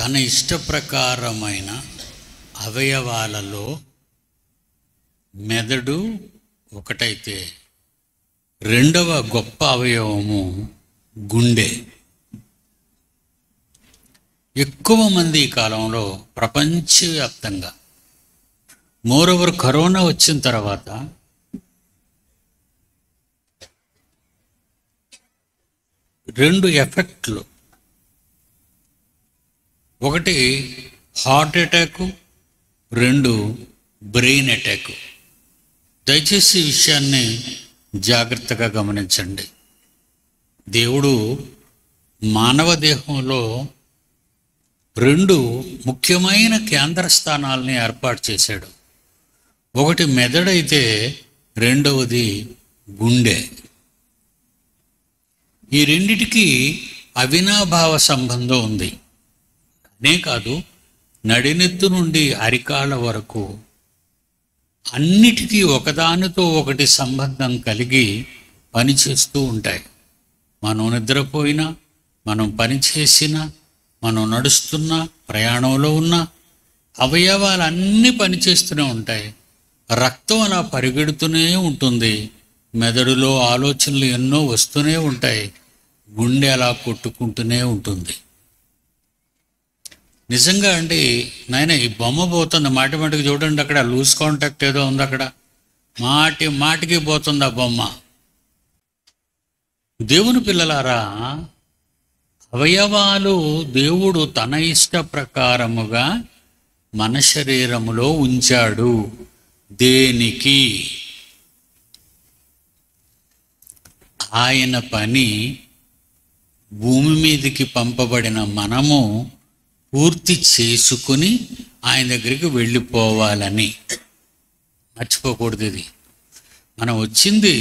తన ఇష్టప్రకారమైన అవయవాలలో మెదడు ఒకటైతే రెండవ గొప్ప అవయవము గుండె ఎక్కువ మంది ఈ కాలంలో ప్రపంచవ్యాప్తంగా మోరోవర్ కరోనా వచ్చిన తర్వాత రెండు ఎఫెక్ట్లు ఒకటి హార్ట్ అటాక్ రెండు బ్రెయిన్ అటాక్ దయచేసి ఈ విషయాన్ని జాగ్రత్తగా గమనించండి దేవుడు మానవ దేహంలో రెండు ముఖ్యమైన కేంద్ర స్థానాలని ఏర్పాటు చేశాడు ఒకటి మెదడైతే రెండవది గుండె ఈ రెండిటికి అవినాభావ సంబంధం ఉంది అనే కాదు నడినెత్తు నుండి అరికాళ్ళ వరకు అన్నిటికీ ఒకదానితో ఒకటి సంబంధం కలిగి పనిచేస్తూ ఉంటాయి మనం నిద్రపోయినా మనం పని చేసినా మనం నడుస్తున్నా ప్రయాణంలో ఉన్నా అవయవాలన్నీ పనిచేస్తూనే ఉంటాయి రక్తం అలా పరిగెడుతూనే ఉంటుంది మెదడులో ఆలోచనలు ఎన్నో వస్తూనే ఉంటాయి గుండె అలా కొట్టుకుంటూనే ఉంటుంది నిజంగా అండి నాయన ఈ బొమ్మ పోతుంది మాటి మాటికి చూడండి అక్కడ లూజ్ కాంటాక్ట్ ఏదో ఉంది అక్కడ మాటి మాటికి పోతుంది ఆ బొమ్మ దేవుని పిల్లలారా అవయవాలు దేవుడు తన ఇష్ట ప్రకారముగా మన శరీరములో ఉంచాడు దేనికి ఆయన పని భూమి మీదకి పంపబడిన మనము పూర్తి చేసుకుని ఆయన దగ్గరికి వెళ్ళిపోవాలని మర్చిపోకూడదు ఇది మనం వచ్చింది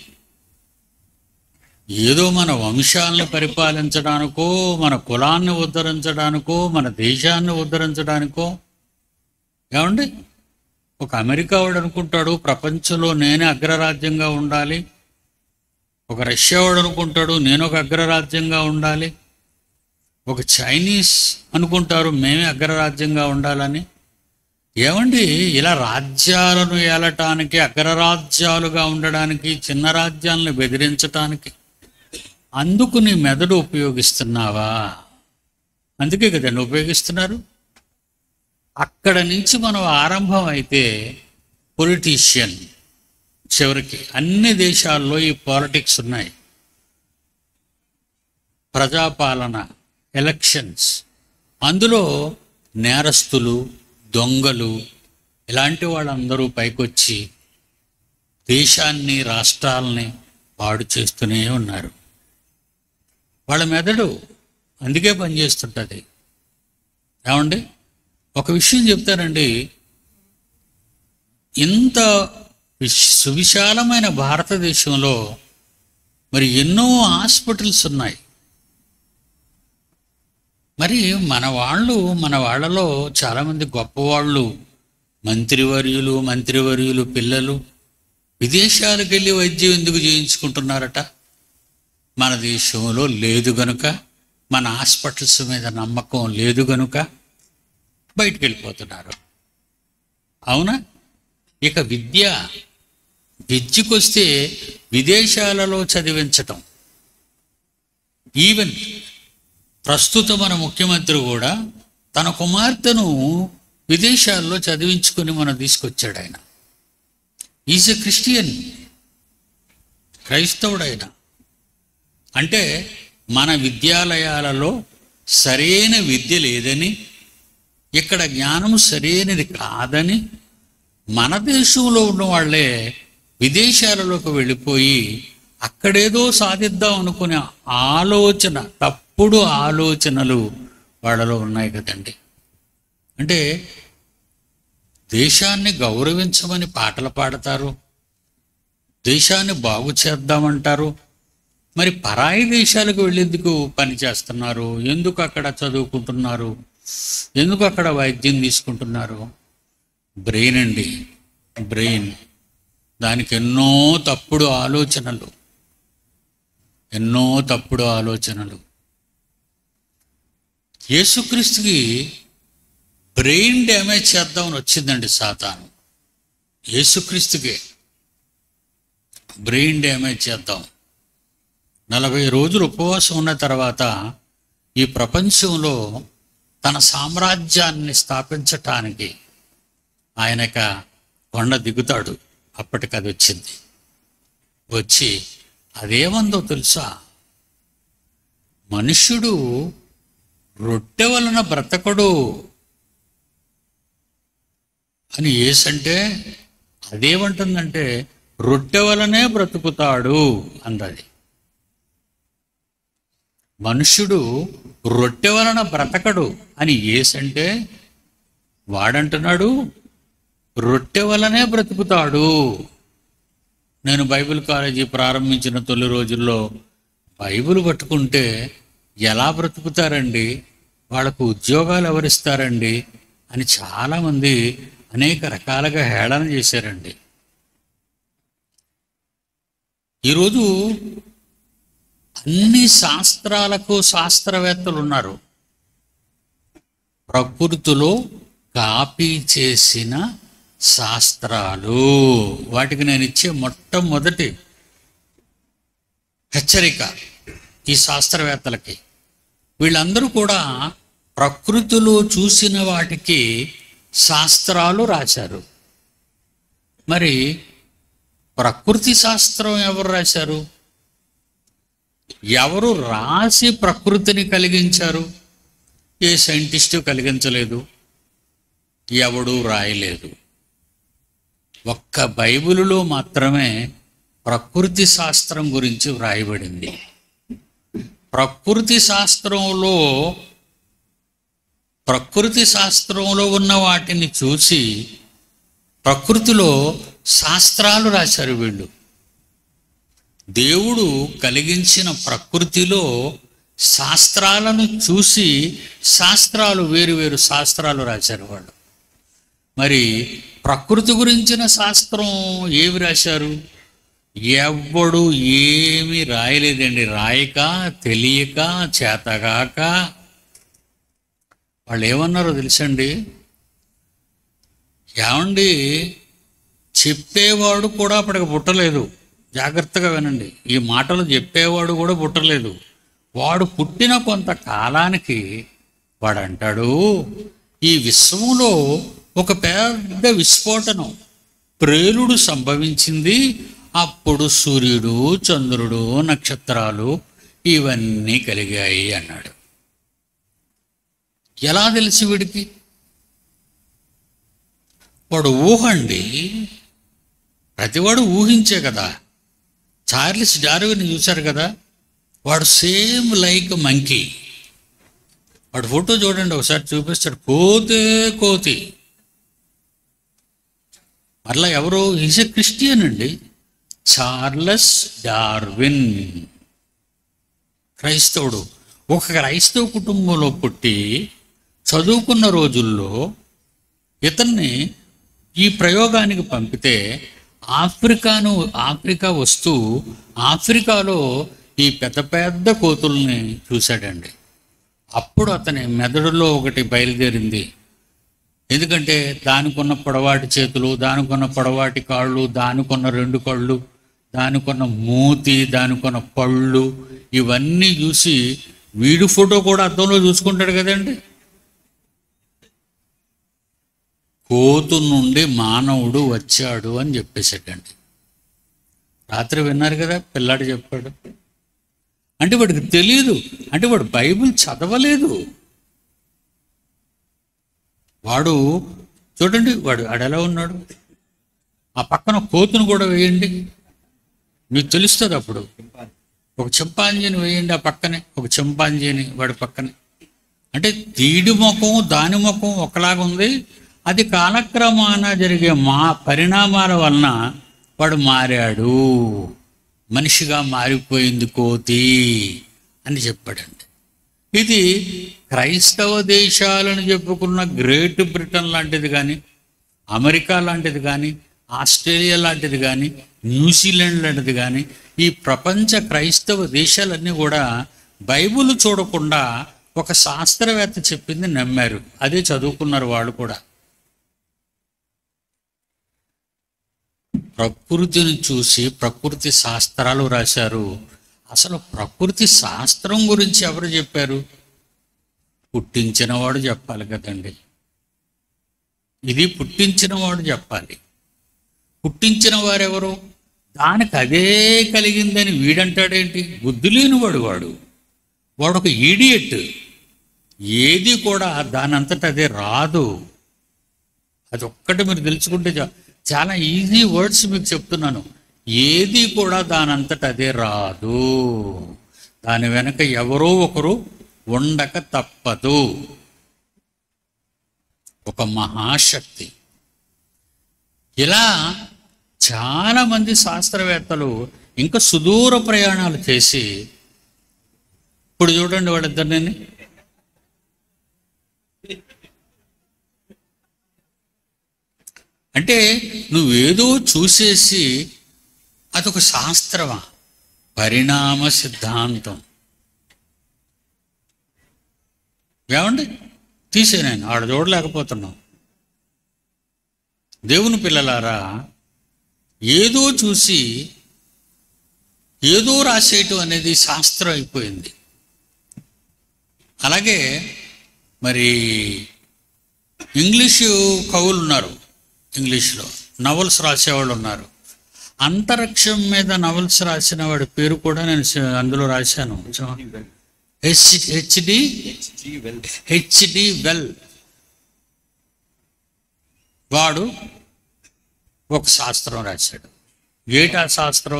ఏదో మన వంశాలను పరిపాలించడానికో మన కులాన్ని ఉద్ధరించడానికో మన దేశాన్ని ఉద్ధరించడానికో ఏమండి ఒక అమెరికా వాడు అనుకుంటాడు ప్రపంచంలో నేనే అగ్రరాజ్యంగా ఉండాలి ఒక రష్యా వాడు అనుకుంటాడు నేను ఒక అగ్రరాజ్యంగా ఉండాలి ఒక చైనీస్ అనుకుంటారు మేమే అగ్రరాజ్యంగా ఉండాలని ఏమండి ఇలా రాజ్యాలను ఏలటానికి అగ్రరాజ్యాలుగా ఉండడానికి చిన్న రాజ్యాలను బెదిరించటానికి అందుకు నీ మెదడు ఉపయోగిస్తున్నావా అందుకే కదండి ఉపయోగిస్తున్నారు అక్కడ నుంచి మనం ఆరంభం అయితే పొలిటీషియన్ చివరికి అన్ని దేశాల్లో ఈ పాలిటిక్స్ ఉన్నాయి ప్రజాపాలన ఎలక్షన్స్ అందులో నేరస్తులు దొంగలు ఇలాంటి వాళ్ళందరూ పైకొచ్చి దేశాన్ని రాష్ట్రాలని పాడు చేస్తూనే ఉన్నారు వాళ్ళ మెదడు అందుకే పనిచేస్తుంటుంది ఏమండి ఒక విషయం చెప్తానండి ఇంత విశ్- సువిశాలమైన భారతదేశంలో మరి ఎన్నో హాస్పిటల్స్ ఉన్నాయి మరి మన వాళ్ళు మన వాళ్ళలో చాలామంది గొప్పవాళ్ళు మంత్రివర్యులు మంత్రివర్యులు పిల్లలు విదేశాలకు వెళ్ళి వైద్యం ఎందుకు చేయించుకుంటున్నారట మన దేశంలో లేదు గనుక మన హాస్పిటల్స్ మీద నమ్మకం లేదు గనుక బయటికి వెళ్ళిపోతున్నారు అవునా ఇక విద్య విద్యకొస్తే విదేశాలలో చదివించటం ఈవెన్ ప్రస్తుత మన ముఖ్యమంత్రి కూడా తన కుమార్తెను విదేశాల్లో చదివించుకొని మనం తీసుకొచ్చాడు ఆయన ఈజ్ ఎ క్రిస్టియన్ క్రైస్తవుడైన అంటే మన విద్యాలయాలలో సరైన విద్య లేదని ఇక్కడ జ్ఞానం సరైనది కాదని మన దేశంలో ఉన్న వాళ్ళే విదేశాలలోకి వెళ్ళిపోయి అక్కడేదో సాధిద్దాం అనుకునే ఆలోచన తప్పుడు ఆలోచనలు వాళ్ళలో ఉన్నాయి కదండి అంటే దేశాన్ని గౌరవించమని పాటలు పాడతారు దేశాన్ని బాగు చేద్దామంటారు మరి పరాయి దేశాలకు వెళ్ళేందుకు పని చేస్తున్నారు ఎందుకు అక్కడ చదువుకుంటున్నారు ఎందుకు అక్కడ వైద్యం తీసుకుంటున్నారు బ్రెయిన్ అండి బ్రెయిన్ దానికి ఎన్నో తప్పుడు ఆలోచనలు ఎన్నో తప్పుడు ఆలోచనలు యేసుక్రీస్తుకి బ్రెయిన్ డ్యామేజ్ చేద్దామని వచ్చిందండి సాతాను యేసుక్రీస్తుకే బ్రెయిన్ డ్యామేజ్ చేద్దాం నలభై రోజులు ఉపవాసం ఉన్న తర్వాత ఈ ప్రపంచంలో తన సామ్రాజ్యాన్ని స్థాపించటానికి ఆయనక కొండ దిగుతాడు అప్పటికి అది వచ్చింది వచ్చి అదేమందో తెలుసా మనుష్యుడు రొట్టె వలన బ్రతకడు అని ఏసంటే అదేమంటుందంటే రొట్టె వలనే బ్రతుకుతాడు అందది మనుష్యుడు రొట్టె వలన బ్రతకడు అని ఏసంటే వాడంటున్నాడు రొట్టె వలనే బ్రతుకుతాడు నేను బైబిల్ కాలేజీ ప్రారంభించిన తొలి రోజుల్లో బైబిల్ పట్టుకుంటే ఎలా బ్రతుకుతారండి వాళ్ళకు ఉద్యోగాలు ఎవరిస్తారండి అని చాలామంది అనేక రకాలుగా హేళన చేశారండి ఈరోజు అన్ని శాస్త్రాలకు శాస్త్రవేత్తలు ఉన్నారు ప్రకృతిలో కాపీ చేసిన శాస్త్రాలు వాటికి నేను ఇచ్చే మొట్టమొదటి హెచ్చరిక ఈ శాస్త్రవేత్తలకి వీళ్ళందరూ కూడా ప్రకృతిలో చూసిన వాటికి శాస్త్రాలు రాశారు మరి ప్రకృతి శాస్త్రం ఎవరు రాశారు ఎవరు రాసి ప్రకృతిని కలిగించారు ఏ సైంటిస్టు కలిగించలేదు ఎవడు రాయలేదు ఒక్క బైబిలులో మాత్రమే ప్రకృతి శాస్త్రం గురించి వ్రాయబడింది ప్రకృతి శాస్త్రంలో ప్రకృతి శాస్త్రంలో ఉన్న వాటిని చూసి ప్రకృతిలో శాస్త్రాలు రాశారు వీళ్ళు దేవుడు కలిగించిన ప్రకృతిలో శాస్త్రాలను చూసి శాస్త్రాలు వేరు వేరు శాస్త్రాలు రాశారు వాళ్ళు మరి ప్రకృతి గురించిన శాస్త్రం ఏమి రాశారు ఎవ్వడు ఏమి రాయలేదండి రాయక తెలియక చేతగాక వాళ్ళు ఏమన్నారో తెలుసండి ఏమండి చెప్పేవాడు కూడా అప్పటికి పుట్టలేదు జాగ్రత్తగా వినండి ఈ మాటలు చెప్పేవాడు కూడా పుట్టలేదు వాడు పుట్టిన కొంత కాలానికి వాడు అంటాడు ఈ విశ్వంలో ఒక పెద్ద విస్ఫోటనం ప్రేలుడు సంభవించింది అప్పుడు సూర్యుడు చంద్రుడు నక్షత్రాలు ఇవన్నీ కలిగాయి అన్నాడు ఎలా తెలిసి వీడికి వాడు ఊహండి ప్రతివాడు ఊహించే కదా చార్లిస్ డార్విన్ చూశారు కదా వాడు సేమ్ లైక్ మంకీ వాడు ఫోటో చూడండి ఒకసారి చూపిస్తాడు కోతే కోతి మరలా ఎవరు ఈజ్ ఎ క్రిస్టియన్ అండి చార్లెస్ డార్విన్ క్రైస్తవుడు ఒక క్రైస్తవ కుటుంబంలో పుట్టి చదువుకున్న రోజుల్లో ఇతన్ని ఈ ప్రయోగానికి పంపితే ఆఫ్రికాను ఆఫ్రికా వస్తూ ఆఫ్రికాలో ఈ పెద్ద పెద్ద కోతుల్ని చూశాడండి అప్పుడు అతని మెదడులో ఒకటి బయలుదేరింది ఎందుకంటే దానికున్న పొడవాటి చేతులు దానికున్న పొడవాటి కాళ్ళు దానికున్న రెండు కళ్ళు దానికున్న మూతి దానికున్న పళ్ళు ఇవన్నీ చూసి వీడి ఫోటో కూడా అద్దంలో చూసుకుంటాడు కదండి కోతు నుండి మానవుడు వచ్చాడు అని చెప్పేసాడండి రాత్రి విన్నారు కదా పిల్లాడు చెప్పాడు అంటే వాడికి తెలియదు అంటే వాడు బైబిల్ చదవలేదు వాడు చూడండి వాడు వాడు ఎలా ఉన్నాడు ఆ పక్కన కోతును కూడా వేయండి మీకు తెలుస్తుంది అప్పుడు ఒక చింపాంజీని వేయండి ఆ పక్కనే ఒక చింపాంజీని వాడి పక్కనే అంటే తీడి ముఖం దాని ముఖం ఒకలాగా ఉంది అది కాలక్రమాన జరిగే మా పరిణామాల వలన వాడు మారాడు మనిషిగా మారిపోయింది కోతి అని చెప్పాడండి ఇది క్రైస్తవ దేశాలను చెప్పుకున్న గ్రేట్ బ్రిటన్ లాంటిది కానీ అమెరికా లాంటిది కానీ ఆస్ట్రేలియా లాంటిది కానీ న్యూజిలాండ్ లాంటిది కానీ ఈ ప్రపంచ క్రైస్తవ దేశాలన్నీ కూడా బైబిల్ చూడకుండా ఒక శాస్త్రవేత్త చెప్పింది నమ్మారు అదే చదువుకున్నారు వాళ్ళు కూడా ప్రకృతిని చూసి ప్రకృతి శాస్త్రాలు రాశారు అసలు ప్రకృతి శాస్త్రం గురించి ఎవరు చెప్పారు పుట్టించినవాడు చెప్పాలి కదండి ఇది పుట్టించినవాడు చెప్పాలి పుట్టించిన వారెవరు దానికి అదే కలిగిందని వీడంటాడేంటి బుద్ధి లేనివాడు వాడు వాడు ఒక ఈడియట్ ఏది కూడా దానంతట అదే రాదు అది ఒక్కటి మీరు తెలుసుకుంటే చా- చాలా ఈజీ వర్డ్స్ మీకు చెప్తున్నాను ఏది కూడా దానంతట అదే రాదు దాని వెనక ఎవరో ఒకరు ఉండక తప్పదు ఒక మహాశక్తి ఇలా చాలా మంది శాస్త్రవేత్తలు ఇంకా సుదూర ప్రయాణాలు చేసి ఇప్పుడు చూడండి వాళ్ళిద్దరిని అంటే నువ్వేదో చూసేసి అదొక శాస్త్రమా పరిణామ సిద్ధాంతం ఏమండి తీసేనాను ఆడ చూడలేకపోతున్నాం దేవుని పిల్లలారా ఏదో చూసి ఏదో రాసేయటం అనేది శాస్త్రం అయిపోయింది అలాగే మరి ఇంగ్లీషు కవులు ఉన్నారు ఇంగ్లీష్లో నవల్స్ రాసేవాళ్ళు ఉన్నారు అంతరిక్షం మీద నవల్స్ రాసిన వాడి పేరు కూడా నేను స- అందులో రాశాను హెచ్ హెచ్డి హెచ్డి వెల్ వాడు ఒక శాస్త్రం రాశాడు ఏటా శాస్త్రం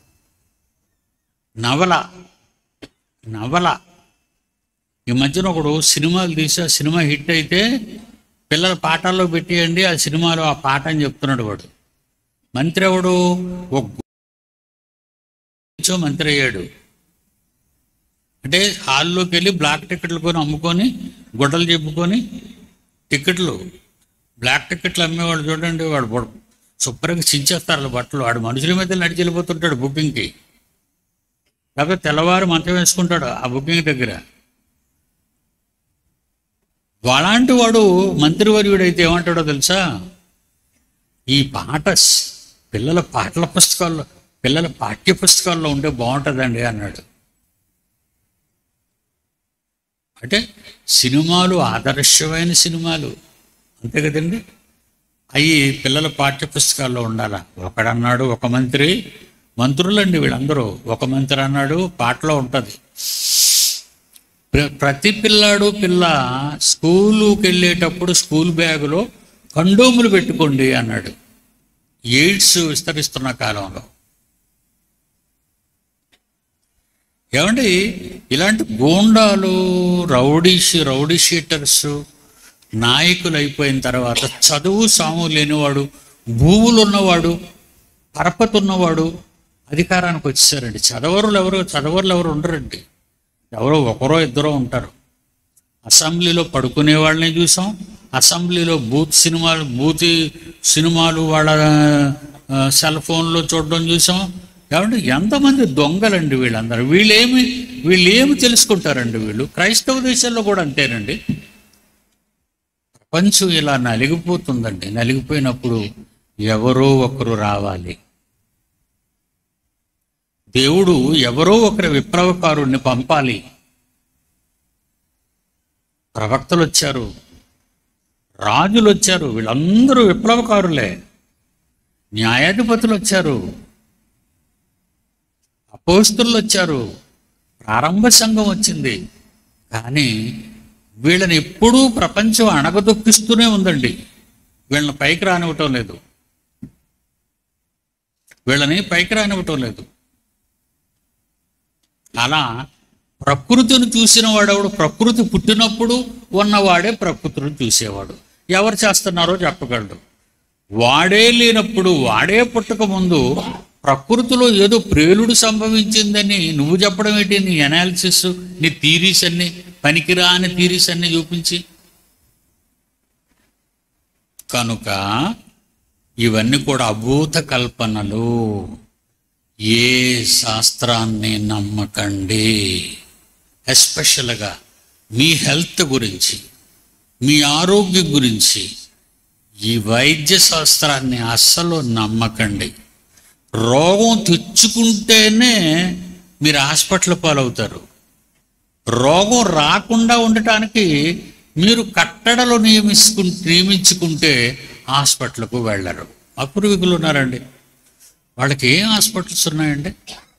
నవల నవల ఈ మధ్యన ఒకడు సినిమాలు తీసి ఆ సినిమా హిట్ అయితే పిల్లల పాఠాల్లో పెట్టేయండి ఆ సినిమాలో ఆ పాట అని చెప్తున్నాడు వాడు మంత్రి ఎవడు ఒక గు- మంత్రి అయ్యాడు అంటే హాల్లోకి వెళ్ళి బ్లాక్ టికెట్లు కొని అమ్ముకొని గుడ్డలు చెప్పుకొని టికెట్లు బ్లాక్ టికెట్లు అమ్మేవాడు చూడండి వాడు బుడ- శుభ్రంగా చించేస్తారు వాళ్ళ బట్టలు వాడు మనుషుల మీద నడిచి వెళ్ళిపోతుంటాడు బుకింగ్కి కాకపోతే తెల్లవారు మంచం వేసుకుంటాడు ఆ బుకింగ్ దగ్గర అలాంటి వాడు మంత్రివర్యుడైతే ఏమంటాడో తెలుసా ఈ పాట స్- పిల్లల పాటల పుస్తకాల్లో పిల్లల పాఠ్య పుస్తకాల్లో ఉంటే బాగుంటుందండి అన్నాడు అంటే సినిమాలు ఆదర్శమైన సినిమాలు అంతే కదండి అవి పిల్లల పాఠ్య పుస్తకాల్లో ఉండాలా ఒకడన్నాడు ఒక మంత్రి మంత్రులండి వీళ్ళందరూ ఒక మంత్రి అన్నాడు పాటలో ఉంటుంది ప్ర- ప్రతి పిల్లాడు పిల్ల స్కూలుకి వెళ్ళేటప్పుడు స్కూల్ బ్యాగులో కండోములు పెట్టుకోండి అన్నాడు ఎయిడ్స్ విస్తరిస్తున్న కాలంలో ఏమండి ఇలాంటి గూండాలు రౌడీష్ రౌడీ షీటర్స్ నాయకులు అయిపోయిన తర్వాత చదువు సాము లేనివాడు భూములు ఉన్నవాడు పరపతి ఉన్నవాడు అధికారానికి వచ్చేసారండి చదవరులు ఎవరు చదవరులు ఎవరు ఉండరండి ఎవరో ఒకరో ఇద్దరో ఉంటారు అసెంబ్లీలో పడుకునే వాళ్ళని చూసాం అసెంబ్లీలో బూత్ సినిమాలు బూతి సినిమాలు వాళ్ళ ఆ, సెల్ ఫోన్లో చూడడం చూసాం ఏమంటే ఎంతమంది దొంగలండి వీళ్ళందరూ వీళ్ళేమి వీళ్ళు ఏమి తెలుసుకుంటారండి వీళ్ళు క్రైస్తవ దేశాల్లో కూడా అంతేనండి ప్రపంచం ఇలా నలిగిపోతుందండి నలిగిపోయినప్పుడు ఎవరో ఒకరు రావాలి దేవుడు ఎవరో ఒకరి విప్లవకారుణ్ణి పంపాలి ప్రవక్తలు వచ్చారు రాజులు వచ్చారు వీళ్ళందరూ విప్లవకారులే న్యాయాధిపతులు వచ్చారు అపోస్తులు వచ్చారు ప్రారంభ సంఘం వచ్చింది కానీ వీళ్ళని ఎప్పుడూ ప్రపంచం అణగదొక్కిస్తూనే ఉందండి వీళ్ళని పైకి రానివ్వటం లేదు వీళ్ళని పైకి రానివ్వటం లేదు అలా ప్రకృతిని చూసిన వాడెవడు ప్రకృతి పుట్టినప్పుడు ఉన్నవాడే ప్రకృతిని చూసేవాడు ఎవరు చేస్తున్నారో చెప్పగలడు వాడే లేనప్పుడు వాడే పుట్టక ముందు ప్రకృతిలో ఏదో ప్రేలుడు సంభవించిందని నువ్వు చెప్పడం ఏంటి నీ అనాలిసిస్ నీ థీరీస్ అన్ని పనికిరాని థీరీస్ అన్ని చూపించి కనుక ఇవన్నీ కూడా అభూత కల్పనలు ఏ శాస్త్రాన్ని నమ్మకండి ఎస్పెషల్గా మీ హెల్త్ గురించి మీ ఆరోగ్యం గురించి ఈ వైద్య శాస్త్రాన్ని అస్సలు నమ్మకండి రోగం తెచ్చుకుంటేనే మీరు హాస్పిటల్ పాలవుతారు రోగం రాకుండా ఉండటానికి మీరు కట్టడలు నియమించుకు నియమించుకుంటే హాస్పిటల్కు వెళ్ళరు అపూర్వికులు ఉన్నారండి వాళ్ళకి ఏం హాస్పిటల్స్ ఉన్నాయండి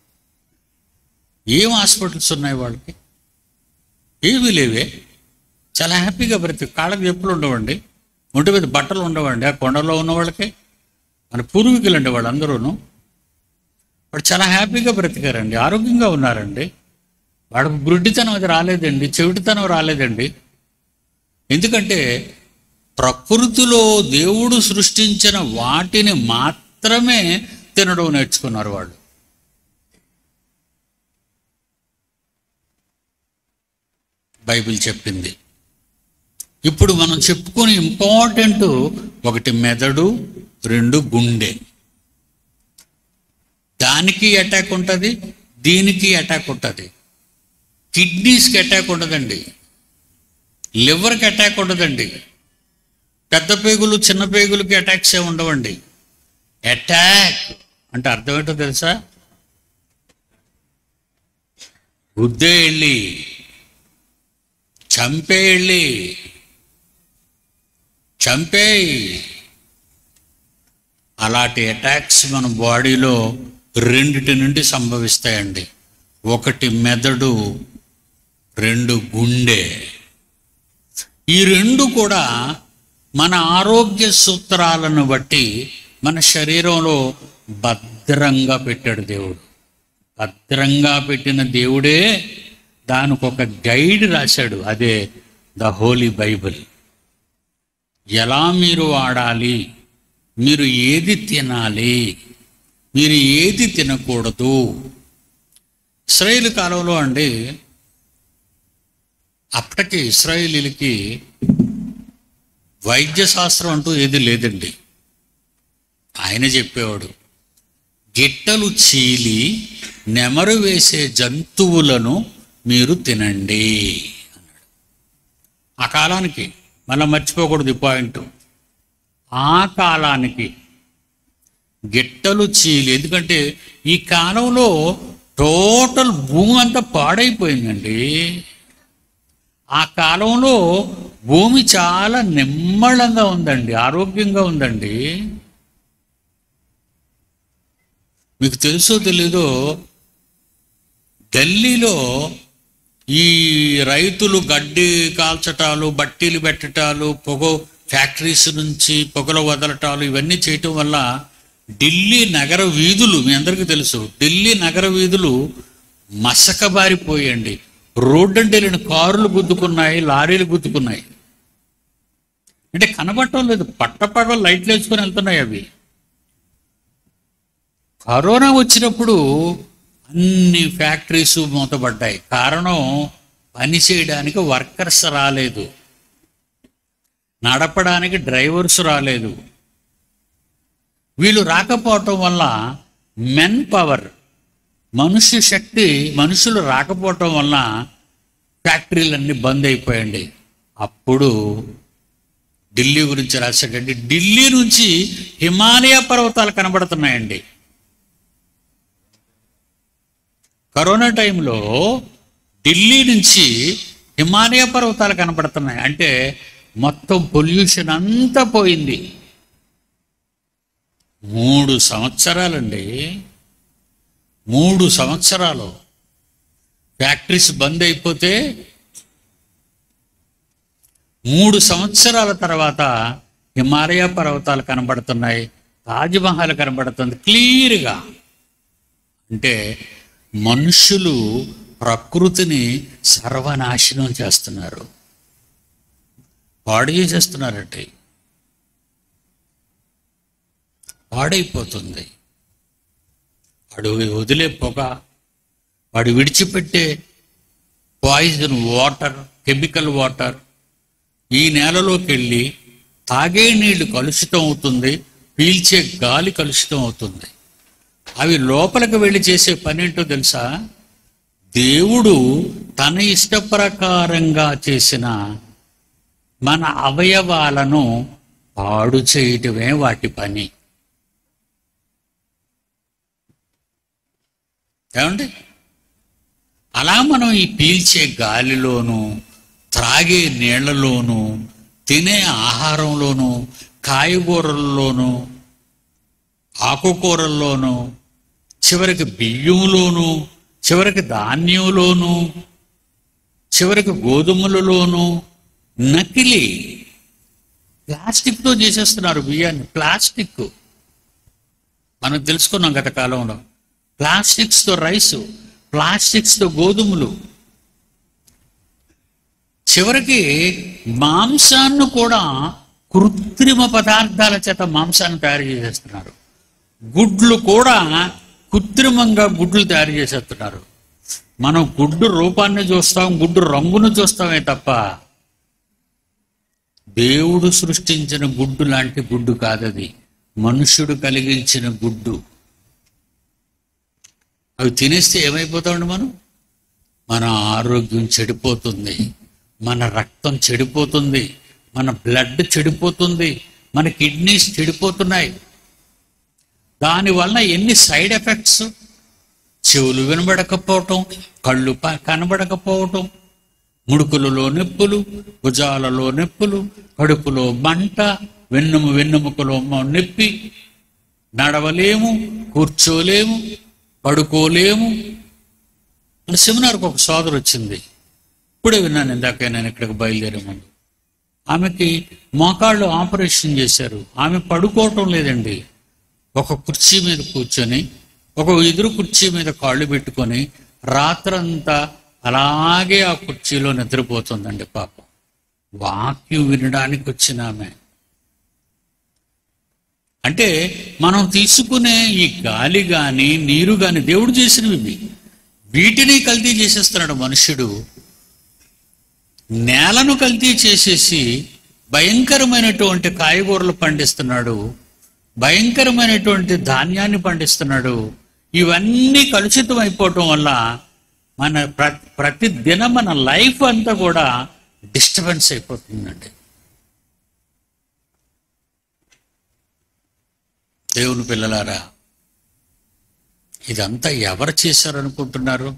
ఏం హాస్పిటల్స్ ఉన్నాయి వాళ్ళకి ఏమీ లేవే చాలా హ్యాపీగా బ్రతి కాళ్ళకి చెప్పులు ఉండవండి ఒంటి మీద బట్టలు ఉండవండి ఆ కొండలో ఉన్న వాళ్ళకి మన పూర్వీకులండి వాళ్ళందరూను వాడు చాలా హ్యాపీగా బ్రతికారండి ఆరోగ్యంగా ఉన్నారండి వాడికి గుడ్డితనం అది రాలేదండి చెవిటితనం రాలేదండి ఎందుకంటే ప్రకృతిలో దేవుడు సృష్టించిన వాటిని మాత్రమే తినడం నేర్చుకున్నారు వాళ్ళు బైబిల్ చెప్పింది ఇప్పుడు మనం చెప్పుకునే ఇంపార్టెంట్ ఒకటి మెదడు రెండు గుండె దానికి అటాక్ ఉంటుంది దీనికి అటాక్ ఉంటుంది కిడ్నీస్కి అటాక్ ఉండదండి లివర్కి అటాక్ ఉండదండి పెద్ద పేగులు చిన్న పేగులకి అటాక్స్ ఏ ఉండవండి అటాక్ అంటే అర్థం ఏంటో తెలుసా గుద్దే వెళ్ళి చంపే వెళ్ళి చంపేయి అలాంటి అటాక్స్ మన బాడీలో రెండిటి నుండి సంభవిస్తాయండి ఒకటి మెదడు రెండు గుండె ఈ రెండు కూడా మన ఆరోగ్య సూత్రాలను బట్టి మన శరీరంలో భద్రంగా పెట్టాడు దేవుడు భద్రంగా పెట్టిన దేవుడే దానికి ఒక గైడ్ రాశాడు అదే ద హోలీ బైబిల్ ఎలా మీరు వాడాలి మీరు ఏది తినాలి మీరు ఏది తినకూడదు ఇస్రాయేల్ కాలంలో అండి అప్పటికి ఇస్రాయేలీలకి వైద్య శాస్త్రం అంటూ ఏది లేదండి ఆయన చెప్పేవాడు గిట్టలు చీలి నెమరు వేసే జంతువులను మీరు తినండి అన్నాడు ఆ కాలానికి మళ్ళీ మర్చిపోకూడదు ఈ పాయింట్ ఆ కాలానికి గిట్టలు చీలి ఎందుకంటే ఈ కాలంలో టోటల్ భూమి అంతా పాడైపోయిందండి ఆ కాలంలో భూమి చాలా నిమ్మళంగా ఉందండి ఆరోగ్యంగా ఉందండి మీకు తెలుసో తెలీదో ఢిల్లీలో ఈ రైతులు గడ్డి కాల్చటాలు బట్టీలు పెట్టటాలు పొగ ఫ్యాక్టరీస్ నుంచి పొగలు వదలటాలు ఇవన్నీ చేయటం వల్ల ఢిల్లీ నగర వీధులు మీ అందరికీ తెలుసు ఢిల్లీ నగర వీధులు మసకబారిపోయండి రోడ్డు అంటే వెళ్ళిన కారులు గుద్దుకున్నాయి లారీలు గుద్దుకున్నాయి అంటే కనబడటం లేదు పట్టపగ లైట్లు వేసుకొని వెళ్తున్నాయి అవి కరోనా వచ్చినప్పుడు అన్ని ఫ్యాక్టరీస్ మూతపడ్డాయి కారణం పని చేయడానికి వర్కర్స్ రాలేదు నడపడానికి డ్రైవర్స్ రాలేదు వీళ్ళు రాకపోవటం వల్ల మెన్ పవర్ మనుష్య శక్తి మనుషులు రాకపోవటం వల్ల ఫ్యాక్టరీలన్నీ బంద్ అయిపోయండి అప్పుడు ఢిల్లీ గురించి రాశాడండి ఢిల్లీ నుంచి హిమాలయ పర్వతాలు కనబడుతున్నాయండి కరోనా టైంలో ఢిల్లీ నుంచి హిమాలయ పర్వతాలు కనపడుతున్నాయి అంటే మొత్తం పొల్యూషన్ అంతా పోయింది మూడు సంవత్సరాలండి మూడు సంవత్సరాలు ఫ్యాక్టరీస్ బంద్ అయిపోతే మూడు సంవత్సరాల తర్వాత హిమాలయ పర్వతాలు కనబడుతున్నాయి తాజ్మహల్ కనబడుతుంది క్లియర్గా అంటే మనుషులు ప్రకృతిని సర్వనాశనం చేస్తున్నారు పాడు చేసేస్తున్నారంటే పాడైపోతుంది వాడు వదిలే పొగ వాడు విడిచిపెట్టే పాయిజన్ వాటర్ కెమికల్ వాటర్ ఈ నేలలోకి వెళ్ళి తాగే నీళ్లు కలుషితం అవుతుంది పీల్చే గాలి కలుషితం అవుతుంది అవి లోపలికి వెళ్ళి చేసే పని ఏంటో తెలుసా దేవుడు తన ఇష్టప్రకారంగా చేసిన మన అవయవాలను పాడు చేయటమే వాటి పని ఏమండి అలా మనం ఈ పీల్చే గాలిలోను త్రాగే నీళ్లలోను తినే ఆహారంలోను కాయగూరల్లోనూ ఆకుకూరల్లోనూ చివరికి బియ్యంలోను చివరికి ధాన్యంలోను చివరికి గోధుమలలోను నకిలీ ప్లాస్టిక్తో చేసేస్తున్నారు బియ్యాన్ని ప్లాస్టిక్ మనం తెలుసుకున్నాం గత కాలంలో ప్లాస్టిక్స్తో రైసు ప్లాస్టిక్స్తో గోధుమలు చివరికి మాంసాన్ని కూడా కృత్రిమ పదార్థాల చేత మాంసాన్ని తయారు చేసేస్తున్నారు గుడ్లు కూడా కృత్రిమంగా గుడ్లు తయారు చేసేస్తున్నారు మనం గుడ్డు రూపాన్ని చూస్తాం గుడ్డు రంగును చూస్తామే తప్ప దేవుడు సృష్టించిన గుడ్డు లాంటి గుడ్డు కాదది మనుష్యుడు కలిగించిన గుడ్డు అవి తినేస్తే ఏమైపోతామండి మనం మన ఆరోగ్యం చెడిపోతుంది మన రక్తం చెడిపోతుంది మన బ్లడ్ చెడిపోతుంది మన కిడ్నీస్ చెడిపోతున్నాయి దానివల్ల ఎన్ని సైడ్ ఎఫెక్ట్స్ చెవులు వినబడకపోవటం కళ్ళు ప- కనబడకపోవటం ముడుకులలో నొప్పులు భుజాలలో నొప్పులు కడుపులో మంట వెన్నుము వెన్నుముకలో మ- నొప్పి నడవలేము కూర్చోలేము పడుకోలేము మన సెమినార్కి ఒక సోదరు వచ్చింది ఇప్పుడే విన్నాను ఇందాక నేను ఇక్కడికి బయలుదేరే ముందు ఆమెకి మోకాళ్ళు ఆపరేషన్ చేశారు ఆమె పడుకోవటం లేదండి ఒక కుర్చీ మీద కూర్చొని ఒక ఎదురు కుర్చీ మీద కాళ్ళు పెట్టుకొని రాత్రంతా అలాగే ఆ కుర్చీలో నిద్రపోతుందండి పాపం వాక్యం వినడానికి వచ్చిన ఆమె అంటే మనం తీసుకునే ఈ గాలి గాని నీరు గాని దేవుడు చేసినవి ఇవి. వీటిని కల్తీ చేసేస్తున్నాడు మనుష్యుడు నేలను కల్తీ చేసేసి భయంకరమైనటువంటి కాయగూరలు పండిస్తున్నాడు భయంకరమైనటువంటి ధాన్యాన్ని పండిస్తున్నాడు ఇవన్నీ కలుషితం అయిపోవటం వల్ల మన ప్ర ప్రతి దినం మన లైఫ్ అంతా కూడా డిస్టర్బెన్స్ అయిపోతుందండి దేవుని పిల్లలారా ఇదంతా ఎవరు చేశారనుకుంటున్నారు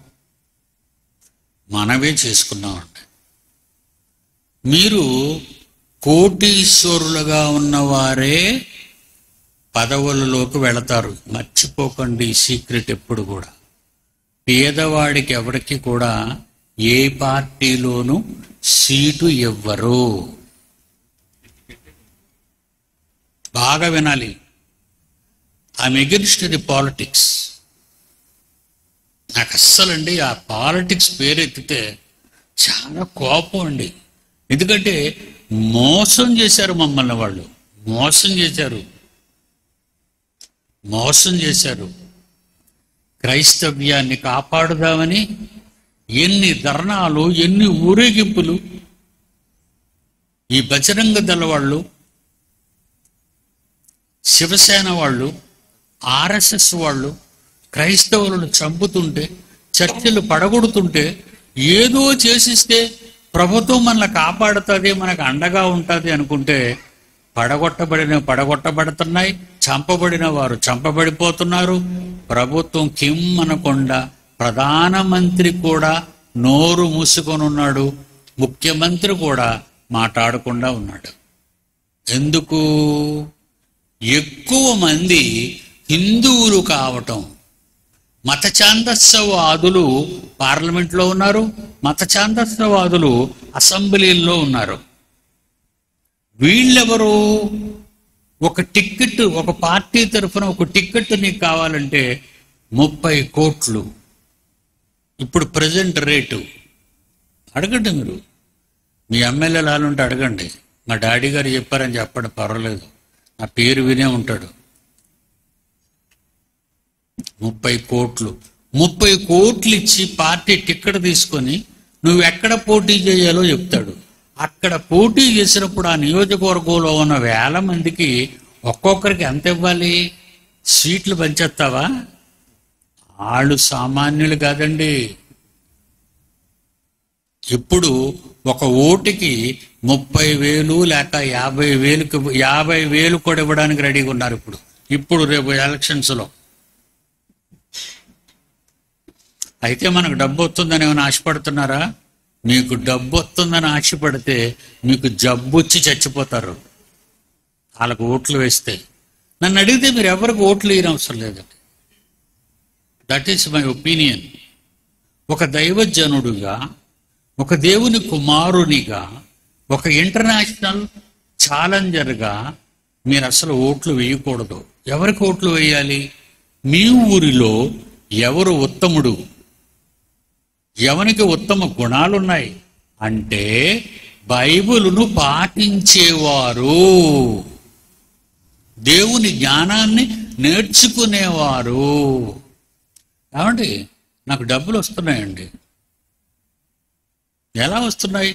మనమే చేసుకున్నామండి మీరు కోటీశ్వరులుగా ఉన్నవారే పదవులలోకి వెళతారు మర్చిపోకండి ఈ సీక్రెట్ ఎప్పుడు కూడా పేదవాడికి ఎవరికి కూడా ఏ పార్టీలోనూ సీటు ఇవ్వరు బాగా వినాలి ఐఎమ్ ఎగెన్స్ట్ ది పాలిటిక్స్ నాకు అస్సలండి ఆ పాలిటిక్స్ పేరెత్తితే చాలా కోపం అండి ఎందుకంటే మోసం చేశారు మమ్మల్ని వాళ్ళు మోసం చేశారు మోసం చేశారు క్రైస్తవ్యాన్ని కాపాడుదామని ఎన్ని ధర్నాలు ఎన్ని ఊరేగింపులు ఈ బజరంగ దళ వాళ్ళు శివసేన వాళ్ళు ఆర్ఎస్ఎస్ వాళ్ళు క్రైస్తవులను చంపుతుంటే చర్చలు పడగొడుతుంటే ఏదో చేసిస్తే ప్రభుత్వం మనల్ని కాపాడుతుంది మనకు అండగా ఉంటుంది అనుకుంటే పడగొట్టబడిన పడగొట్టబడుతున్నాయి చంపబడిన వారు చంపబడిపోతున్నారు ప్రభుత్వం కిమ్మనకుండా ప్రధానమంత్రి కూడా నోరు మూసుకొని ఉన్నాడు ముఖ్యమంత్రి కూడా మాట్లాడకుండా ఉన్నాడు ఎందుకు ఎక్కువ మంది హిందువులు కావటం మత ఛాందస్యవాదులు పార్లమెంట్లో ఉన్నారు మత ఛాందస్యవాదులు అసెంబ్లీల్లో ఉన్నారు వీళ్ళెవరు ఒక టిక్కెట్ ఒక పార్టీ తరఫున ఒక టిక్కెట్ నీకు కావాలంటే ముప్పై కోట్లు ఇప్పుడు ప్రజెంట్ రేటు అడగండి మీరు మీ ఎమ్మెల్యేలు వాళ్ళుంటే అడగండి మా డాడీ గారు చెప్పారని చెప్పండి పర్వాలేదు నా పేరు వినే ఉంటాడు ముప్పై కోట్లు ముప్పై కోట్లు ఇచ్చి పార్టీ టిక్కెట్ తీసుకొని నువ్వు ఎక్కడ పోటీ చేయాలో చెప్తాడు అక్కడ పోటీ చేసినప్పుడు ఆ నియోజకవర్గంలో ఉన్న వేల మందికి ఒక్కొక్కరికి ఎంత ఇవ్వాలి సీట్లు పంచేస్తావా వాళ్ళు సామాన్యులు కాదండి ఇప్పుడు ఒక ఓటుకి ముప్పై వేలు లేక యాభై వేలుకి యాభై వేలు కూడా ఇవ్వడానికి రెడీగా ఉన్నారు ఇప్పుడు ఇప్పుడు రేపు ఎలక్షన్స్లో అయితే మనకు డబ్బు వస్తుందని ఏమైనా ఆశపడుతున్నారా మీకు డబ్బు వస్తుందని ఆశపడితే మీకు జబ్బు వచ్చి చచ్చిపోతారు వాళ్ళకు ఓట్లు వేస్తే నన్ను అడిగితే మీరు ఎవరికి ఓట్లు వేయని అవసరం లేదండి దట్ ఈస్ మై ఒపీనియన్ ఒక దైవజనుడుగా ఒక దేవుని కుమారునిగా ఒక ఇంటర్నేషనల్ ఛాలెంజర్గా మీరు అసలు ఓట్లు వేయకూడదు ఎవరికి ఓట్లు వేయాలి మీ ఊరిలో ఎవరు ఉత్తముడు ఎవనికి ఉత్తమ గుణాలున్నాయి అంటే బైబిలును పాటించేవారు దేవుని జ్ఞానాన్ని నేర్చుకునేవారు ఏమండి నాకు డబ్బులు వస్తున్నాయండి ఎలా వస్తున్నాయి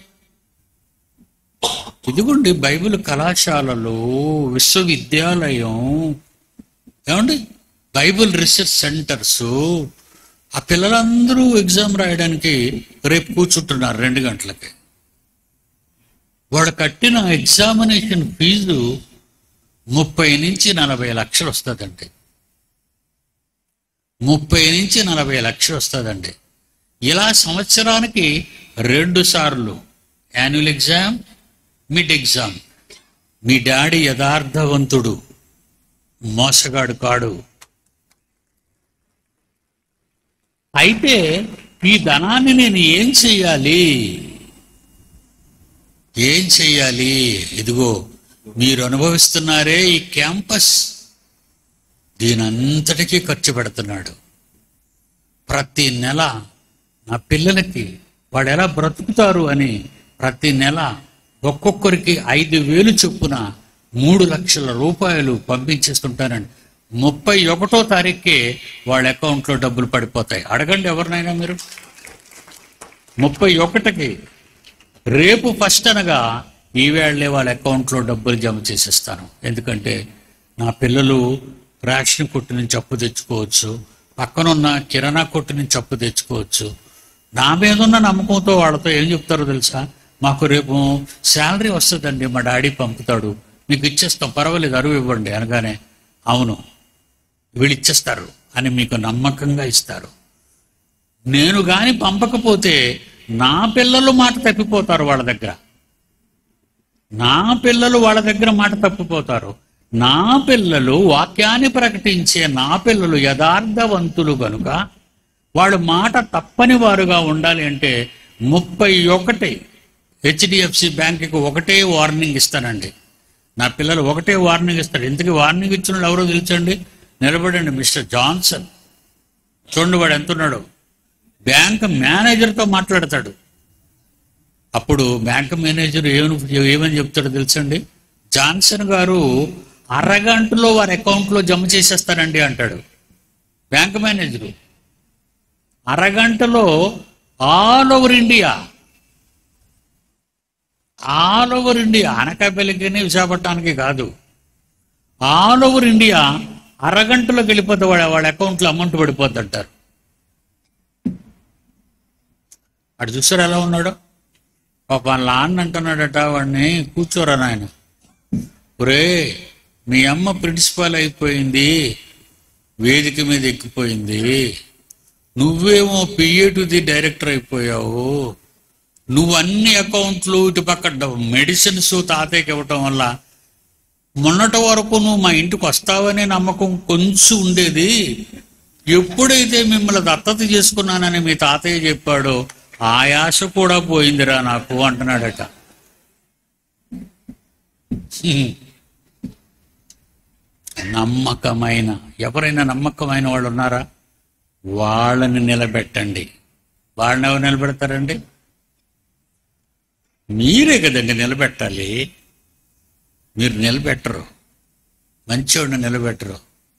ఇదిగోండి బైబిల్ కళాశాలలు విశ్వవిద్యాలయం ఏమండి బైబిల్ రీసెర్చ్ సెంటర్స్ ఆ పిల్లలందరూ ఎగ్జామ్ రాయడానికి రేపు కూర్చుంటున్నారు రెండు గంటలకి వాడు కట్టిన ఎగ్జామినేషన్ ఫీజు ముప్పై నుంచి నలభై లక్షలు వస్తుందండి ముప్పై నుంచి నలభై లక్షలు వస్తుందండి ఇలా సంవత్సరానికి రెండు సార్లు యాన్యువల్ ఎగ్జామ్ మిడ్ ఎగ్జామ్ మీ డాడీ యథార్థవంతుడు మోసగాడు కాడు అయితే ఈ ధనాన్ని నేను ఏం చెయ్యాలి ఏం చెయ్యాలి ఇదిగో మీరు అనుభవిస్తున్నారే ఈ క్యాంపస్ దీనంతటికీ ఖర్చు పెడుతున్నాడు ప్రతి నెల నా పిల్లలకి వాడు ఎలా బ్రతుకుతారు అని ప్రతి నెల ఒక్కొక్కరికి ఐదు వేలు చొప్పున మూడు లక్షల రూపాయలు పంపించేస్తుంటానండి ముప్పై ఒకటో తారీఖుకే వాళ్ళ అకౌంట్లో డబ్బులు పడిపోతాయి అడగండి ఎవరినైనా మీరు ముప్పై ఒకటికి రేపు ఫస్ట్ అనగా ఈవేళ్లే వాళ్ళ అకౌంట్లో డబ్బులు జమ చేసేస్తాను ఎందుకంటే నా పిల్లలు రేషన్ కొట్టు నుంచి అప్పు తెచ్చుకోవచ్చు పక్కనున్న కిరాణా కొట్టు నుంచి అప్పు తెచ్చుకోవచ్చు నా మీద ఉన్న నమ్మకంతో వాళ్ళతో ఏం చెప్తారో తెలుసా మాకు రేపు శాలరీ వస్తుందండి మా డాడీ పంపుతాడు మీకు ఇచ్చేస్తాం పర్వాలేదు అరువు ఇవ్వండి అనగానే అవును వీళ్ళు ఇచ్చేస్తారు అని మీకు నమ్మకంగా ఇస్తారు నేను గాని పంపకపోతే నా పిల్లలు మాట తప్పిపోతారు వాళ్ళ దగ్గర నా పిల్లలు వాళ్ళ దగ్గర మాట తప్పిపోతారు నా పిల్లలు వాక్యాన్ని ప్రకటించే నా పిల్లలు యథార్థవంతులు గనుక వాళ్ళు మాట తప్పని వారుగా ఉండాలి అంటే ముప్పై ఒకటి హెచ్డిఎఫ్సి బ్యాంకుకి ఒకటే వార్నింగ్ ఇస్తానండి నా పిల్లలు ఒకటే వార్నింగ్ ఇస్తారు ఇంతకీ వార్నింగ్ ఇచ్చిన వాళ్ళు ఎవరో తెలుసండి నిలబడండి మిస్టర్ జాన్సన్ చూడండి వాడు ఎంతున్నాడు బ్యాంక్ మేనేజర్తో మాట్లాడతాడు అప్పుడు బ్యాంక్ మేనేజర్ ఏమని ఏమని చెప్తాడో తెలుసండి జాన్సన్ గారు అరగంటలో వారి అకౌంట్లో జమ చేసేస్తారండి అంటాడు బ్యాంక్ మేనేజరు అరగంటలో all over India all over India అనకాపల్లికి విశాఖపట్నానికి కాదు ఆల్ ఓవర్ ఇండియా అరగంటలోకి వెళ్ళిపోతే వాడు వాళ్ళ అకౌంట్లో అమౌంట్ పడిపోద్ది అంటారు అటు చూసారు ఎలా ఉన్నాడు పాప వాళ్ళ నాన్న అంటున్నాడట వాడిని కూర్చోరా నాయన ఒరే మీ అమ్మ ప్రిన్సిపాల్ అయిపోయింది వేదిక మీద ఎక్కిపోయింది నువ్వేమో పిఏ టు ది డైరెక్టర్ అయిపోయావు నువ్వు అన్ని అకౌంట్లు ఇటు పక్క మెడిసిన్స్ తాతయ్యకి ఇవ్వటం వల్ల మొన్నటి వరకు నువ్వు మా ఇంటికి వస్తావనే నమ్మకం కొంచెం ఉండేది ఎప్పుడైతే మిమ్మల్ని దత్తత చేసుకున్నానని మీ తాతయ్య చెప్పాడో ఆయాస కూడా పోయిందిరా నాకు అంటున్నాడట హ్మ్. నమ్మకమైన ఎవరైనా నమ్మకమైన వాళ్ళు ఉన్నారా వాళ్ళని నిలబెట్టండి వాళ్ళని ఎవరు నిలబెడతారండి మీరే కదండి నిలబెట్టాలి మీరు నిలబెట్టరు మంచివాడిని నిలబెట్టరు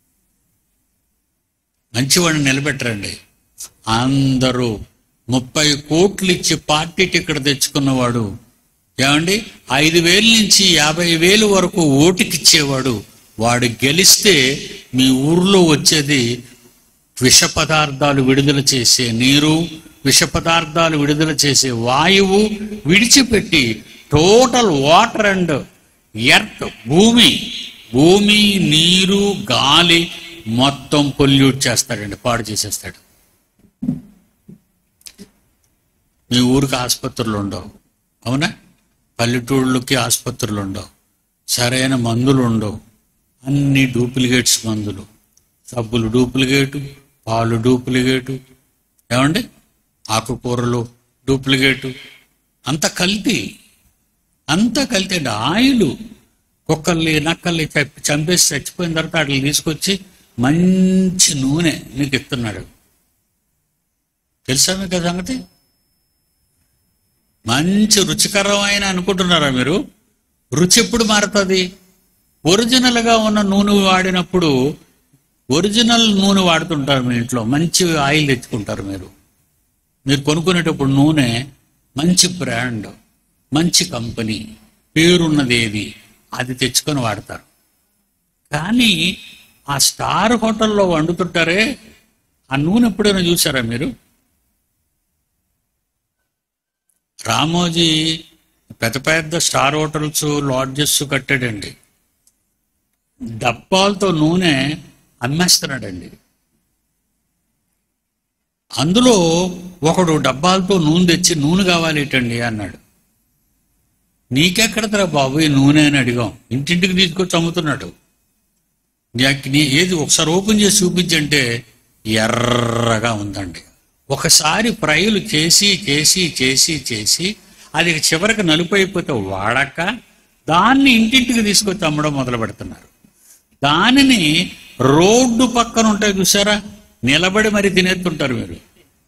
మంచివాడిని నిలబెట్టరండి అందరూ ముప్పై కోట్లు ఇచ్చి పార్టీ టికెట్ తెచ్చుకున్నవాడు ఏమండి ఐదు వేల నుంచి యాభై వేలు వరకు ఓటుకిచ్చేవాడు వాడు గెలిస్తే మీ ఊర్లో వచ్చేది విష పదార్థాలు విడుదల చేసే నీరు విష పదార్థాలు విడుదల చేసే వాయువు విడిచిపెట్టి టోటల్ వాటర్ అండ్ ఎర్త్ భూమి భూమి నీరు గాలి మొత్తం పొల్యూట్ చేస్తాడండి పాడు చేసేస్తాడు మీ ఊరికి ఆసుపత్రులు ఉండవు అవునా పల్లెటూళ్ళకి ఆసుపత్రులు ఉండవు సరైన మందులు ఉండవు అన్ని డూప్లికేట్స్ మందులు సబ్బులు డూప్లికేటు పాలు డూప్లికేటు ఏమండి ఆకుకూరలు డూప్లికేటు అంత కల్తీ అంత కల్తీ అండి ఆయిల్ కుక్కల్ని నక్కల్ని చంపి చంపేసి చచ్చిపోయిన తర్వాత వాటిని తీసుకొచ్చి మంచి నూనె మీకు ఇస్తున్నాడు తెలుసా మీకు ఆ సంగతి మంచి రుచికరమైన అనుకుంటున్నారా మీరు రుచి ఎప్పుడు మారుతుంది ఒరిజినల్గా ఉన్న నూనె వాడినప్పుడు ఒరిజినల్ నూనె వాడుతుంటారు మీ ఇంట్లో మంచి ఆయిల్ తెచ్చుకుంటారు మీరు మీరు కొనుక్కునేటప్పుడు నూనె మంచి బ్రాండ్ మంచి కంపెనీ పేరున్నది ఏది అది తెచ్చుకొని వాడతారు కానీ ఆ స్టార్ హోటల్లో వండుతుంటారే ఆ నూనె ఎప్పుడైనా చూసారా మీరు రామోజీ పెద్ద పెద్ద స్టార్ హోటల్స్ లాడ్జెస్ కట్టాడండి డబ్బాలతో నూనె అమ్మేస్తున్నాడండి అందులో ఒకడు డబ్బాలతో నూనె తెచ్చి నూనె కావాలేటండి అన్నాడు నీకెక్కడతరా బాబు ఈ నూనె అని అడిగాం ఇంటింటికి తీసుకొచ్చి అమ్ముతున్నాడు నీకు నీ ఏది ఒకసారి ఓపెన్ చేసి చూపించంటే ఎర్రగా ఉందండి ఒకసారి ఫ్రైలు చేసి చేసి చేసి చేసి అది చివరికి నలుపు అయిపోతే వాడక దాన్ని ఇంటింటికి తీసుకొచ్చి అమ్మడం మొదలు పెడుతున్నారు దానిని రోడ్డు పక్కన ఉంటాయి చూసారా నిలబడి మరి తినేస్తుంటారు మీరు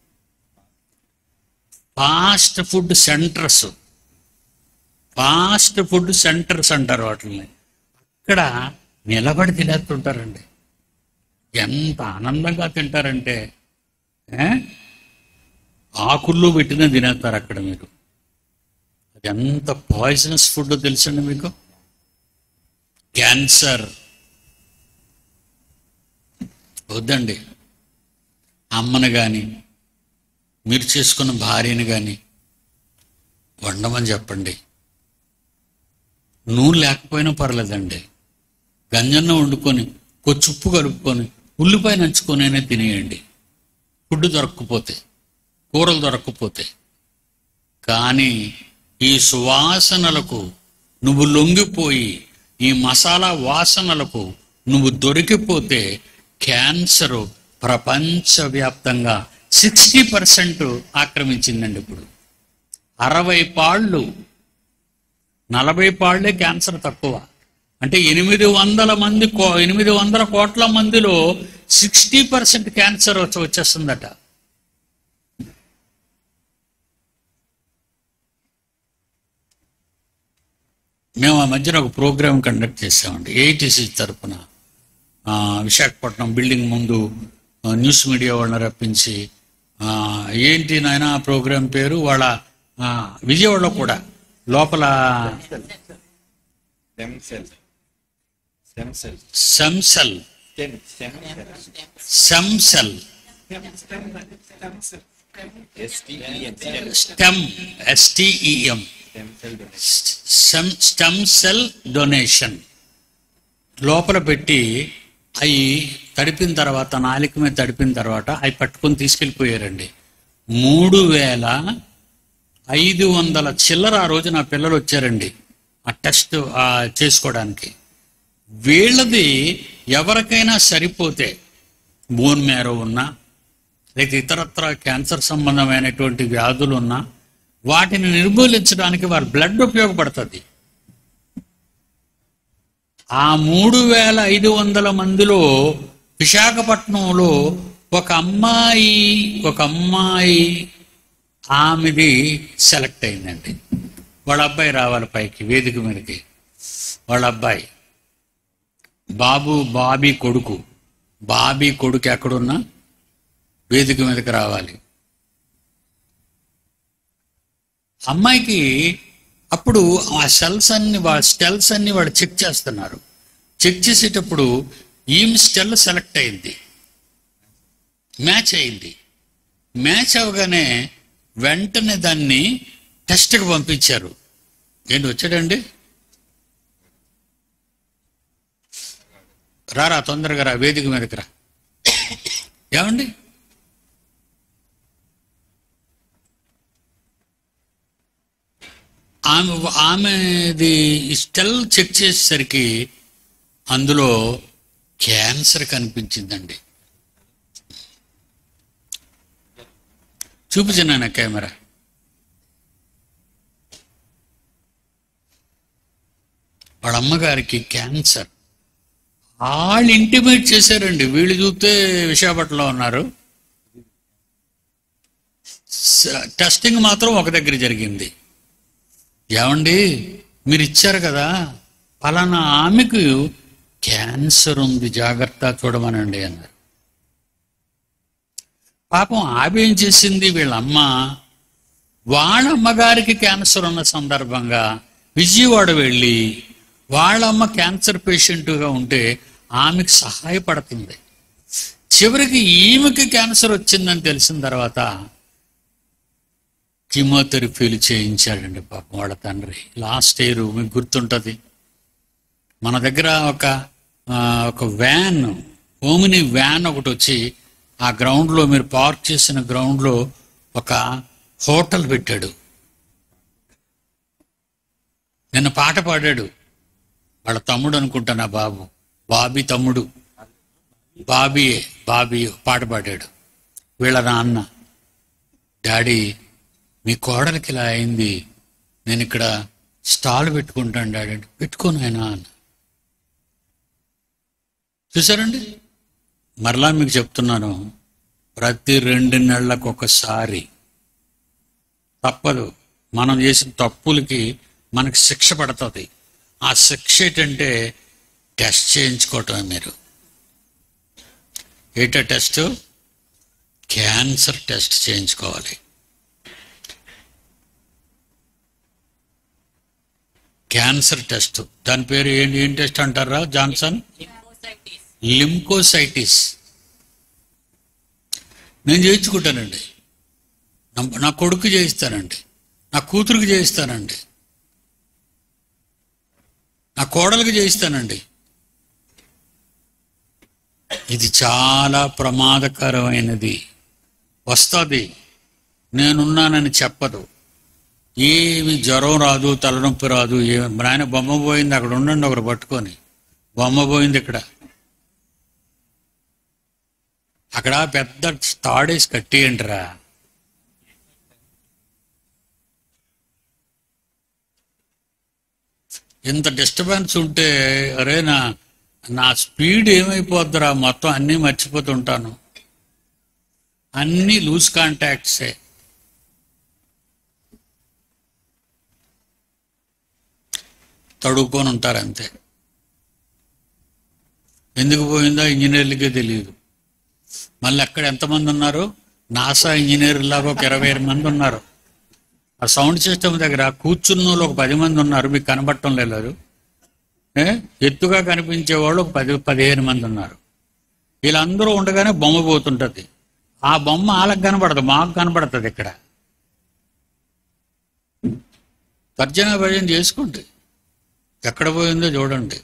fast food centres fast food centres అంటారు వాటిని అక్కడ నిలబడి తినేస్తుంటారండి ఎంత ఆనందంగా తింటారంటే ఏ? ఆకుల్లో పెట్టిన తినేస్తారు అక్కడ మీరు అది ఎంత పాయిజనస్ ఫుడ్ తెలుసండి మీకు క్యాన్సర్ వద్దండి అమ్మని కానీ మీరు చేసుకున్న భార్యని కానీ వండమని చెప్పండి నూనె లేకపోయినా పర్లేదండి గంజన్న వండుకొని కొంచెం ఉప్పు కలుపుకొని ఉల్లిపాయ నంచుకొనైనా తినేయండి ఫుడ్ దొరకకపోతే కూరలు దొరకకపోతే కానీ ఈ సువాసనలకు నువ్వు లొంగిపోయి ఈ మసాలా వాసనలకు నువ్వు దొరికిపోతే క్యాన్సర్ ప్రపంచవ్యాప్తంగా సిక్స్టీ పర్సెంట్ ఆక్రమించిందండి ఇప్పుడు అరవై పాళ్ళు నలభై పాళ్లే క్యాన్సర్ తక్కువ అంటే ఎనిమిది వందల మంది కో ఎనిమిది వందల కోట్ల మందిలో సిక్స్టీ పర్సెంట్ క్యాన్సర్ వచ్చి వచ్చేస్తుందట మేము ఆ మధ్యన ఒక ప్రోగ్రామ్ కండక్ట్ చేసామండి ఏఐటీసీ తరపున ఆ, విశాఖపట్నం బిల్డింగ్ ముందు ఆ, న్యూస్ మీడియా వాళ్ళని రప్పించి ఆ, ఏంటి నాయన ఆ ప్రోగ్రాం పేరు వాళ్ళ ఆ, విజయవాడలో కూడా లోపల Stem cell. Stem cell. Stem cell Stem. Stem cell. Stem cell S-T-E-M. Stem. Stem S T E M Stem cell donation. Stem stem cell donation లోపల పెట్టి అవి తడిపిన తర్వాత నాలిక మీద తడిపిన తర్వాత అవి పట్టుకొని తీసుకెళ్ళిపోయారండి మూడు వేల ఐదు వందల చిల్లర ఆ రోజు నా పిల్లలు వచ్చారండి ఆ టెస్ట్ ఆ, చేసుకోవడానికి వీళ్ళది ఎవరికైనా సరిపోతే బోన్ మ్యారో ఉన్నా లేక ఇతరత్ర క్యాన్సర్ సంబంధమైనటువంటి వ్యాధులు ఉన్నా వాటిని నిర్మూలించడానికి వారి బ్లడ్ ఉపయోగపడుతుంది ఆ మూడు వేల ఐదు వందల మందిలో విశాఖపట్నంలో ఒక అమ్మాయి ఒక అమ్మాయి ఆమెది సెలెక్ట్ అయిందండి వాళ్ళ అబ్బాయి రావాలి పైకి వేదిక మీదకి వాళ్ళ అబ్బాయి బాబు బాబీ కొడుకు బాబీ కొడుకు ఎక్కడున్నా వేదిక మీదకి రావాలి అమ్మాయికి అప్పుడు ఆ సెల్స్ అన్ని వాళ్ళ స్టెల్స్ అన్ని వాడు చెక్ చేస్తున్నారు చెక్ చేసేటప్పుడు ఈమె స్టెల్ సెలెక్ట్ అయింది మ్యాచ్ అయింది మ్యాచ్ అవగానే వెంటనే దాన్ని టెస్ట్కి పంపించారు ఏంటి వచ్చాడండి రారా తొందరగా రా వేదిక మీదకి రా ఏమండి ఆమె ఆమెది స్టెల్ చెక్ చేసేసరికి అందులో క్యాన్సర్ కనిపించిందండి చూపించాను కెమెరా వాళ్ళ అమ్మగారికి క్యాన్సర్ వాళ్ళు ఇంటిమేట్ చేశారండి వీళ్ళు చూస్తే విశాఖపట్నంలో ఉన్నారు స- టెస్టింగ్ మాత్రం ఒక దగ్గర జరిగింది ఏమండి మీరు ఇచ్చారు కదా పలానా ఆమెకు క్యాన్సర్ ఉంది జాగ్రత్త చూడమనండి అన్నారు పాపం ఆమె ఏం చేసింది వీళ్ళ అమ్మ వాళ్ళ అమ్మగారికి క్యాన్సర్ ఉన్న సందర్భంగా విజయవాడ వెళ్ళి వాళ్ళ అమ్మ క్యాన్సర్ పేషెంట్గా ఉంటే ఆమెకు సహాయపడుతుంది చివరికి ఈమెకి క్యాన్సర్ వచ్చిందని తెలిసిన తర్వాత కీమోథెరపీలు చేయించాడండి పాపం వాళ్ళ తండ్రి లాస్ట్ ఇయర్ మీకు గుర్తుంటుంది మన దగ్గర ఒక ఆ, ఒక వ్యాన్ ఓమిని వ్యాన్ ఒకటి వచ్చి ఆ గ్రౌండ్లో మీరు పార్క్ చేసిన గ్రౌండ్లో ఒక హోటల్ పెట్టాడు నిన్న పాట పాడాడు వాళ్ళ తమ్ముడు అనుకుంటా నా బాబు బాబీ తమ్ముడు బాబీయే బాబీ పాట పాడాడు వీళ్ళ నాన్న డాడీ మీ కోడలికి ఇలా అయింది నేను ఇక్కడ స్టాల్ పెట్టుకుంటాను డాడీ అంటే పెట్టుకోను ఆయన అన్న చూసారండి మరలా మీకు చెప్తున్నాను ప్రతి రెండు నెలలకు ఒకసారి తప్పదు మనం చేసిన తప్పులకి మనకి శిక్ష పడుతుంది ఆ శిక్ష ఏంటంటే టెస్ట్ చేయించుకోవటం మీరు ఏటా టెస్ట్ క్యాన్సర్ టెస్ట్ చేయించుకోవాలి క్యాన్సర్ టెస్ట్ దాని పేరు ఏంటి ఏం టెస్ట్ అంటారా జాన్సన్ లింకోసైటిస్ నేను చేయించుకుంటానండి నా- నా కొడుకు చేయిస్తానండి నా కూతురికి చేయిస్తానండి నా కోడలికి చేయిస్తానండి ఇది చాలా ప్రమాదకరమైనది వస్తుంది నేనున్నానని చెప్పదు ఏమి జ్వరం రాదు తలనొప్పి రాదు ఏ నాయన బొమ్మ పోయింది అక్కడ ఉండండి ఒకరు పట్టుకొని బొమ్మ పోయింది ఇక్కడ అక్కడ పెద్ద తాడేసి కట్టేయండిరా ఇంత డిస్టర్బెన్స్ ఉంటే అరే నా నా స్పీడ్ ఏమైపోద్దిరా మొత్తం అన్నీ మర్చిపోతుంటాను అన్నీ లూజ్ కాంటాక్ట్సే తడుక్కొని ఉంటారు అంతే ఎందుకు పోయిందో ఇంజనీర్లకే తెలియదు మళ్ళీ అక్కడ ఎంతమంది ఉన్నారు నాసా ఇంజనీర్ లాగా ఒక ఇరవై ఐదు మంది ఉన్నారు ఆ సౌండ్ సిస్టమ్ దగ్గర కూర్చున్న వాళ్ళు ఒక పది మంది ఉన్నారు మీకు కనబడటం లేదు ఏ? ఎత్తుగా కనిపించే వాళ్ళు ఒక పది పదిహేను మంది ఉన్నారు వీళ్ళందరూ ఉండగానే బొమ్మ పోతుంటది ఆ బొమ్మ వాళ్ళకి కనబడదు మాకు కనబడుతుంది ఇక్కడ తర్జన భజన చేసుకోండి ఎక్కడ పోయిందో చూడండి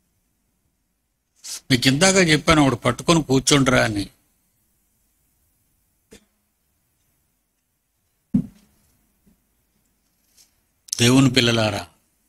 మీకు ఇందాక చెప్పాను ఒకడు పట్టుకొని కూర్చుండ్రా అని దేవుని పిల్లలారా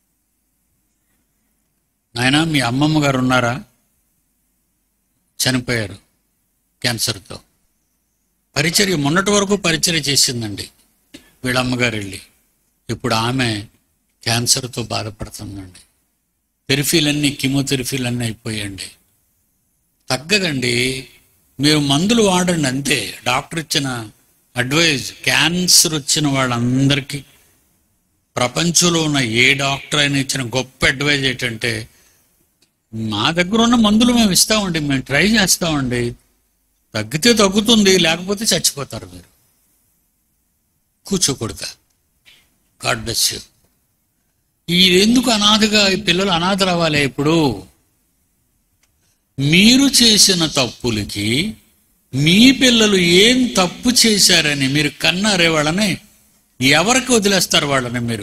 నాయన మీ అమ్మమ్మ గారు ఉన్నారా చనిపోయారు క్యాన్సర్తో పరిచర్య మొన్నటి వరకు పరిచర్య చేసిందండి వీళ్ళ అమ్మగారు వెళ్ళి ఇప్పుడు ఆమె క్యాన్సర్తో బాధపడుతుందండి థెరపీలన్నీ కిమోథెరపీలన్నీ అయిపోయండి తగ్గదండి మీరు మందులు వాడండి అంతే డాక్టర్ ఇచ్చిన అడ్వైజ్ క్యాన్సర్ వచ్చిన వాళ్ళందరికీ ప్రపంచంలో ఉన్న ఏ డాక్టర్ అయినా ఇచ్చిన గొప్ప అడ్వైజ్ ఏంటంటే మా దగ్గర ఉన్న మందులు మేము ఇస్తామండి మేము ట్రై చేస్తామండి తగ్గితే తగ్గుతుంది లేకపోతే చచ్చిపోతారు మీరు కూర్చోకూడదు గాడ్ బ్లెస్ యూ ఈ ఎందుకు అనాథగా ఈ పిల్లలు అనాథలు అవ్వాలి ఇప్పుడు మీరు చేసిన తప్పులకి మీ పిల్లలు ఏం తప్పు చేశారని మీరు కన్నారే వాళ్ళని ఎవరికి వదిలేస్తారు వాళ్ళని మీరు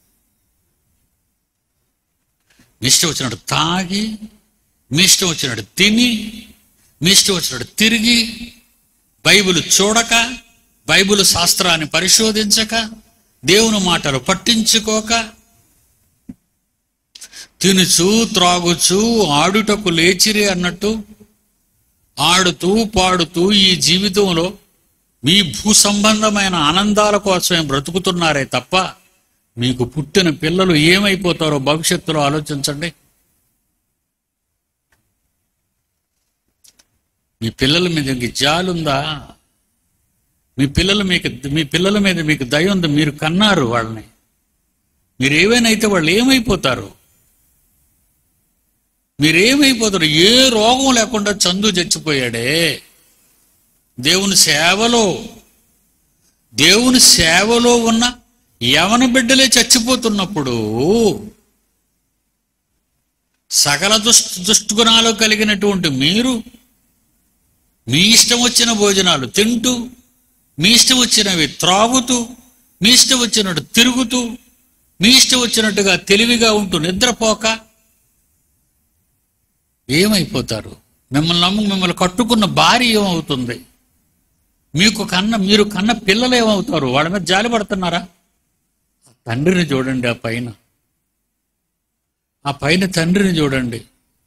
మీ ఇష్టం వచ్చినట్టు తాగి మీ ఇష్టం వచ్చినట్టు తిని మీ ఇష్టం వచ్చినట్టు తిరిగి బైబిల్ చూడక బైబిల్ శాస్త్రాన్ని పరిశోధించక దేవుని మాటలు పట్టించుకోక తినుచు త్రాగుచు ఆడుటకు లేచిరి అన్నట్టు ఆడుతూ పాడుతూ ఈ జీవితంలో మీ భూ సంబంధమైన ఆనందాల కోసమే బ్రతుకుతున్నారే తప్ప మీకు పుట్టిన పిల్లలు ఏమైపోతారో భవిష్యత్తులో ఆలోచించండి మీ పిల్లల మీద మీకు జాలుందా మీ పిల్లల మీకు మీ పిల్లల మీద మీకు దయ ఉంది మీరు కన్నారు వాళ్ళని మీరు ఏవైనా అయితే వాళ్ళు ఏమైపోతారు మీరేమైపోతారు ఏ రోగం లేకుండా చందు చచ్చిపోయాడే దేవుని సేవలో దేవుని సేవలో ఉన్న యవన బిడ్డలే చచ్చిపోతున్నప్పుడు సకల దుష్ట దుష్టుగుణాలు కలిగినటువంటి మీరు మీ ఇష్టం వచ్చిన భోజనాలు తింటూ మీ ఇష్టం వచ్చినవి త్రాగుతూ మీ ఇష్టం వచ్చినట్టు తిరుగుతూ మీ ఇష్టం వచ్చినట్టుగా తెలివిగా ఉంటూ నిద్రపోక ఏమైపోతారు మిమ్మల్ని నమ్ము మిమ్మల్ని కట్టుకున్న భార్య ఏమవుతుంది మీకు కన్న మీరు కన్న పిల్లలు ఏమవుతారు వాళ్ళ మీద జాలి పడుతున్నారా ఆ తండ్రిని చూడండి ఆ పైన ఆ పైన తండ్రిని చూడండి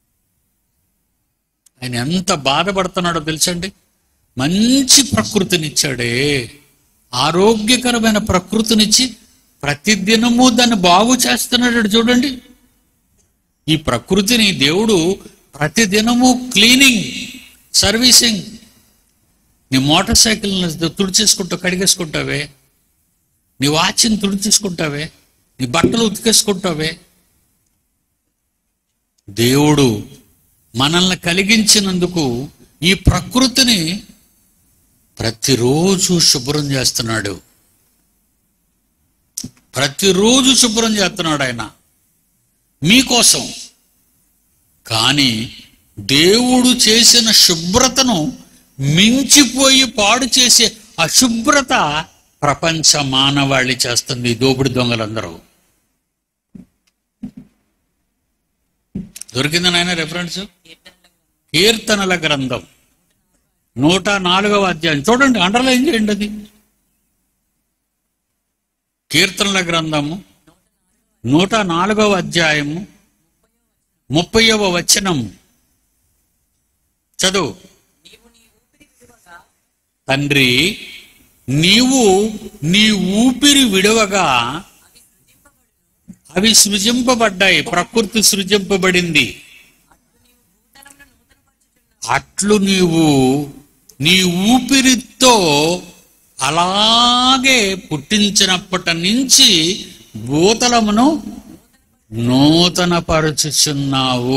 ఆయన ఎంత బాధపడుతున్నాడో తెలుసండి మంచి ప్రకృతినిచ్చాడే ఆరోగ్యకరమైన ప్రకృతినిచ్చి ప్రతిదినము దాన్ని బాగు చేస్తున్నాడు చూడండి ఈ ప్రకృతిని దేవుడు ప్రతిదినము క్లీనింగ్ సర్వీసింగ్ నీ మోటార్ సైకిల్ని తుడిచేసుకుంటూ కడిగేసుకుంటావే నీ వాచ్ని తుడిచేసుకుంటావే నీ బట్టలు ఉతికేసుకుంటావే దేవుడు మనల్ని కలిగించినందుకు ఈ ప్రకృతిని ప్రతిరోజు శుభ్రం చేస్తున్నాడు ప్రతిరోజు శుభ్రం చేస్తున్నాడు ఆయన మీకోసం కానీ దేవుడు చేసిన శుభ్రతను మించిపోయి పాడు చేసే అశుభ్రత ప్రపంచ మానవాళి చేస్తుంది ఈ దోపిడి దొంగలందరూ దొరికింది నాయన రెఫరెన్స్ కీర్తనల గ్రంథం నూట నాలుగవ అధ్యాయం చూడండి అండర్లైన్ చేయండి అది కీర్తనల గ్రంథము నూట నాలుగవ అధ్యాయము ముప్పైవ వచనం చదువు తండ్రి నీవు నీ ఊపిరి విడవగా అవి సృజింపబడ్డాయి ప్రకృతి సృజింపబడింది అట్లు నీవు నీ ఊపిరితో అలాగే పుట్టించినప్పటి నుంచి భూతలమును నూతనపరుచుచున్నావు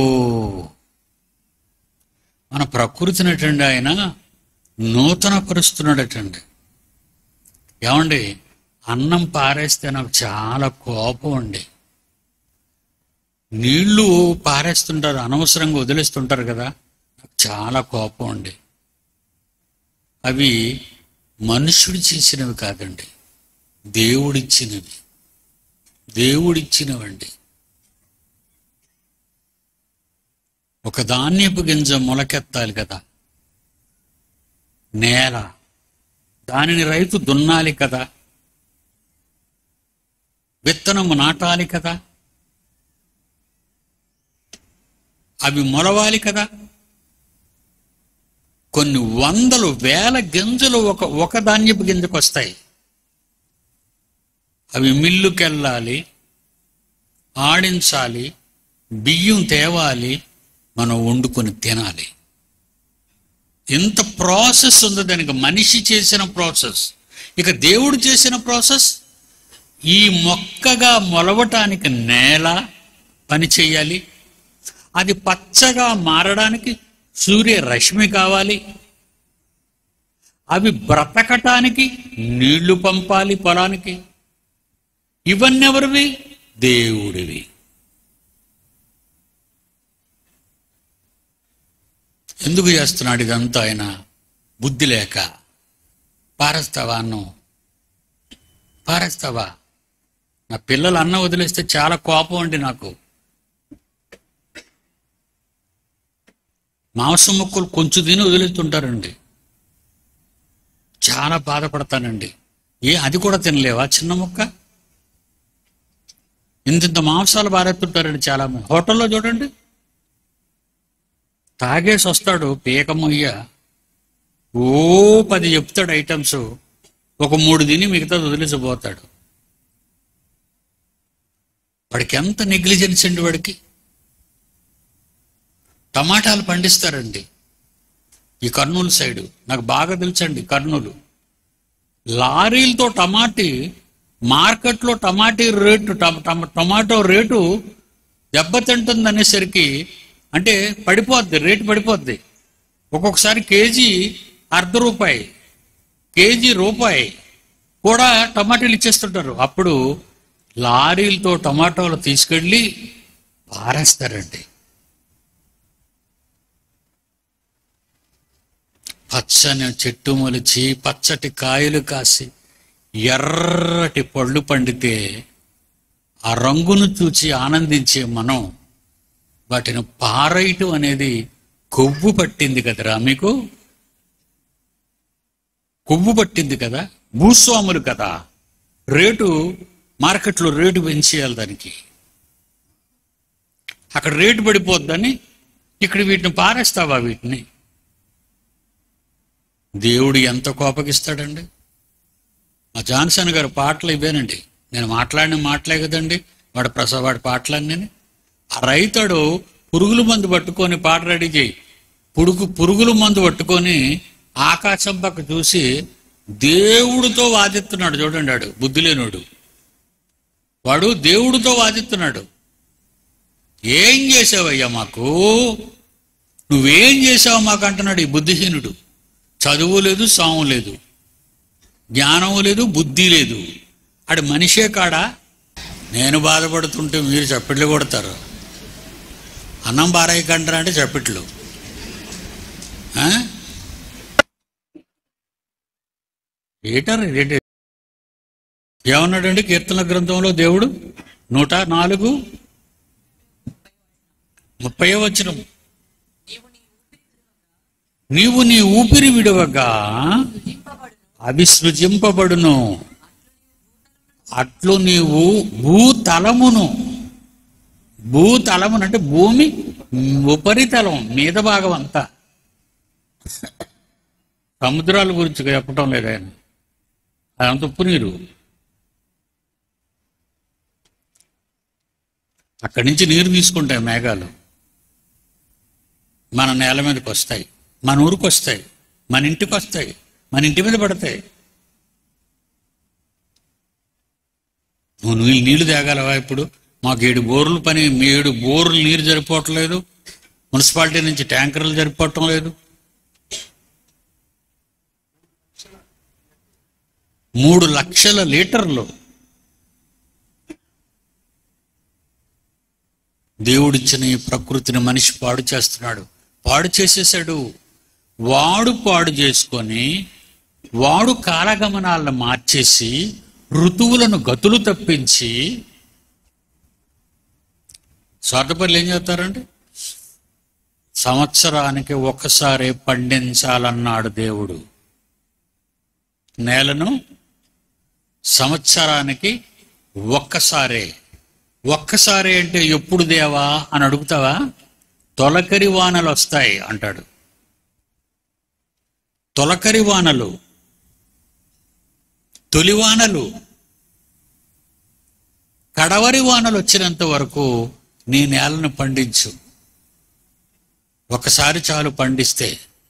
మన ప్రకృతినటండి ఆయన నూతనపరుస్తున్నాడటండి ఏమండి అన్నం పారేస్తే నాకు చాలా కోపం అండి నీళ్లు పారేస్తుంటారు అనవసరంగా వదిలేస్తుంటారు కదా నాకు చాలా కోపం అండి అవి మనుషుడు చేసినవి కాదండి దేవుడిచ్చినవి దేవుడిచ్చినవండి ఒక ధాన్యపు గింజ మొలకెత్తాలి కదా నేల దానిని రైతు దున్నాలి కదా విత్తనము నాటాలి కదా అవి మొలవాలి కదా కొన్ని వందలు వేల గింజలు ఒక ఒక ధాన్యపు గింజకు వస్తాయి అవి మిల్లుకెళ్ళాలి ఆడించాలి బియ్యం తేవాలి మనం వండుకొని తినాలి ఇంత ప్రాసెస్ ఉంది దానికి మనిషి చేసిన ప్రాసెస్ ఇక దేవుడు చేసిన ప్రాసెస్ ఈ మొక్కగా మొలవటానికి నేల పని చేయాలి అది పచ్చగా మారడానికి సూర్య రశ్మి కావాలి అవి బ్రతకటానికి నీళ్లు పంపాలి పొలానికి ఇవన్నీ ఎవరివి దేవుడివి ఎందుకు చేస్తున్నాడు ఇదంతా ఆయన బుద్ధి లేక పారేస్తావా అన్నం పారేస్తావా నా పిల్లలు అన్నం వదిలేస్తే చాలా కోపం అండి నాకు మాంసం ముక్కలు కొంచెం తిని వదిలేస్తుంటారండి చాలా బాధపడతానండి ఏ అది కూడా తినలేవా చిన్న ముక్క ఇంత ఇంత మాంసాలు బారెత్తుంటారండి చాలా మంది హోటల్లో చూడండి తాగేసి వస్తాడు పీకమయ్య ఓ పది చెప్తాడు ఐటమ్స్ ఒక మూడు తిని మిగతా వదిలేసిపోతాడు వాడికి ఎంత నెగ్లిజెన్స్ అండి వాడికి టమాటాలు పండిస్తారండి ఈ కర్నూలు సైడు నాకు బాగా తెలుసండి కర్నూలు లారీలతో టమాటీ మార్కెట్లో టమాటీ రేటు టమ- టమ- టమాటో రేటు దెబ్బతింటుంది అనేసరికి అంటే పడిపోద్ది రేటు పడిపోద్ది ఒక్కొక్కసారి కేజీ అర్ధ రూపాయి కేజీ రూపాయి కూడా టమాటాలు ఇచ్చేస్తుంటారు అప్పుడు లారీలతో టమాటోలు తీసుకెళ్ళి పారేస్తారండి పచ్చని చెట్టు మొలిచి పచ్చటి కాయలు కాసి ఎర్రటి పళ్ళు పండితే ఆ రంగును చూచి ఆనందించే మనం వాటిని పారేయటం అనేది కొవ్వు పట్టింది కదరా మీకు కొవ్వు పట్టింది కదా భూస్వాములు కదా రేటు మార్కెట్లో రేటు పెంచేయాలి దానికి అక్కడ రేటు పడిపోద్దని ఇక్కడ వీటిని పారేస్తావా వీటిని దేవుడు ఎంత కోపగిస్తాడండి మా జాన్సన్ గారు పాటలు ఇవేనండి నేను మాట్లాడిన మాటలే కదండి వాడు ప్రసవ వాడి పాటలన్నీ ఆ రైతుడు పురుగుల మందు పట్టుకొని పాట రెడీ చేయి పురుగు పురుగుల మందు పట్టుకొని ఆకాశం పక్క చూసి దేవుడితో వాదిస్తున్నాడు చూడండి వాడు బుద్ధి లేనోడు వాడు దేవుడితో వాదిస్తున్నాడు ఏం చేసావయ్యా మాకు నువ్వేం చేసావు మాకు అంటున్నాడు ఈ బుద్ధిహీనుడు చదువు లేదు సాము లేదు జ్ఞానము లేదు బుద్ధి లేదు ఆడు మనిషే కాడా నేను బాధపడుతుంటే మీరు చప్పట్లు కొడతారు అన్నం బారాయికంటారా అంటే చప్పట్లు ఆ? ఏటారు ఏంటి ఏమన్నాడండి కీర్తన గ్రంథంలో దేవుడు నూట నాలుగు ముప్పై వచనం నీవు నీ ఊపిరి విడవగా అవి సృజింపబడును అట్లు నీవు భూతలమును భూతలమును అంటే భూమి ఉపరితలం మీద భాగం అంతా సముద్రాల గురించి చెప్పటం లేదు ఆయన అదంత ఉప్పు నీరు అక్కడి నుంచి నీరు తీసుకుంటాయి మేఘాలు మన నేల మీదకి వస్తాయి మన ఊరికి వస్తాయి మన ఇంటికి వస్తాయి మన ఇంటి మీద పడతాయి నువ్వు నీళ్ళు నీళ్లు తేగలవా ఇప్పుడు మాకు ఏడు బోర్లు పని మీ ఏడు బోర్లు నీరు సరిపోవట్లేదు మున్సిపాలిటీ నుంచి ట్యాంకర్లు సరిపోవటం లేదు మూడు లక్షల లీటర్లు దేవుడిచ్చిన ఈ ప్రకృతిని మనిషి పాడు చేస్తున్నాడు పాడు చేసేసాడు వాడు పాడు చేసుకొని వాడు కాలగమనాలను మార్చేసి ఋతువులను గతులు తప్పించి స్వార్థపరులు ఏం చేస్తారండి సంవత్సరానికి ఒక్కసారి పండించాలన్నాడు దేవుడు నేలను సంవత్సరానికి ఒక్కసారే ఒక్కసారి అంటే ఎప్పుడు దేవా అని అడుగుతావా తొలకరి వానలు వస్తాయి అంటాడు తొలకరి వానలు తొలి వానలు కడవరి వానలు వచ్చినంత వరకు నీ నేలను పండించు ఒకసారి చాలు పండిస్తే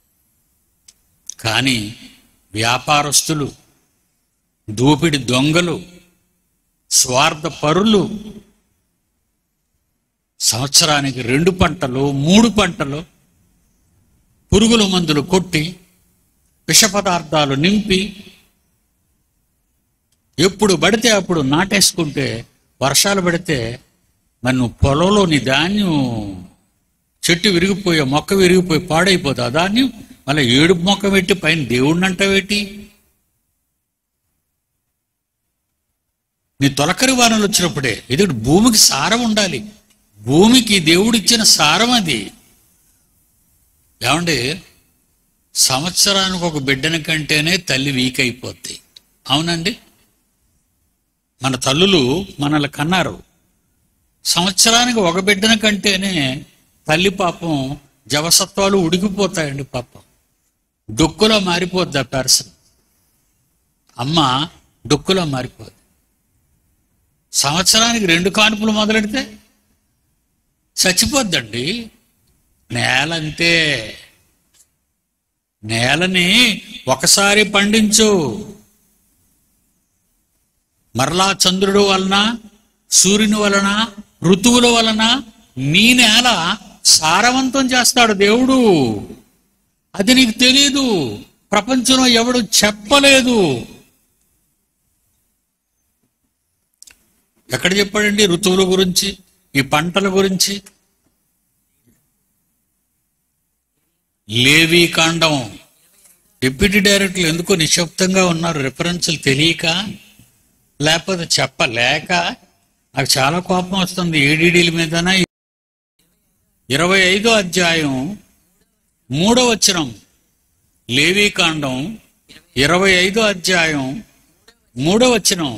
కానీ వ్యాపారస్తులు దోపిడి దొంగలు స్వార్థ పరులు సంవత్సరానికి రెండు పంటలు మూడు పంటలు పురుగుల మందులు కొట్టి విష పదార్థాలు నింపి ఎప్పుడు పడితే అప్పుడు నాటేసుకుంటే వర్షాలు పడితే మరి నువ్వు పొలంలో నీ ధాన్యం చెట్టు విరిగిపోయే మొక్క విరిగిపోయి పాడైపోతా ధాన్యం మళ్ళీ ఏడుపు మొక్క పెట్టి పైన దేవుడిని అంటావేటి నీ తొలకరి వానలు వచ్చినప్పుడే ఇది భూమికి సారం ఉండాలి భూమికి దేవుడిచ్చిన సారం అది ఏమండి సంవత్సరానికి ఒక బిడ్డని కంటేనే తల్లి వీక్ అయిపోద్ది అవునండి మన తల్లులు మనల్ని కన్నారు సంవత్సరానికి ఒక బిడ్డని కంటేనే తల్లి పాపం జవసత్వాలు ఉడికిపోతాయండి పాపం డొక్కులో మారిపోద్ది ఆ పర్సన్ అమ్మ డొక్కులో మారిపోద్ది సంవత్సరానికి రెండు కానుపులు మొదలెడితే చచ్చిపోద్దండి నేల అంతే నేలని ఒకసారి పండించు మరలా చంద్రుడు వలన సూర్యుని వలన ఋతువుల వలన నీ నేల సారవంతం చేస్తాడు దేవుడు అది నీకు తెలియదు ప్రపంచంలో ఎవడు చెప్పలేదు ఎక్కడ చెప్పాడండి ఋతువుల గురించి ఈ పంటల గురించి లేవీ కాండం డిప్యూటీ డైరెక్టర్లు ఎందుకో నిశ్శబ్దంగా ఉన్నారు రిఫరెన్సులు తెలియక లేకపోతే చెప్పలేక నాకు చాలా కోపం వస్తుంది ఏడీడీల మీదన ఇరవై ఐదో అధ్యాయం మూడో వచనం లేవీ కాండం ఇరవై ఐదో అధ్యాయం మూడో వచనం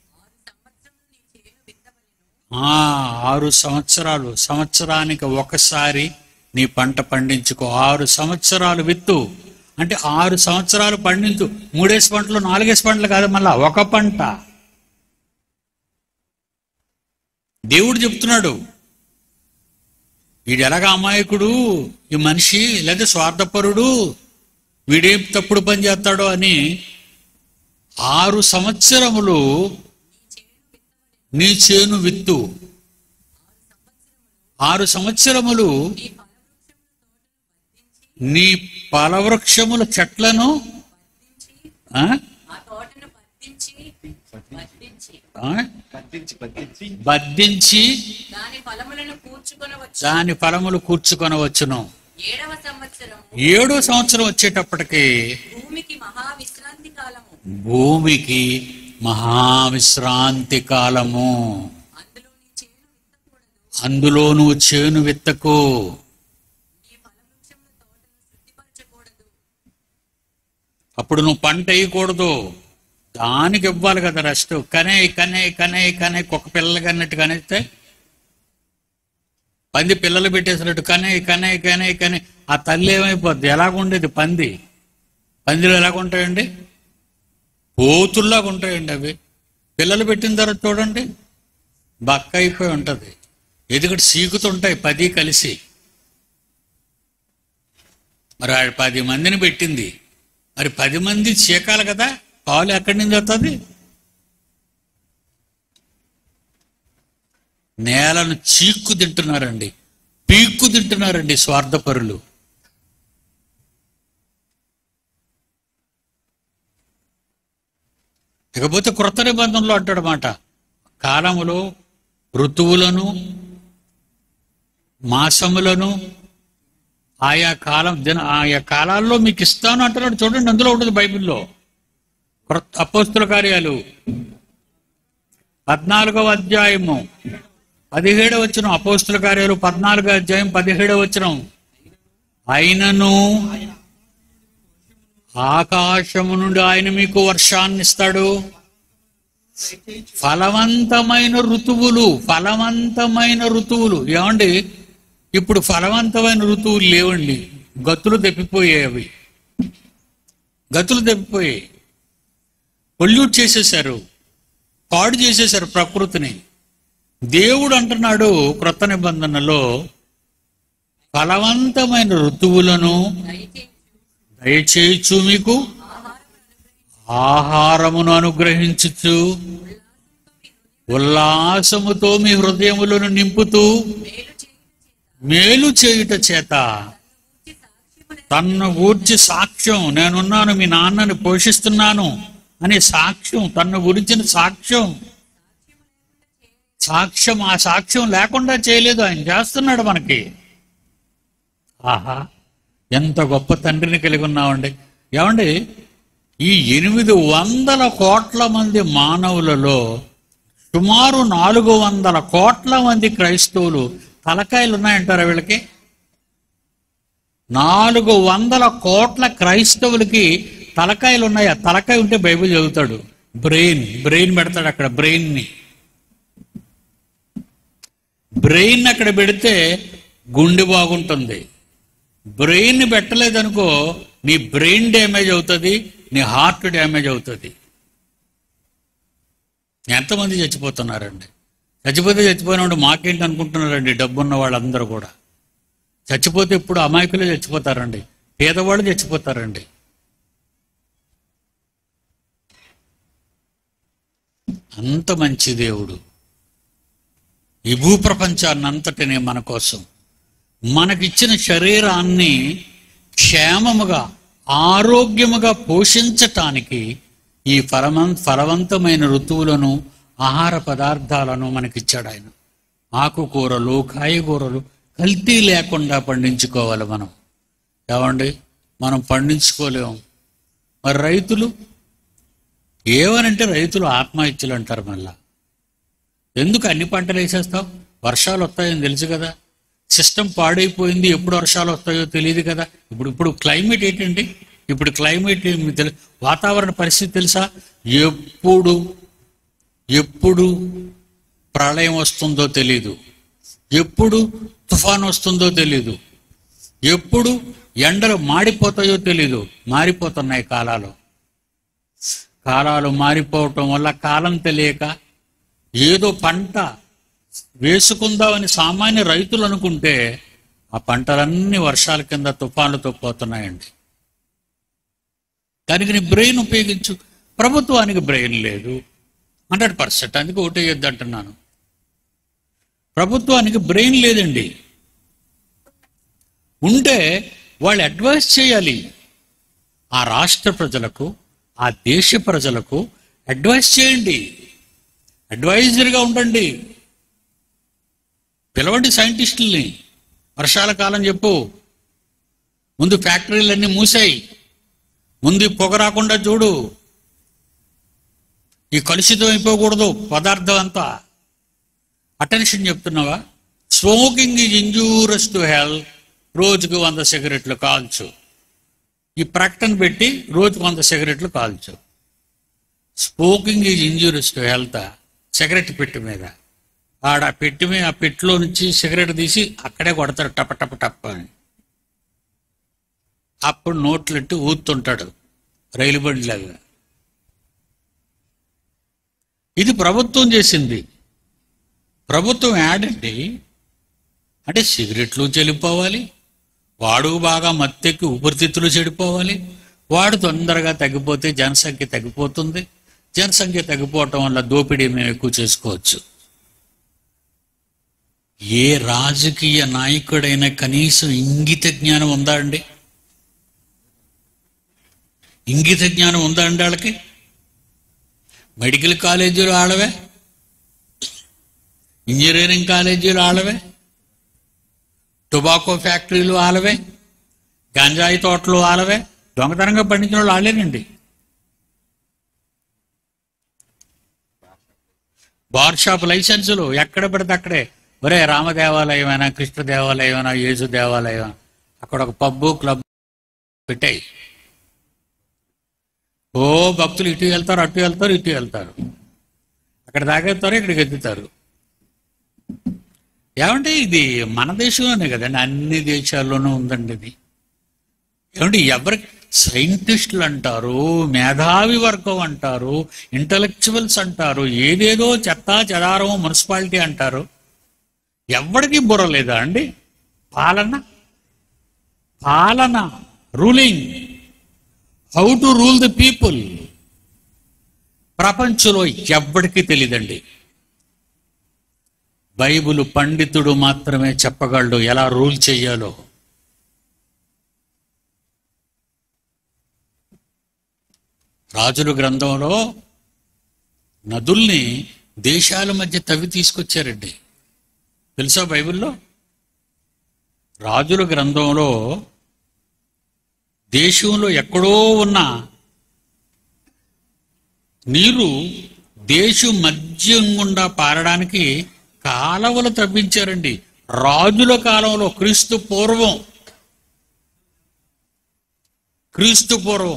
ఆ, ఆరు సంవత్సరాలు సంవత్సరానికి ఒకసారి నీ పంట పండించుకో ఆరు సంవత్సరాలు విత్తు అంటే ఆరు సంవత్సరాలు పండించు మూడేసి పంటలు నాలుగేసి పంటలు కాదు మళ్ళా ఒక పంట దేవుడు చెప్తున్నాడు వీడు ఎలాగ అమాయకుడు ఈ మనిషి లేదా స్వార్థపరుడు వీడేం తప్పుడు పని చేస్తాడో అని ఆరు సంవత్సరములు నీ చేను విత్తు ఆరు సంవత్సరములు నీ ఫలవృక్షముల చెట్లను ఆ? ఆ తోటను బద్దించి బద్దించి ఆ? బద్దించి బద్దించి బద్దించి దాని ఫలములను కూర్చుకొనవచ్చు దాని ఫలములు కూర్చుకొనవచ్చును ఏడవ సంవత్సరం ఏడో సంవత్సరం వచ్చేటప్పటికి భూమికి మహా విశ్రాంతి కాలము భూమికి మహావిశ్రాంతి కాలము అందులో నీ చేను విత్తకూడదు అందులో నువ్వు చేను విత్తకు నీ ఫలవృక్షముల తోటను శుద్ధిపరచకూడదు అప్పుడు నువ్వు పంట వేయకూడదు దానికి ఇవ్వాలి కదా రెస్ట్ కనే కనే కనే కనే కుక్క పిల్లలు కన్నట్టు కనేస్తే పంది పిల్లలు పెట్టేసినట్టు కనే కనే కనే కనే ఆ తల్లి ఏమైపోద్ది ఎలాగుండేది పంది పందిలు ఎలాగుంటాయండి పోతుల్లాగా ఉంటాయండి అవి పిల్లలు పెట్టిన తర్వాత చూడండి బక్క అయిపోయి ఉంటుంది ఎదుగుడు సీకుతుంటాయి పది కలిసి మరి ఆడ పది మందిని పెట్టింది మరి పది మంది చీకాలి కదా పాలు ఎక్కడి నుంచి వస్తుంది నేలను చీక్కు తింటున్నారండి పీక్కు తింటున్నారండి స్వార్థపరులు ఇకపోతే క్రొత్త నిబంధనలో అంటాడనమాట కాలములో ఋతువులను మాసములను ఆయా కాలం దిన ఆయా కాలాల్లో మీకు ఇస్తాను అంటున్నాడు చూడండి అందులో ఉంటుంది బైబిల్లో క్రొత్త అపోస్తుల కార్యాలు పద్నాలుగవ అధ్యాయము పదిహేడవ వచ్చిన అపోస్తుల కార్యాలు పద్నాలుగో అధ్యాయం పదిహేడవ వచ్చిన అయినను ఆకాశము నుండి ఆయన మీకు వర్షాన్ని ఇస్తాడు ఫలవంతమైన ఋతువులు ఫలవంతమైన ఋతువులు ఏమండి ఇప్పుడు ఫలవంతమైన ఋతువులు లేవండి గతులు తెప్పిపోయాయి అవి గతులు తెప్పిపోయాయి పొల్యూట్ చేసేశారు పాడు చేసేశారు ప్రకృతిని దేవుడు అంటున్నాడు క్రొత్త నిబంధనలో ఫలవంతమైన ఋతువులను దయచేసి దయచేయచ్చు మీకు ఆహారమును అనుగ్రహించుచు ఉల్లాసముతో మీ హృదయములను నింపుతూ మేలు చేయుట మేలు చేయుట చేత చేత గూర్చి సాక్ష్యమున తన్ను గూర్చి సాక్ష్యం నేనున్నాను మీ నాన్నని పోషిస్తున్నాను అనే సాక్ష్యం తన్ను గురించిన సాక్ష్యం సాక్ష్యం ఆ సాక్ష్యం లేకుండా చేయలేదు ఆయన చేస్తున్నాడు మనకి ఆహా ఎంత గొప్ప తండ్రిని కలిగి ఉన్నామండి ఏమండి ఈ ఎనిమిది వందల కోట్ల మంది మానవులలో సుమారు నాలుగు వందల కోట్ల మంది క్రైస్తవులు తలకాయలు ఉన్నాయంటారా వీళ్ళకి నాలుగు వందల కోట్ల క్రైస్తవులకి తలకాయలు ఉన్నాయి ఆ తలకాయ ఉంటే బైబిల్ చదువుతాడు బ్రెయిన్ బ్రెయిన్ పెడతాడు అక్కడ బ్రెయిన్ని బ్రెయిన్ అక్కడ పెడితే గుండె బాగుంటుంది బ్రెయిన్ పెట్టలేదనుకో నీ బ్రెయిన్ డ్యామేజ్ అవుతుంది నీ హార్ట్ డ్యామేజ్ అవుతుంది ఎంతమంది చచ్చిపోతున్నారండి చచ్చిపోతే చచ్చిపోయినప్పుడు మాకేంటి అనుకుంటున్నారండి డబ్బున్న వాళ్ళందరూ కూడా చచ్చిపోతే ఇప్పుడు అమాయకులే చచ్చిపోతారండి పేదవాళ్ళు చచ్చిపోతారండి అంత మంచి దేవుడు ఈ భూప్రపంచాన్ని అంతటిని మన కోసం మనకిచ్చిన శరీరాన్ని క్షేమముగా ఆరోగ్యముగా పోషించటానికి ఈ ఫలమం ఫలవంతమైన ఋతువులను ఆహార పదార్థాలను మనకిచ్చాడు ఆయన ఆకుకూరలు కాయగూరలు కల్తీ లేకుండా పండించుకోవాలి మనం ఏమండి మనం పండించుకోలేము మరి రైతులు ఏమనంటే రైతులు ఆత్మహత్యలు అంటారు మళ్ళా ఎందుకు అన్ని పంటలు వేసేస్తావు వర్షాలు వస్తాయని తెలుసు కదా సిస్టమ్ పాడైపోయింది ఎప్పుడు వర్షాలు వస్తాయో తెలియదు కదా ఇప్పుడు ఇప్పుడు క్లైమేట్ ఏంటండి ఇప్పుడు క్లైమేట్ ఏమి తెలు వాతావరణ పరిస్థితి తెలుసా ఎప్పుడు ఎప్పుడు ప్రళయం వస్తుందో తెలీదు ఎప్పుడు తుఫాన్ వస్తుందో తెలీదు ఎప్పుడు ఎండలు మాడిపోతాయో తెలీదు మారిపోతున్నాయి కాలాలు కాలాలు మారిపోవటం వల్ల కాలం తెలియక ఏదో పంట వేసుకుందామని సామాన్య రైతులు అనుకుంటే ఆ పంటలన్నీ వర్షాల కింద తుఫాన్లతో పోతున్నాయండి దానికి నీ బ్రెయిన్ ఉపయోగించు ప్రభుత్వానికి బ్రెయిన్ లేదు హండ్రెడ్ పర్సెంట్ అందుకే ఓటేయొద్దు అంటున్నాను ప్రభుత్వానికి బ్రెయిన్ లేదండి ఉంటే వాళ్ళు అడ్వైస్ చేయాలి ఆ రాష్ట్ర ప్రజలకు ఆ దేశ ప్రజలకు అడ్వైస్ చేయండి అడ్వైజర్గా ఉండండి పిలవండి సైంటిస్టుల్ని వర్షాల కాలం చెప్పు ముందు ఫ్యాక్టరీలన్నీ మూసాయి ముందు ఈ పొగ రాకుండా చూడు ఈ కలుషితం అయిపోకూడదు పదార్థం అంతా అటెన్షన్ చెప్తున్నావా smoking is injurious to health రోజుకు వంద సిగరెట్లు కాల్చు ఈ ప్రకటన పెట్టి రోజుకు వంద సిగరెట్లు కాల్చు smoking is injurious to health cigarette పెట్టి మీద ఆడ ఆ పెట్టి మీద ఆ పెట్టిలో నుంచి సిగరెట్ తీసి అక్కడే కొడతాడు టప టప టప్ప అని అప్పుడు నోట్లెట్టి ఊతుంటాడు రైలు బండిలాగా ఇది ప్రభుత్వం చేసింది ప్రభుత్వం యాడ్ అండి అంటే సిగరెట్లు చెడిపోవాలి వాడు బాగా మత్తెక్కి ఊపిరితిత్తులు చెడిపోవాలి వాడు తొందరగా తగ్గిపోతే జనసంఖ్య తగ్గిపోతుంది జనసంఖ్య తగ్గిపోవటం వల్ల దోపిడీ మేము ఎక్కువ చేసుకోవచ్చు ఏ రాజకీయ నాయకుడైనా కనీసం ఇంగిత జ్ఞానం ఉందా అండి ఇంగిత జ్ఞానం ఉందా అండి వాళ్ళకి మెడికల్ కాలేజీలు ఆడవే ఇంజనీరింగ్ కాలేజీలు ఆడవే టొబాకో ఫ్యాక్టరీలు ఆలవే గంజాయి తోటలు ఆలవే దొంగతనంగా పండించిన వాళ్ళు ఆలేనండి బార్ షాప్ లైసెన్సులు ఎక్కడ పడితే అక్కడే ఒరే రామ దేవాలయమైనా కృష్ణ దేవాలయమైనా యేసు దేవాలయం అక్కడ ఒక పబ్బు క్లబ్ పెట్టాయి ఓ భక్తులు ఇటు వెళ్తారు అటు వెళ్తారు ఇటు వెళ్తారు అక్కడ తాగేస్తారు ఇక్కడికి ఎత్తుతారు ఏమంటే ఇది మన దేశంలోనే కదండి అన్ని దేశాల్లోనూ ఉందండి ఇది ఏమంటే ఎవరి సైంటిస్టులు అంటారు మేధావి వర్గం అంటారు ఇంటలెక్చువల్స్ అంటారు ఏదేదో చెత్త చెదారం మున్సిపాలిటీ అంటారు ఎవరికి బుర్ర లేదా అండి పాలన పాలన ruling how to rule the people ప్రపంచంలో ఎవ్వడికి తెలియదండి బైబిల్ పండితుడు మాత్రమే చెప్పగలడు ఎలా రూల్ చెయ్యాలో రాజుల గ్రంథంలో నదుల్ని దేశాల మధ్య తవ్వి తీసుకొచ్చారండి తెలుసా బైబిల్లో రాజుల గ్రంథంలో దేశంలో ఎక్కడో ఉన్న నీరు దేశం మధ్యం గుండా పారడానికి కాలవలు తవ్వించారండి రాజుల కాలంలో క్రీస్తు పూర్వం క్రీస్తు పూర్వం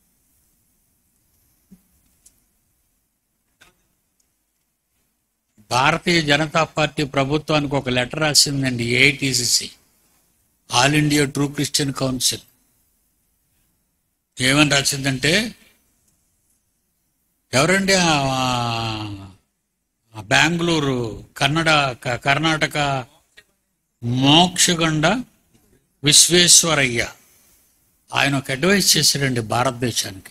భారతీయ జనతా పార్టీ ప్రభుత్వానికి ఒక లెటర్ రాసిందండి AITCC all India true Christian council ఏమని రాసిందంటే ఎవరండి ఆ- ఆ బెంగళూరు కన్నడ క- కర్ణాటక మోక్షగండ విశ్వేశ్వరయ్య ఆయన ఒక అడ్వైస్ చేశాడండి భారతదేశానికి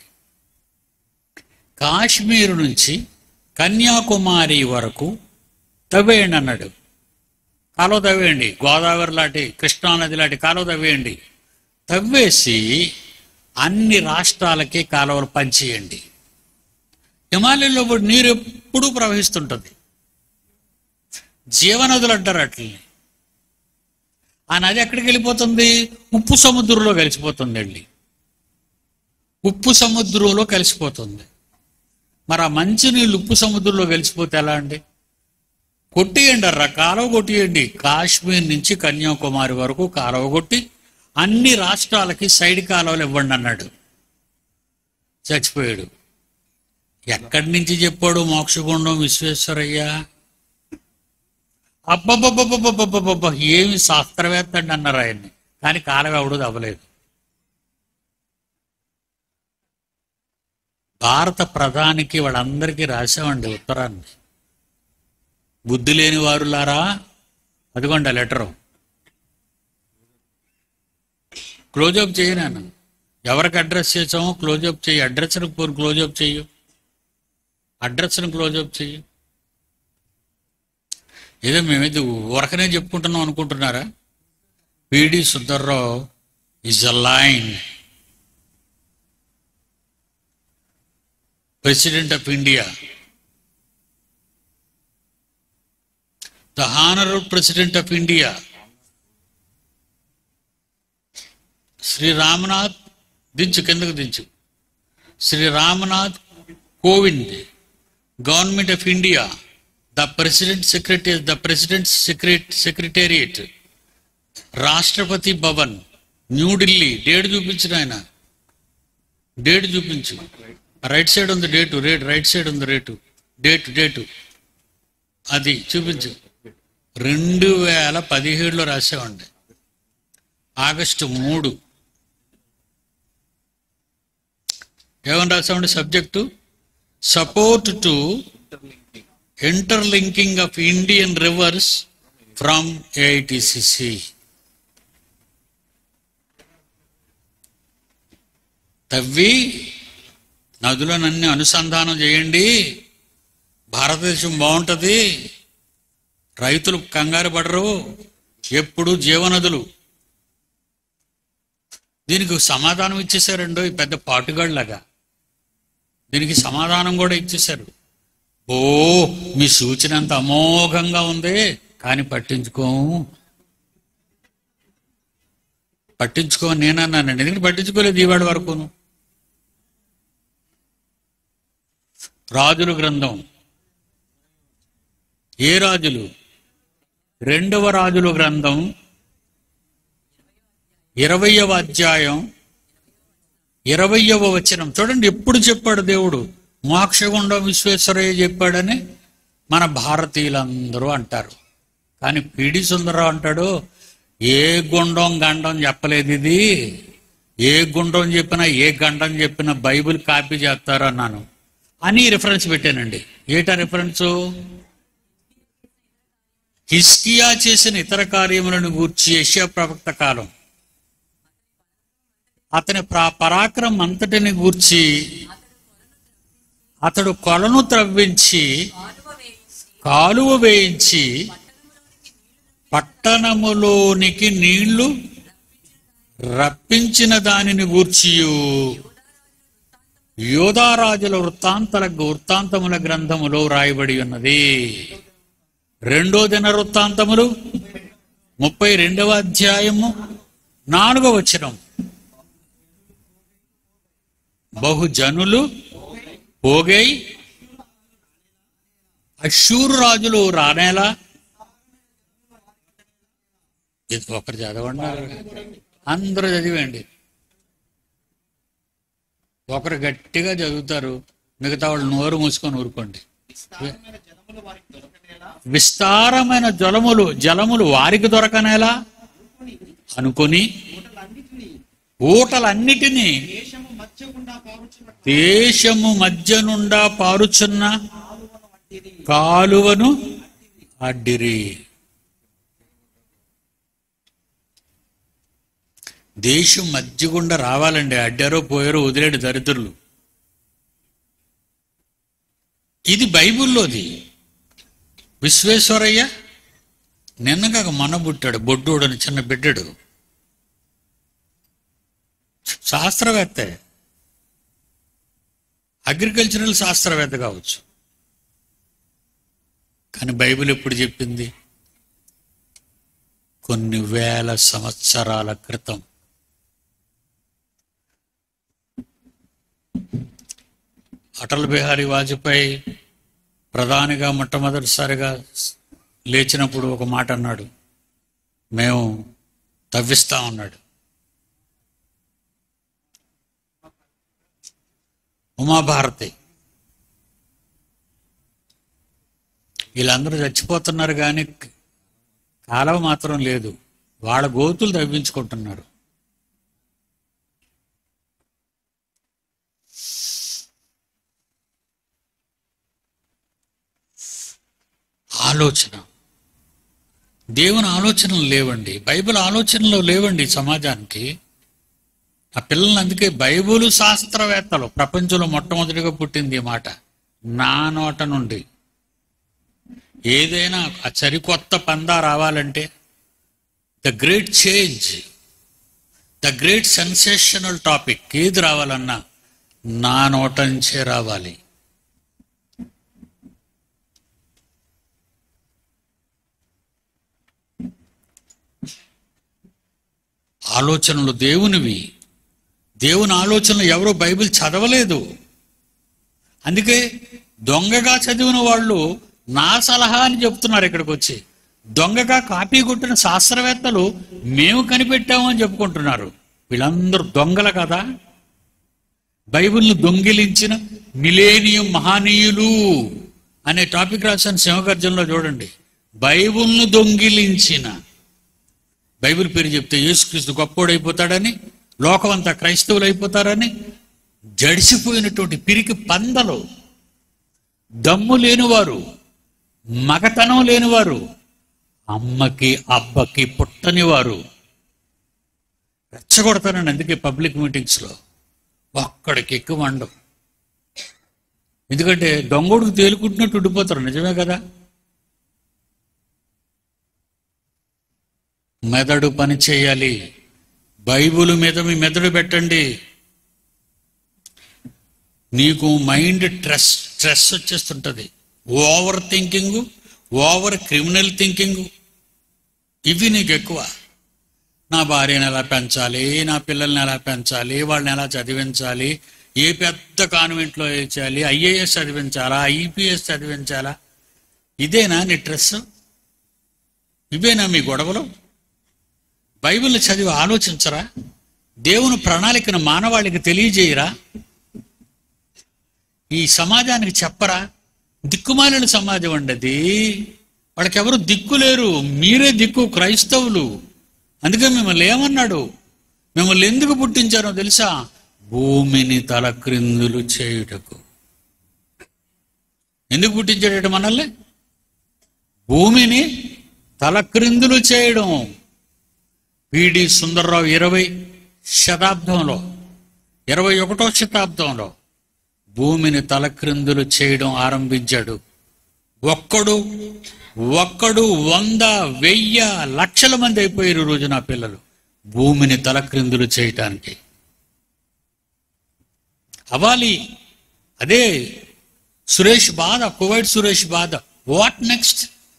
కాశ్మీర్ నుంచి కన్యాకుమారి వరకు తవ్వేయండి అన్నాడు కాలువ తవ్వేయండి గోదావరి లాంటి కృష్ణానది లాంటి కాలువ తవ్వేయండి తవ్వేసి అన్ని రాష్ట్రాలకి కాలువలు పంచేయండి హిమాలయంలో ఇప్పుడు నీరు ఎప్పుడూ ప్రవహిస్తుంటుంది జీవనదులు అంటారు అట్లని ఆ నది ఎక్కడికి వెళ్ళిపోతుంది ఉప్పు సముద్రంలో కలిసిపోతుంది వెళ్ళి ఉప్పు సముద్రంలో కలిసిపోతుంది మరి ఆ మంచి నీళ్ళు ఉప్పు సముద్రంలో కలిసిపోతే ఎలా అండి కొట్టియండి అర్రా కాలువ కొట్టియండి కాశ్మీర్ నుంచి కన్యాకుమారి వరకు కాలువ కొట్టి అన్ని రాష్ట్రాలకి సైడ్ కాలువలు ఇవ్వండి అన్నాడు చచ్చిపోయాడు ఎక్కడి నుంచి చెప్పాడు మోక్షగుండం విశ్వేశ్వరయ్య అబ్బబ్బబ్బబ్బబ్బబ్బబ్బ ఏమి శాస్త్రవేత్త అండి అన్నారు ఆయన్ని కానీ కాలం ఎవడు అవ్వలేదు భారత ప్రధానికి వాళ్ళందరికీ రాసామండి ఉత్తరాన్ని బుద్ధి లేని వారులారా అదిగోండి ఆ లెటరు క్లోజప్ చేయి నేను ఎవరికి అడ్రస్ చేసామో క్లోజప్ చేయి అడ్రస్ని క్లోజప్ చెయ్యి అడ్రస్ని క్లోజప్ చెయ్యి ఏదో మేమైతే ఊరకనే చెప్పుకుంటున్నాం అనుకుంటున్నారా P D Sundarrao is a line president of India the honourable president of India Shri Ramnath దించు కిందకు దించు Shri Ramnath Kovind government of India the president secretary the president secret secretariat Rashtrapati Bhavan New Delhi date చూపించిన ఆయన డేట్ చూపించు రైట్ సైడ్ ఉంది డేటు రేట్ రైట్ సైడ్ ఉంది రేటు డేటు డేటు అది చూపించు రెండు వేల పదిహేడులో రాసామండి ఆగస్టు మూడు ఏమని రాసామండి subject support to interlinking of Indian reverse from AITCC తవ్వి నదులనన్నీ అనుసంధానం చేయండి భారతదేశం బాగుంటుంది రైతులు కంగారు పడరు ఎప్పుడు జీవనదులు దీనికి సమాధానం ఇచ్చేసారండో ఈ పెద్ద పాటుగాళ్ళలాగా దీనికి సమాధానం కూడా ఇచ్చేశారు ఓ మీ సూచన అంత అమోఘంగా ఉంది కానీ పట్టించుకోము పట్టించుకో నేనన్నానండి ఎందుకంటే పట్టించుకోలేదు ఈవాడి వరకును రాజుల గ్రంథం ఏ రాజులు రెండవ రాజుల గ్రంథం ఇరవయవ అధ్యాయం ఇరవయవ వచనం చూడండి ఎప్పుడు చెప్పాడు దేవుడు మోక్షగుండం విశ్వేశ్వరయ్య చెప్పాడని మన భారతీయులందరూ అంటారు కానీ పిడి సుందరరావు అంటాడు ఏ గుండం గండం చెప్పలేదు ఇది ఏ గుండం చెప్పినా ఏ గండం చెప్పినా బైబిల్ కాపీ చేస్తారు అన్నాను అని రిఫరెన్స్ పెట్టానండి ఏటా రిఫరెన్సు హిస్కియా చేసిన ఇతర కార్యములను గూర్చి యెషయా ప్రవక్త కాలం అతని ప్రా పరాక్రమం అంతటిని గూర్చి అతడు కొలను త్రవ్వించి కాలువ వేయించి కాలువ వేయించి పట్టణములోనికి నీళ్లు రప్పించిన దానిని గూర్చియు యోధారాజుల వృత్తాంతల వృత్తాంతముల గ్రంథములో రాయబడి ఉన్నది రెండో దిన వృత్తాంతములు ముప్పై రెండవ అధ్యాయము నాలుగవ వచనం బహుజనులు పోగై అశూరు రాజులు రానేలా ఇది ఒకరు చదవండి అందరూ చదివండి ఒకరు గట్టిగా చదువుతారు మిగతా వాళ్ళు నోరు మూసుకొని ఊరుకోండి విస్తారమైన జలములు జలములు వారికి దొరకనేలా అనుకొని ఊటలన్నిటినీ దేశము మధ్యకుండా పారుచున్న దేశము మధ్య నుండా పారుచున్న కాలువను వంటిది కాలువను అడ్డిరి దేశం మధ్య గుండా రావాలండి అడ్డారో పోయారో వదిలేడు దరిద్రులు ఇది బైబిల్లోది విశ్వేశ్వరయ్య నిన్నగా మన పుట్టాడు బొడ్డోడు అని చిన్న బిడ్డడు శాస్త్రవేత్తే అగ్రికల్చరల్ శాస్త్రవేత్త కావచ్చు కానీ బైబిల్ ఎప్పుడు చెప్పింది కొన్ని వేల సంవత్సరాల క్రితం అటల్ బిహారీ వాజ్పేయి ప్రధానిగా మొట్టమొదటిసారిగా లేచినప్పుడు ఒక మాట అన్నాడు మేము తవ్విస్తా ఉన్నాడు ఉమాభారతి వీళ్ళందరూ చచ్చిపోతున్నారు కానీ కాలం మాత్రం లేదు వాళ్ళ గోతులు తవ్వించుకుంటున్నారు ఆలోచన దేవుని ఆలోచనలు లేవండి బైబిల్ ఆలోచనలు లేవండి సమాజానికి ఆ పిల్లల్ని అందుకే బైబుల్ శాస్త్రవేత్తలు ప్రపంచంలో మొట్టమొదటిగా పుట్టింది ఈ మాట నా నోట నుండి ఏదైనా ఆ సరికొత్త పందా రావాలంటే the great change the great sensational topic ఏది రావాలన్నా నా నోట నుంచే రావాలి ఆలోచనలు దేవునివి దేవుని ఆలోచనలు ఎవరో బైబిల్ చదవలేదు అందుకే దొంగగా చదివిన వాళ్ళు నా సలహా అని చెప్తున్నారు ఇక్కడికి వచ్చి దొంగగా కాపీ కొట్టిన శాస్త్రవేత్తలు మేము కనిపెట్టాము అని చెప్పుకుంటున్నారు వీళ్ళందరూ దొంగల కదా బైబిల్ను దొంగిలించిన మిలేనియం మహానీయులు అనే టాపిక్ రాసిన సింహగర్జనలో చూడండి బైబిల్ను దొంగిలించిన బైబిల్ పేరు చెప్తే యేసుక్రీస్తు గొప్పోడైపోతాడని లోకమంతా క్రైస్తవులు అయిపోతారని జడిసిపోయినటువంటి పిరికి పందలు దమ్ము లేనివారు మగతనం లేనివారు అమ్మకి అబ్బకి పుట్టని వారు రెచ్చగొడతానండి అందుకే పబ్లిక్ మీటింగ్స్లో ఒక్కడికి ఎక్కువ మండం ఎందుకంటే దొంగోడుకు తేలుకుంటున్నట్టు ఉండిపోతారు నిజమే కదా మెదడు పని చేయాలి బైబుల్ మీద మీ మెదడు పెట్టండి నీకు మైండ్ స్ట్రెస్ స్ట్రెస్ వచ్చేస్తుంటుంది over thinking over criminal thinking ఇవి నీకు ఎక్కువ నా భార్యను ఎలా పెంచాలి నా పిల్లల్ని ఎలా పెంచాలి వాళ్ళని ఎలా చదివించాలి ఏ పెద్ద కాన్వెంట్లో వేయించాలి ఐఏఎస్ చదివించాలా ఐపీఎస్ చదివించాలా ఇదేనా నీ స్ట్రెస్ ఇవేనా మీ గొడవలు బైబిల్ని చదివి ఆలోచించరా దేవుని ప్రణాళికను మానవాళికి తెలియజేయరా ఈ సమాజానికి చెప్పరా దిక్కుమాలిన సమాజం అండి అది వాళ్ళకెవరు దిక్కు లేరు మీరే దిక్కు క్రైస్తవులు అందుకే మిమ్మల్ని ఏమన్నాడు మిమ్మల్ని ఎందుకు పుట్టించారో తెలుసా భూమిని తలక్రిందులు చేయుటకు ఎందుకు పుట్టించాడట మనల్ని భూమిని తలక్రిందులు చేయడం పిడి సుందర్రావు ఇరవై శతాబ్దంలో ఇరవై ఒకటో శతాబ్దంలో భూమిని తలక్రిందులు చేయడం ఆరంభించాడు ఒక్కడు ఒక్కడు వంద వెయ్య లక్షల మంది అయిపోయారు ఈ రోజు నా పిల్లలు భూమిని తలక్రిందులు చేయటానికి అవాలి అదే సురేష్ బాధ కువైట్ సురేష్ బాధ వాట్ నెక్స్ట్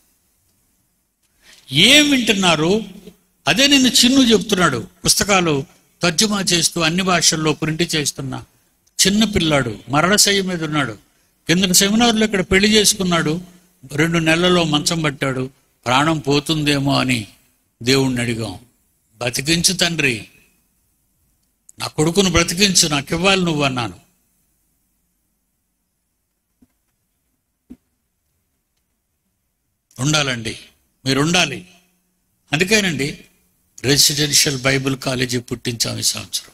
ఏం వింటున్నారు అదే నేను చిన్ను చెప్తున్నాడు పుస్తకాలు తర్జుమా చేస్తూ అన్ని భాషల్లో ప్రింట్ చేస్తున్నా చిన్న పిల్లాడు మరణశయ్య మీద ఉన్నాడు కింద సెమినార్లో ఇక్కడ పెళ్లి చేసుకున్నాడు రెండు నెలల్లో మంచం పట్టాడు ప్రాణం పోతుందేమో అని దేవుణ్ణి అడిగాం బతికించు తండ్రి నా కొడుకును బ్రతికించు నాకు ఇవ్వాలి నువ్వు అన్నాను ఉండాలండి మీరు ఉండాలి అందుకేనండి రెసిడెన్షియల్ బైబిల్ కాలేజీ పుట్టించాం ఈ సంవత్సరం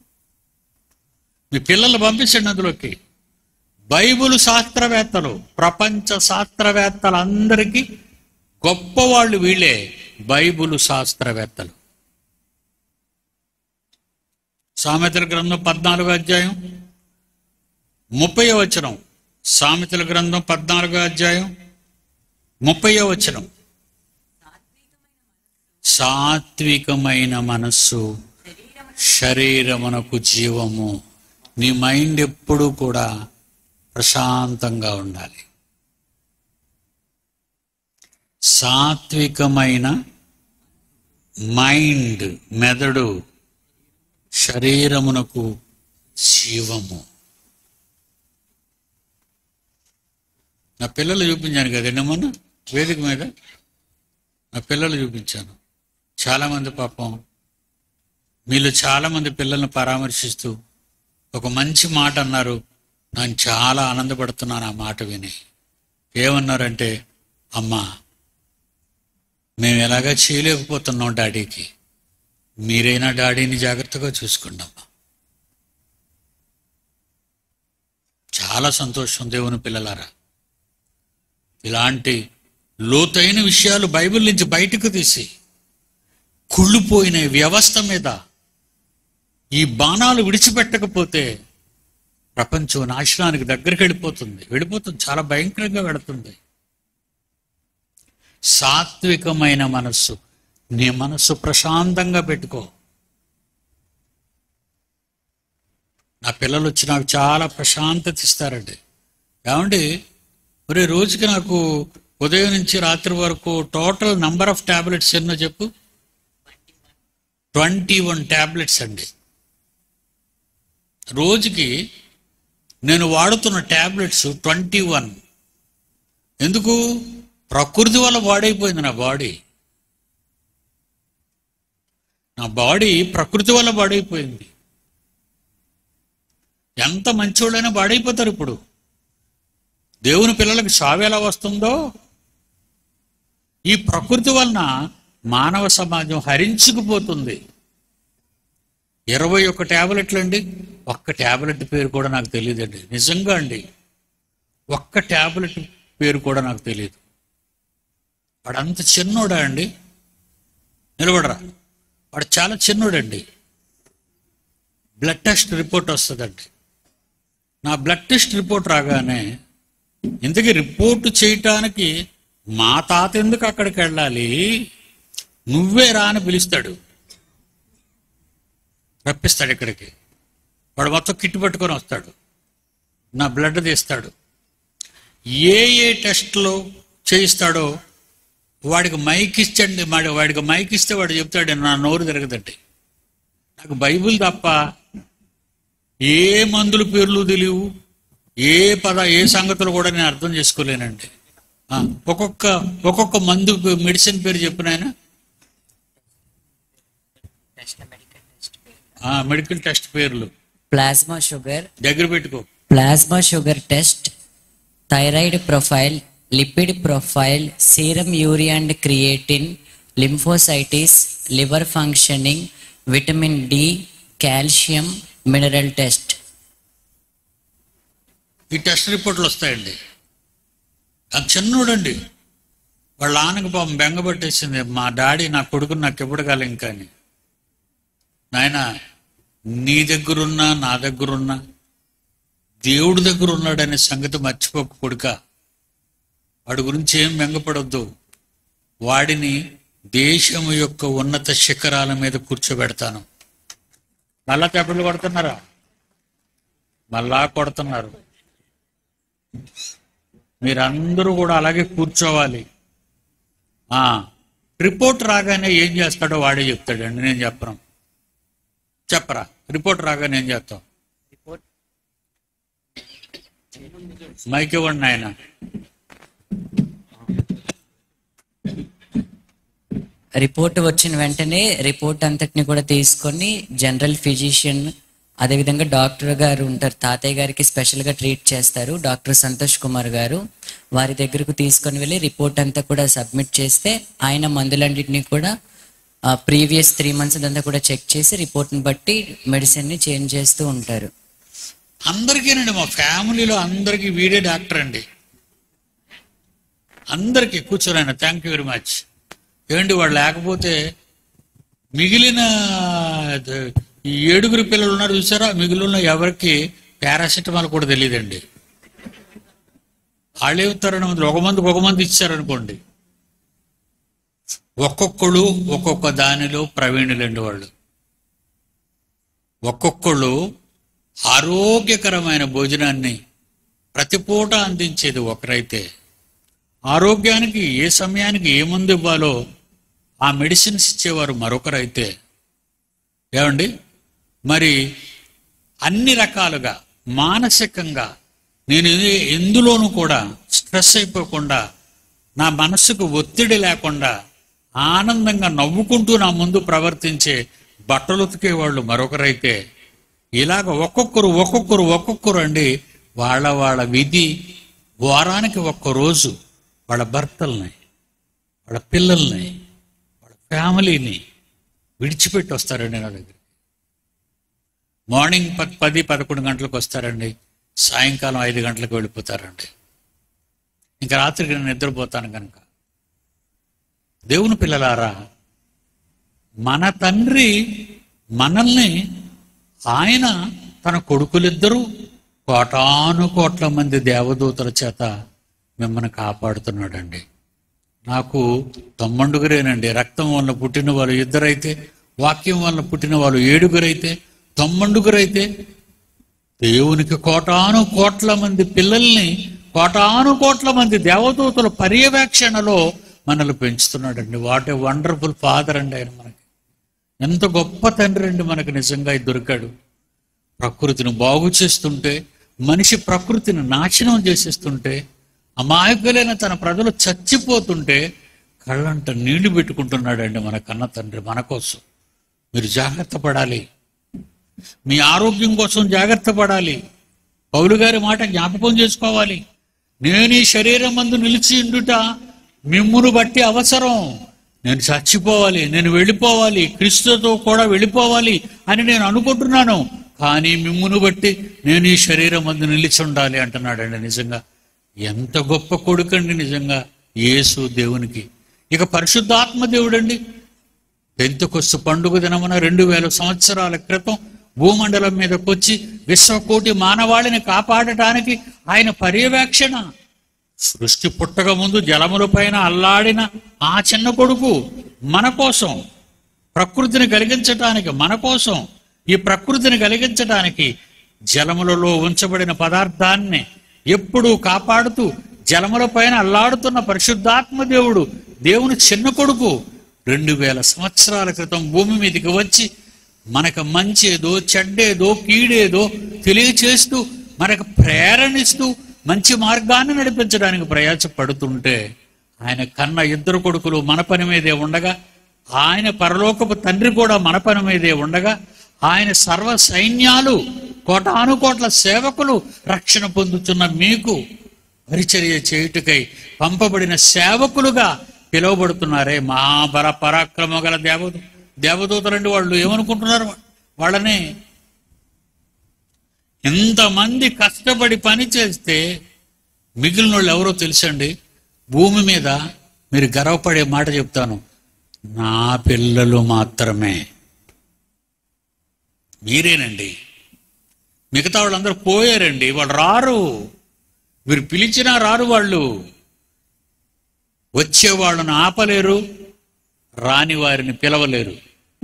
మీ పిల్లలు పంపించండి అందులోకి బైబిల్ శాస్త్రవేత్తలు ప్రపంచ శాస్త్రవేత్తలందరికీ గొప్పవాళ్ళు వీళ్ళే బైబిల్ శాస్త్రవేత్తలు సామెతల గ్రంథం పద్నాలుగో అధ్యాయం ముప్పై వచనం సామెతల గ్రంథం పద్నాలుగో అధ్యాయం ముప్పై వచనం సాత్వికమైన మనస్సు శరీరమునకు జీవము నీ మైండ్ ఎప్పుడూ కూడా ప్రశాంతంగా ఉండాలి సాత్వికమైన మైండ్ మెదడు శరీరమునకు జీవము నా పిల్లలు చూపించాను కదండి మొన్న వేదిక మీద నా పిల్లలు చూపించాను చాలామంది పాపం మీలో చాలామంది పిల్లల్ని పరామర్శిస్తూ ఒక మంచి మాట అన్నారు నేను చాలా ఆనందపడుతున్నాను ఆ మాట విని ఏమన్నారంటే అమ్మా మేము ఎలాగా చేయలేకపోతున్నాం డాడీకి మీరైనా డాడీని జాగ్రత్తగా చూసుకోండి అమ్మా చాలా సంతోషం దేవుని పిల్లలారా ఇలాంటి లోతైన విషయాలు బైబిల్ నుంచి బయటకు తీసి కుళ్ళిపోయిన వ్యవస్థ మీద ఈ బాణాలు విడిచిపెట్టకపోతే ప్రపంచం నాశనానికి దగ్గరికి వెళ్ళిపోతుంది వెళ్ళిపోతుంది చాలా భయంకరంగా వెళుతుంది సాత్వికమైన మనస్సు నీ మనస్సు ప్రశాంతంగా పెట్టుకో నా పిల్లలు వచ్చి నాకు చాలా ప్రశాంతత ఇస్తారండి ఏమండి మరి రోజుకి నాకు ఉదయం నుంచి రాత్రి వరకు టోటల్ నంబర్ ఆఫ్ టాబ్లెట్స్ ఎన్నో చెప్పు ట్వంటీ వన్ టాబ్లెట్స్ అండి రోజుకి నేను వాడుతున్న టాబ్లెట్స్ ట్వంటీ వన్ ఎందుకు ప్రకృతి వల్ల పాడైపోయింది నా బాడీ నా బాడీ ప్రకృతి వల్ల పాడైపోయింది ఎంత మంచోళ్ళైనా పాడైపోతారు ఇప్పుడు దేవుని పిల్లలకు చావు ఎలా వస్తుందో ఈ ప్రకృతి వలన మానవ సమాజం హరించుకుపోతుంది ఇరవై ఒక్క ట్యాబ్లెట్లు అండి ఒక్క ట్యాబ్లెట్ పేరు కూడా నాకు తెలియదండి నిజంగా అండి ఒక్క ట్యాబ్లెట్ పేరు కూడా నాకు తెలియదు వాడు అంత చిన్నోడా అండి నిలబడరా వాడు చాలా చిన్నోడండి బ్లడ్ టెస్ట్ రిపోర్ట్ వస్తుందండి నా బ్లడ్ టెస్ట్ రిపోర్ట్ రాగానే ఇంతకీ రిపోర్ట్ చేయటానికి మా తాత ఎందుకు అక్కడికి వెళ్ళాలి నువ్వే రా అని పిలుస్తాడు రప్పిస్తాడు ఇక్కడికి వాడు మొత్తం కిట్టు పట్టుకొని వస్తాడు నా బ్లడ్ తీస్తాడు ఏ ఏ టెస్ట్లో చేయిస్తాడో వాడికి మైక్ ఇచ్చండి వాడి వాడికి మైక్ ఇస్తే వాడు చెప్తాడు నా నోరు తిరగదండి నాకు బైబిల్ తప్ప ఏ మందుల పేర్లు తెలియవు ఏ పద ఏ సంగతులు కూడా నేను అర్థం చేసుకోలేనండి ఆ, ఒక్కొక్క ఒక్కొక్క మందు మెడిసిన్ పేరు చెప్పిన ఆయన మెడికల్ టెస్ట్ పేర్లు ప్లాస్మా షుగర్ దగ్గర పెట్టుకో plasma sugar test thyroid profile lipid profile serum urea and creatine lymphocytes liver functioning vitamin D calcium mineral test ఈ టెస్ట్ రిపోర్ట్లు వస్తాయండి అది చిన్నోడండి వాళ్ళ ఆనకు పాపం బెంగపట్టేసింది మా డాడీ నా కొడుకు నాకు ఇవ్వడగాలి ఇంకా అని నాయన నీ దగ్గరున్నా నా దగ్గరున్నా దేవుడి దగ్గర ఉన్నాడనే సంగతి మర్చిపోక కొడుక వాడి గురించి ఏం బెంగపడొద్దు వాడిని దేశం యొక్క ఉన్నత శిఖరాల మీద కూర్చోబెడతాను మళ్ళా తెప్పలు కొడుతున్నారా మళ్ళా కొడుతున్నారు మీరందరూ కూడా అలాగే కూర్చోవాలి ఆ, రిపోర్ట్ రాగానే ఏం చేస్తాడో వాడే చెప్తాడండి నేను చెప్పను చెప్పరా రిపోర్ట్ రాగానే ఏం చేస్తాం మైక్ ఇవ్వండి ఆయన రిపోర్ట్ వచ్చిన వెంటనే రిపోర్ట్ అంతటిని కూడా తీసుకొని జనరల్ ఫిజిషియన్ అదేవిధంగా డాక్టర్ గారు ఉంటారు తాతయ్య గారికి స్పెషల్గా ట్రీట్ చేస్తారు డాక్టర్ సంతోష్ కుమార్ గారు వారి దగ్గరకు తీసుకొని వెళ్ళి రిపోర్ట్ అంతా కూడా సబ్మిట్ చేస్తే ఆయన మందులన్నింటినీ కూడా ప్రీవియస్ త్రీ మంత్స్ అంతా కూడా చెక్ చేసి రిపోర్ట్ని బట్టి మెడిసిన్ని చేంజ్ చేస్తూ ఉంటారు అందరికీనండి మా ఫ్యామిలీలో అందరికీ వీడే డాక్టర్ అండి అందరికీ కూర్చోరాయన థ్యాంక్ యూ వెరీ మచ్ ఏమండి వాడు లేకపోతే మిగిలిన ద- ఈ ఏడుగురు పిల్లలు ఉన్నారు చూసారా మిగిలిన ఎవరికి పారాసిటమాల్ కూడా తెలియదండి వాళ్ళు ఏమిస్తారని మంది ఒక మందికి ఒక మంది ఇచ్చారనుకోండి ఒక్కొక్కళ్ళు ఒక్కొక్క దానిలో ప్రవీణులండి వాళ్ళు ఒక్కొక్కళ్ళు ఆరోగ్యకరమైన భోజనాన్ని ప్రతి పూట అందించేది ఒకరైతే ఆరోగ్యానికి ఏ సమయానికి ఏ మందు ఇవ్వాలో ఆ మెడిసిన్స్ ఇచ్చేవారు మరొకరైతే ఏమండి మరి అన్ని రకాలుగా మానసికంగా నేను ఏ- ఎందులోనూ కూడా స్ట్రెస్ అయిపోకుండా నా మనసుకు ఒత్తిడి లేకుండా ఆనందంగా నవ్వుకుంటూ నా ముందు ప్రవర్తించే బట్టలు ఉతికే వాళ్ళు మరొకరైతే ఇలాగ ఒక్కొక్కరు ఒక్కొక్కరు ఒక్కొక్కరు అండి వాళ్ళ వాళ్ళ విధి వారానికి ఒక్క రోజు వాళ్ళ భర్తల్ని వాళ్ళ పిల్లల్ని వాళ్ళ ఫ్యామిలీని విడిచిపెట్టి వస్తారండి నా దగ్గర మార్నింగ్ ప- పది పదకొండు గంటలకు వస్తారండి సాయంకాలం ఐదు గంటలకు వెళ్ళిపోతారండి ఇంకా రాత్రికి నేను నిద్రపోతాను కనుక దేవుని పిల్లలారా మన తండ్రి మనల్ని ఆయన తన కొడుకులిద్దరూ కోటాను కోట్ల మంది దేవదూతల చేత మిమ్మల్ని కాపాడుతున్నాడండి నాకు తొమ్మండుగురేనండి రక్తం వల్ల పుట్టిన వాళ్ళు ఇద్దరైతే వాక్యం వల్ల పుట్టిన వాళ్ళు ఏడుగురైతే తొమ్మండుగురైతే దేవునికి కోటాను కోట్ల మంది పిల్లల్ని కోటాను కోట్ల మంది దేవదూతల పర్యవేక్షణలో మనల్ని పెంచుతున్నాడండి వాట్ ఏ వండర్ఫుల్ ఫాదర్ అండి ఆయన మనకి ఎంత గొప్ప తండ్రి అండి మనకు నిజంగా ఇది దొరికాడు ప్రకృతిని బాగు చేస్తుంటే మనిషి ప్రకృతిని నాశనం చేసేస్తుంటే అమాయకులైన తన ప్రజలు చచ్చిపోతుంటే కళ్ళంట నీళ్లు పెట్టుకుంటున్నాడండి మన కన్న తండ్రి మన కోసం మీరు జాగ్రత్త పడాలి మీ ఆరోగ్యం కోసం జాగ్రత్త పడాలి పౌలు గారి మాట జ్ఞాపకం చేసుకోవాలి నేను ఈ శరీరం మందు నిలిచి ఉండుట మిమ్మును బట్టి అవసరం నేను చచ్చిపోవాలి నేను వెళ్ళిపోవాలి క్రీస్తుతో కూడా వెళ్ళిపోవాలి అని నేను అనుకుంటున్నాను కానీ మిమ్మును బట్టి నేను ఈ శరీరం మందు నిలిచి ఉండాలి అంటున్నాడండి నిజంగా ఎంత గొప్ప కొడుకండి నిజంగా యేసు దేవునికి ఇక పరిశుద్ధాత్మ దేవుడండి పెంతుకొస్తు పండుగ దినమున రెండు వేల సంవత్సరాల క్రితం భూమండలం మీదకి వచ్చి విశ్వకోటి మానవాళిని కాపాడటానికి ఆయన పర్యవేక్షణ సృష్టి పుట్టక ముందు జలముల పైన అల్లాడిన ఆ చిన్న కొడుకు మన కోసం ప్రకృతిని కలిగించటానికి మన కోసం ఈ ప్రకృతిని కలిగించటానికి జలములలో ఉంచబడిన పదార్థాన్ని ఎప్పుడూ కాపాడుతూ జలముల పైన అల్లాడుతున్న పరిశుద్ధాత్మ దేవుడు దేవుని చిన్న కొడుకు రెండు వేల సంవత్సరాల క్రితం భూమి మీదకి వచ్చి మనకు మంచేదో చెడ్డేదో కీడేదో తెలియచేస్తూ మనకు ప్రేరణిస్తూ మంచి మార్గాన్ని నడిపించడానికి ప్రయాసపడుతుంటే ఆయన కన్న ఇద్దరు కొడుకులు మన పని మీదే ఉండగా ఆయన పరలోకపు తండ్రి కూడా మన పని మీదే ఉండగా ఆయన సర్వ సైన్యాలు కోటాను కోట్ల సేవకులు రక్షణ పొందుతున్న మీకు పరిచర్య చేయుటకై పంపబడిన సేవకులుగా పిలువబడుతున్నారే మహాబల పరాక్రమ గల దేవత దేవదూతలండి వాళ్ళు ఏమనుకుంటున్నారు వాళ్ళని ఇంతమంది కష్టపడి పని చేస్తే మిగిలిన వాళ్ళు ఎవరో తెలుసండి భూమి మీద మీరు గర్వపడే మాట చెప్తాను నా పిల్లలు మాత్రమే మీరేనండి మిగతా వాళ్ళందరూ పోయారండి వాళ్ళు రారు మీరు పిలిచినా రారు వాళ్ళు వచ్చే వాళ్ళను ఆపలేరు రాని వారిని పిలవలేరు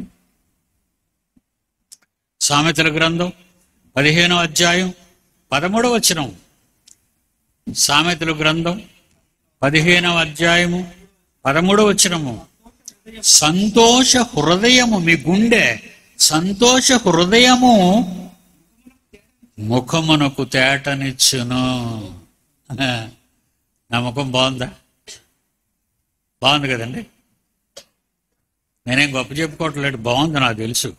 సామెతల గ్రంథం పదిహేనవ అధ్యాయం పదమూడవ వచనం సామెతల గ్రంథం పదిహేనవ అధ్యాయము పదమూడవ వచనము సంతోష హృదయము మీ గుండె సంతోష హృదయము ముఖమునకు తేటనిచ్చును నా ముఖం బాగుందా బాగుంది కదండి నేనేం గొప్ప చెప్పుకోవట్లేదు బాగుంది నాకు తెలుసు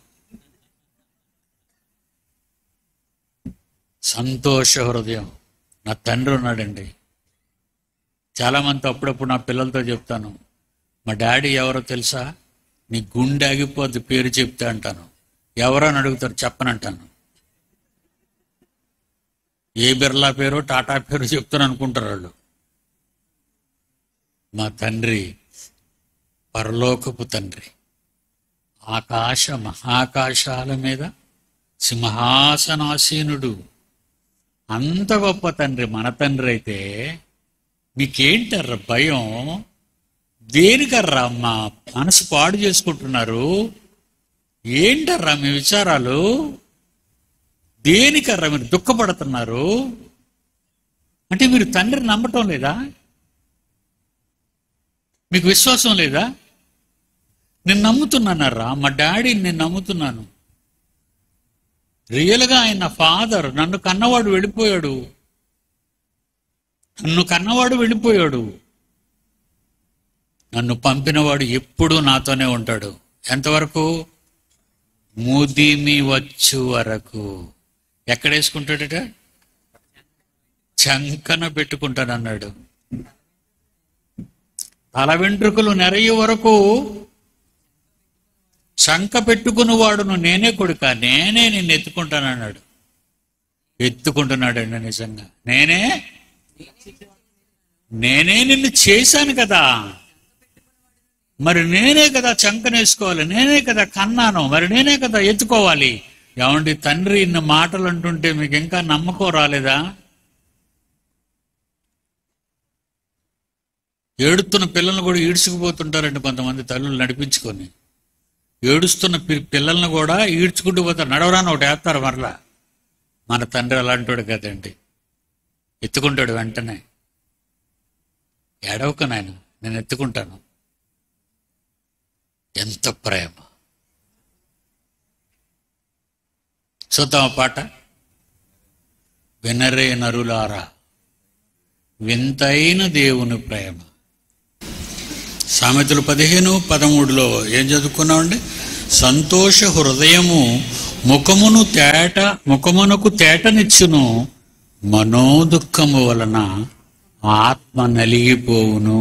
సంతోష హృదయం నా తండ్రి ఉన్నాడండి చాలామంది అప్పుడప్పుడు నా పిల్లలతో చెప్తాను మా డాడీ ఎవరో తెలుసా నీ గుండె ఆగిపోద్ది పేరు చెప్తే అంటాను ఎవరో అని అడుగుతారు చెప్పనంటాను ఏ బిర్లా పేరు టాటా పేరు చెప్తాను అనుకుంటారు వాళ్ళు మా తండ్రి పరలోకపు తండ్రి ఆకాశ మహాకాశాల మీద సింహాసనాసీనుడు అంత గొప్ప తండ్రి మన తండ్రి అయితే మీకేంటర్రా భయం దేనికర్రా మా మనసు పాడు చేసుకుంటున్నారు ఏంటర్రా మీ విచారాలు దేనికర్రా మీరు దుఃఖపడుతున్నారు అంటే మీరు తండ్రిని నమ్మటం లేదా మీకు విశ్వాసం లేదా నేను నమ్ముతున్నానరా మా డాడీని నేను నమ్ముతున్నాను రియల్గా ఆయన ఫాదర్ నన్ను కన్నవాడు వెళ్ళిపోయాడు నన్ను కన్నవాడు వెళ్ళిపోయాడు నన్ను పంపినవాడు ఎప్పుడూ నాతోనే ఉంటాడు ఎంతవరకు ముదిమి వచ్చు వరకు ఎక్కడ వేసుకుంటాడట చంకన పెట్టుకుంటానన్నాడు తల వెంట్రుకలు నెరయ్యే వరకు చంక పెట్టుకుని వాడును నేనే కొడుక నేనే నిన్ను ఎత్తుకుంటానన్నాడు ఎత్తుకుంటున్నాడండి నిజంగా నేనే నేనే నిన్ను చేశాను కదా మరి నేనే కదా చంకనేసుకోవాలి నేనే కదా కన్నాను మరి నేనే కదా ఎత్తుకోవాలి ఏమండి తండ్రి ఇన్ని మాటలు అంటుంటే మీకు ఇంకా నమ్మకం రాలేదా ఏడుతున్న పిల్లల్ని కూడా ఈడ్చుకుపోతుంటారండి కొంతమంది తల్లులు నడిపించుకొని ఏడుస్తున్న పి- పిల్లల్ని కూడా ఈడ్చుకుంటూ పోతారు నడవరాని ఒకటి వేస్తారు మరలా మన తండ్రి అలాంటివాడు కదండి ఎత్తుకుంటాడు వెంటనే ఏడవక నాయన నేను ఎత్తుకుంటాను ఎంత ప్రేమ చూద్దాం ఆ పాట వినరే నరులారా వింతైన దేవుని ప్రేమ సామెతలు పదిహేను పదమూడులో ఏం చదువుకున్నామండి సంతోష హృదయము ముఖమును తేట ముఖమునకు తేటనిచ్చును మనోదుఖము వలన ఆత్మ నలిగిపోవును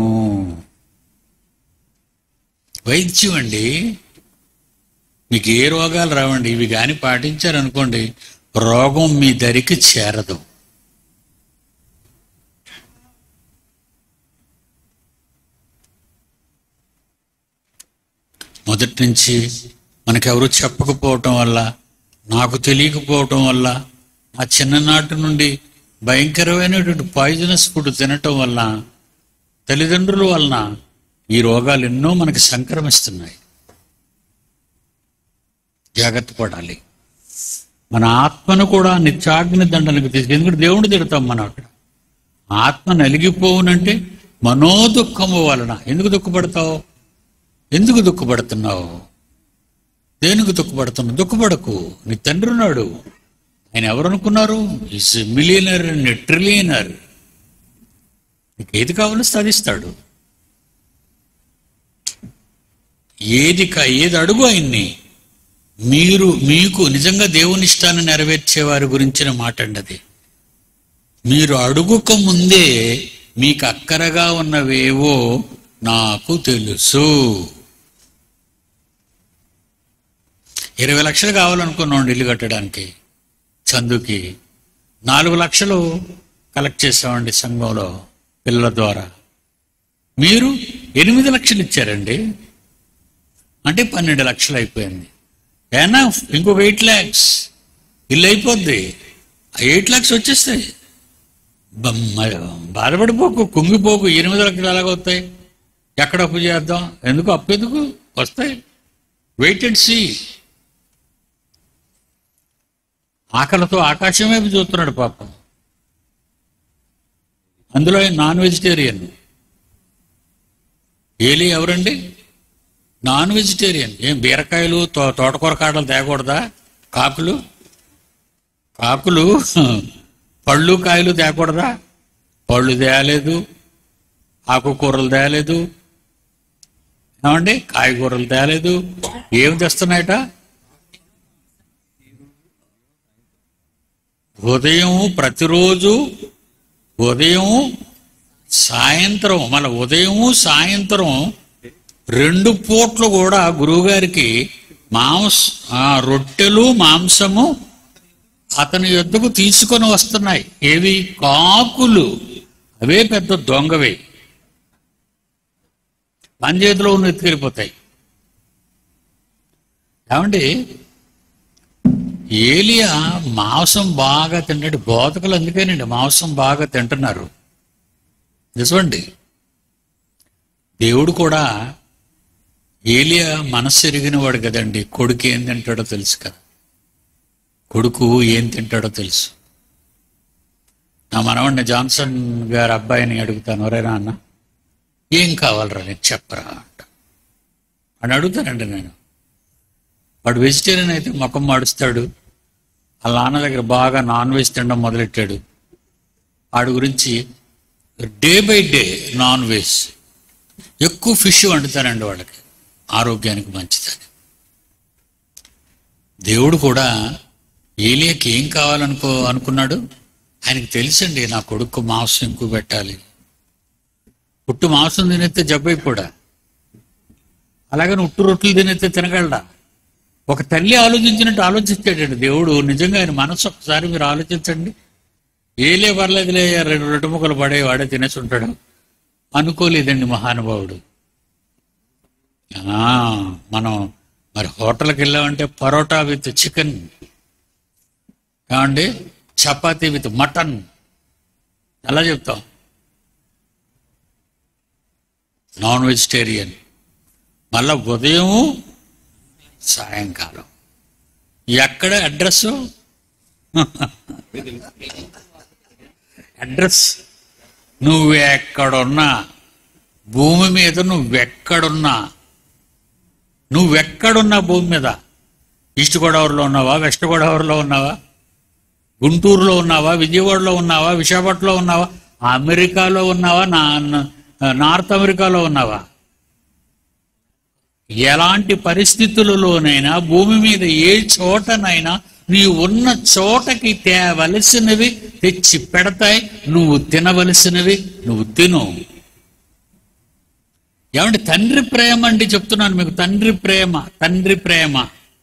వైద్యం అండి మీకు ఏ రోగాలు రావండి ఇవి కానీ పాటించారనుకోండి రోగం మీ దరికి చేరదు మొదటి నుంచి మనకెవరు చెప్పకపోవటం వల్ల నాకు తెలియకపోవటం వల్ల ఆ చిన్ననాటి నుండి భయంకరమైనటువంటి పాయిజనస్ ఫుడ్ తినటం వల్ల తల్లిదండ్రుల వలన ఈ రోగాలు ఎన్నో మనకి సంక్రమిస్తున్నాయి జాగ్రత్త పడాలి మన ఆత్మను కూడా నిత్యాగ్ని దండనకు తీసుకు ఎందుకంటే దేవుడు తిడతాం మనం అక్కడ ఆత్మ నలిగిపోవునంటే మనోదుఖము వలన ఎందుకు దుఃఖపడతావు ఎందుకు దుఃఖపడుతున్నావు దేనికి దుఃఖపడుతున్నావు దుఃఖపడకు నీ తండ్రి ఉన్నాడు ఆయన ఎవరు అనుకున్నారు ఇస్ మిలియనర్ అండ్ ట్రిలియనర్ నీకు ఏది కావాలో సాధిస్తాడు ఏది కా ఏది అడుగు ఆయన్ని మీరు మీకు నిజంగా దేవుని ఇష్టాన్ని నెరవేర్చే వారి గురించిన మాట అండి అది మీరు అడుగుక ముందే మీకు అక్కరగా ఉన్నవేవో నాకు తెలుసు ఇరవై లక్షలు కావాలనుకున్నాం ఇల్లు కట్టడానికి చందుకి నాలుగు లక్షలు కలెక్ట్ చేసామండి సంఘంలో పిల్లల ద్వారా మీరు ఎనిమిది లక్షలు ఇచ్చారండి అంటే పన్నెండు లక్షలు అయిపోయింది ఎనఫ్ ఇంకొక ఎయిట్ ల్యాక్స్ ఇల్లు అయిపోద్ది ఆ ఎయిట్ ల్యాక్స్ వచ్చేస్తాయి బ- బాధపడిపోకు కుంగిపోకు ఎనిమిది లక్షలు ఎలాగ వస్తాయి ఎక్కడ అప్పు చేద్దాం ఎందుకు అప్పు ఎందుకు వస్తాయి వెయిట్ అండ్ సీ ఆకలితో ఆకాశం వైపు చూస్తున్నాడు పాపం అందులో ఆయన నాన్ వెజిటేరియన్ ఏలి ఎవరండి నాన్ వెజిటేరియన్ ఏం బీరకాయలు తో తోటకూర కాడలు తేకూడదా కాకులు కాకులు పళ్ళు కాయలు తేకూడదా పళ్ళు తేయలేదు ఆకుకూరలు తేయలేదు ఏమండి కాయగూరలు తేలేదు ఏమి తెస్తున్నాయట ఉదయం ప్రతిరోజు ఉదయం సాయంత్రం మన ఉదయం సాయంత్రం రెండు పూట్లు కూడా గురువుగారికి మాంస ఆ, రొట్టెలు మాంసము అతని యొద్దకు తీసుకొని వస్తున్నాయి ఏవి కాకులు అవే పెద్ద దొంగవే మన చేతిలో ఉన్న ఎత్తుకెళ్ళిపోతాయి ఏమండి ఏలియా మాంసం బాగా తింటాడు బోధకులు అందుకేనండి మాంసం బాగా తింటున్నారు నిజమండి దేవుడు కూడా ఏలియా మనస్సు ఎరిగిన వాడు కదండి కొడుకు ఏం తింటాడో తెలుసు కదా కొడుకు ఏం తింటాడో తెలుసు నా మనవడిని జాన్సన్ గారి అబ్బాయిని అడుగుతాను ఒరే నాన్న ఏం కావాలరా నీకు చెప్పరా అంట అని అడుగుతానండి నేను వాడు వెజిటేరియన్ అయితే ముఖం మాడుస్తాడు వాళ్ళ నాన్న దగ్గర బాగా నాన్ వెజ్ తినడం మొదలెట్టాడు వాడి గురించి day by day non veg ఎక్కువ ఫిష్ వండుతారండి వాళ్ళకి ఆరోగ్యానికి మంచిదని దేవుడు కూడా ఏలియాకి ఏం కావాలనుకో అనుకున్నాడు ఆయనకి తెలుసండి నా కొడుకు మాంసం ఎక్కువ పెట్టాలి పుట్టు మాంసం తినేస్తే జబ్బైపోడా అలాగని ఉట్టు రొట్టెలు తినేస్తే తినగలడా ఒక తల్లి ఆలోచించినట్టు ఆలోచించాడండి దేవుడు నిజంగా ఆయన మనసు ఒకసారి మీరు ఆలోచించండి ఏలే పర్లేదులే రెండు రెండు ముక్కలు పడే వాడే తినేసి ఉంటాడు అనుకోలేదండి మహానుభావుడు ఆ, మనం మరి హోటల్కి వెళ్ళామంటే పరోటా విత్ చికెన్ ఏమండి చపాతీ విత్ మటన్ ఎలా చెప్తాం నాన్ వెజిటేరియన్ మళ్ళా ఉదయం సాయంకాలం ఎక్కడ అడ్రస్ అడ్రస్ నువ్వెక్కడున్నా భూమి మీద నువ్వెక్కడున్నా నువ్వెక్కడున్నా భూమి మీద ఈస్ట్ గోదావరిలో ఉన్నావా వెస్ట్ గోదావరిలో ఉన్నావా గుంటూరులో ఉన్నావా విజయవాడలో ఉన్నావా విశాఖపట్నంలో ఉన్నావా అమెరికాలో ఉన్నావా నా నార్త్ అమెరికాలో ఉన్నావా ఎలాంటి పరిస్థితులలోనైనా భూమి మీద ఏ చోటనైనా నీ ఉన్న చోటకి తేవలసినవి తెచ్చి పెడతాయి నువ్వు తినవలసినవి నువ్వు తిను ఏమంటే తండ్రి ప్రేమ అండి చెప్తున్నాను మీకు తండ్రి ప్రేమ తండ్రి ప్రేమ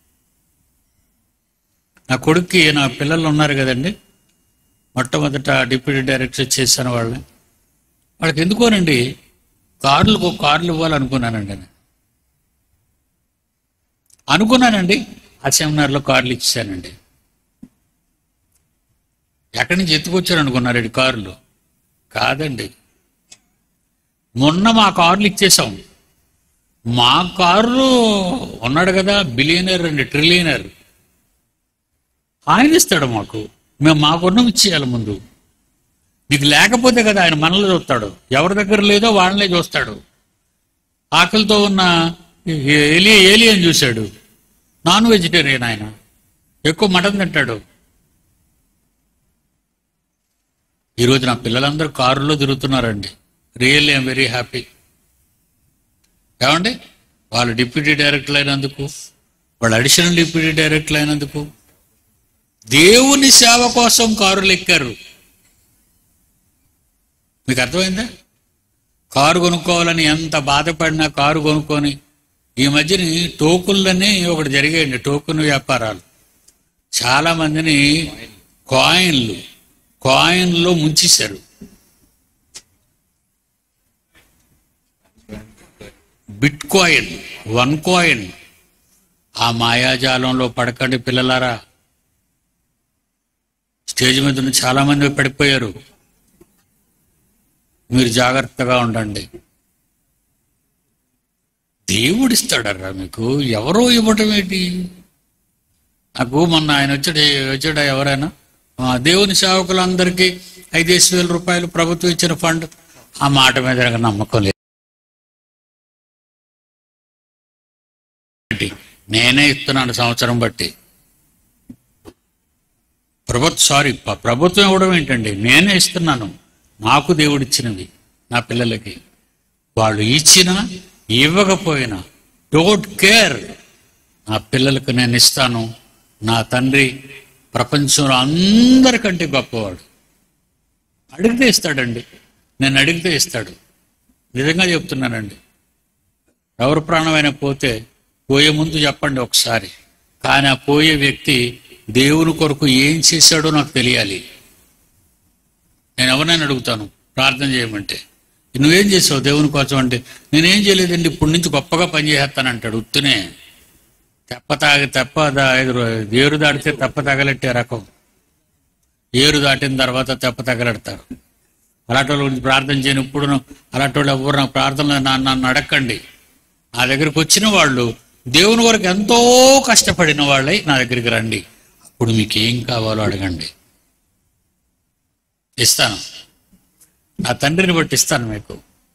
నా కొడుక్కి నా పిల్లలు ఉన్నారు కదండి మొట్టమొదట డిప్యూటీ డైరెక్టర్ చేశాను వాళ్ళని వాళ్ళకి ఎందుకోనండి కార్లు ఒక కార్లు ఇవ్వాలనుకున్నానండి నేను అనుకున్నానండి ఆ సెమినార్లో కార్లు ఇచ్చానండి ఎక్కడి నుంచి ఎత్తుకొచ్చారు అనుకున్నారు ఈ కార్లు కాదండి మొన్న మా కార్లు ఇచ్చేసాం మా కారు ఉన్నాడు కదా బిలియనర్ అండి ట్రిలియనర్ ఆయన ఇస్తాడు మాకు మేము మాకున్నం ఇచ్చేయాలి ముందు నీకు లేకపోతే కదా ఆయన మనలో చూస్తాడు ఎవరి దగ్గర లేదో వాళ్ళనే చూస్తాడు ఆకలితో ఉన్న ఏలి ఏలియన్ చూశాడు నాన్ వెజిటేరియన్ ఆయన ఎక్కువ మటన్ తింటాడు ఈరోజు నా పిల్లలందరూ కారులో తిరుగుతున్నారండి రియల్లీ ఐఎమ్ వెరీ హ్యాపీ ఏమండి వాళ్ళు డిప్యూటీ డైరెక్టర్లు అయినందుకు వాళ్ళు అడిషనల్ డిప్యూటీ డైరెక్టర్లు అయినందుకు దేవుని సేవ కోసం కారులు ఎక్కారు మీకు అర్థమైందా కారు కొనుక్కోవాలని ఎంత బాధపడినా కారు కొనుక్కొని ఈ మధ్యని టోకున్లని ఒకటి జరిగాయండి టోకున్ వ్యాపారాలు చాలా మందిని కాయిన్లు కాయిన్లో ముంచేశారు బిట్ కాయిన్ వన్ కాయిన్ ఆ మాయాజాలంలో పడకండి పిల్లలారా స్టేజ్ మీద ఉన్న చాలా మంది పడిపోయారు మీరు జాగ్రత్తగా ఉండండి దేవుడిస్తాడరా మీకు ఎవరో ఇవ్వటం ఏంటి నాకు మొన్న ఆయన వచ్చాడు వచ్చాడా ఎవరైనా ఆ, దేవుని సేవకులందరికీ ఐదేసి వేల రూపాయలు ప్రభుత్వం ఇచ్చిన ఫండ్ ఆ మాట మీద నాకు నమ్మకం లేదు నేనే ఇస్తున్నాను సంవత్సరం బట్టి ప్రభుత్వ సారీ ప- ప్రభుత్వం ఇవ్వడం ఏంటండి నేనే ఇస్తున్నాను నాకు దేవుడిచ్చినవి నా పిల్లలకి వాళ్ళు ఇచ్చినా ఇవ్వకపోయినా డోంట్ కేర్ నా పిల్లలకు నేను ఇస్తాను నా తండ్రి ప్రపంచంలో అందరికంటే గొప్పవాడు అడిగితే ఇస్తాడండి నేను అడిగితే ఇస్తాడు నిజంగా చెప్తున్నానండి ఎవరు ప్రాణమైనా పోతే పోయే ముందు చెప్పండి ఒకసారి కానీ ఆ పోయే వ్యక్తి దేవుని కొరకు ఏం చేశాడో నాకు తెలియాలి నేను ఎవరినైనా అడుగుతాను ప్రార్థన చేయమంటే నువ్వేం చేసావు దేవుని కోసం అంటే నేనేం చేయలేదండి ఇప్పటి నుంచి గొప్పగా పని చేస్తానంటాడు ఉత్తునే తెప్ప తాగి తెప్ప దా- ఎదురు ఏరు దాటితే తెప్ప తగలెట్టే రకం ఏరు దాటిన తర్వాత తెప్ప తగలెడతారు అలాంటి వాళ్ళ గురించి ప్రార్థన చేయను ఇప్పుడు అలాంటి వాళ్ళు ఎవరు నాకు ప్రార్థనలో నా- నన్ను అడగండి నా దగ్గరికి వచ్చిన వాళ్ళు దేవుని వరకు ఎంతో కష్టపడిన వాళ్ళై నా దగ్గరికి రండి అప్పుడు మీకు ఏం కావాలో అడగండి ఇస్తాను నా తండ్రిని బట్టి ఇస్తాను మీకు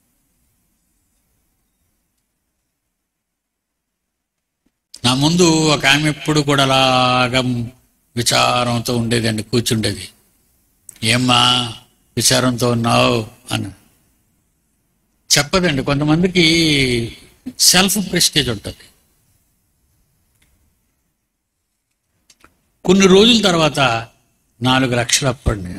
నా ముందు ఒక ఆమె ఎప్పుడు కూడా అలాగా విచారంతో ఉండేదండి కూర్చుండేది ఏమ్మా విచారంతో ఉన్నావు అని చెప్పదండి కొంతమందికి సెల్ఫ్ ప్రెస్టేజ్ ఉంటుంది కొన్ని రోజుల తర్వాత నాలుగు లక్షలు అప్పండి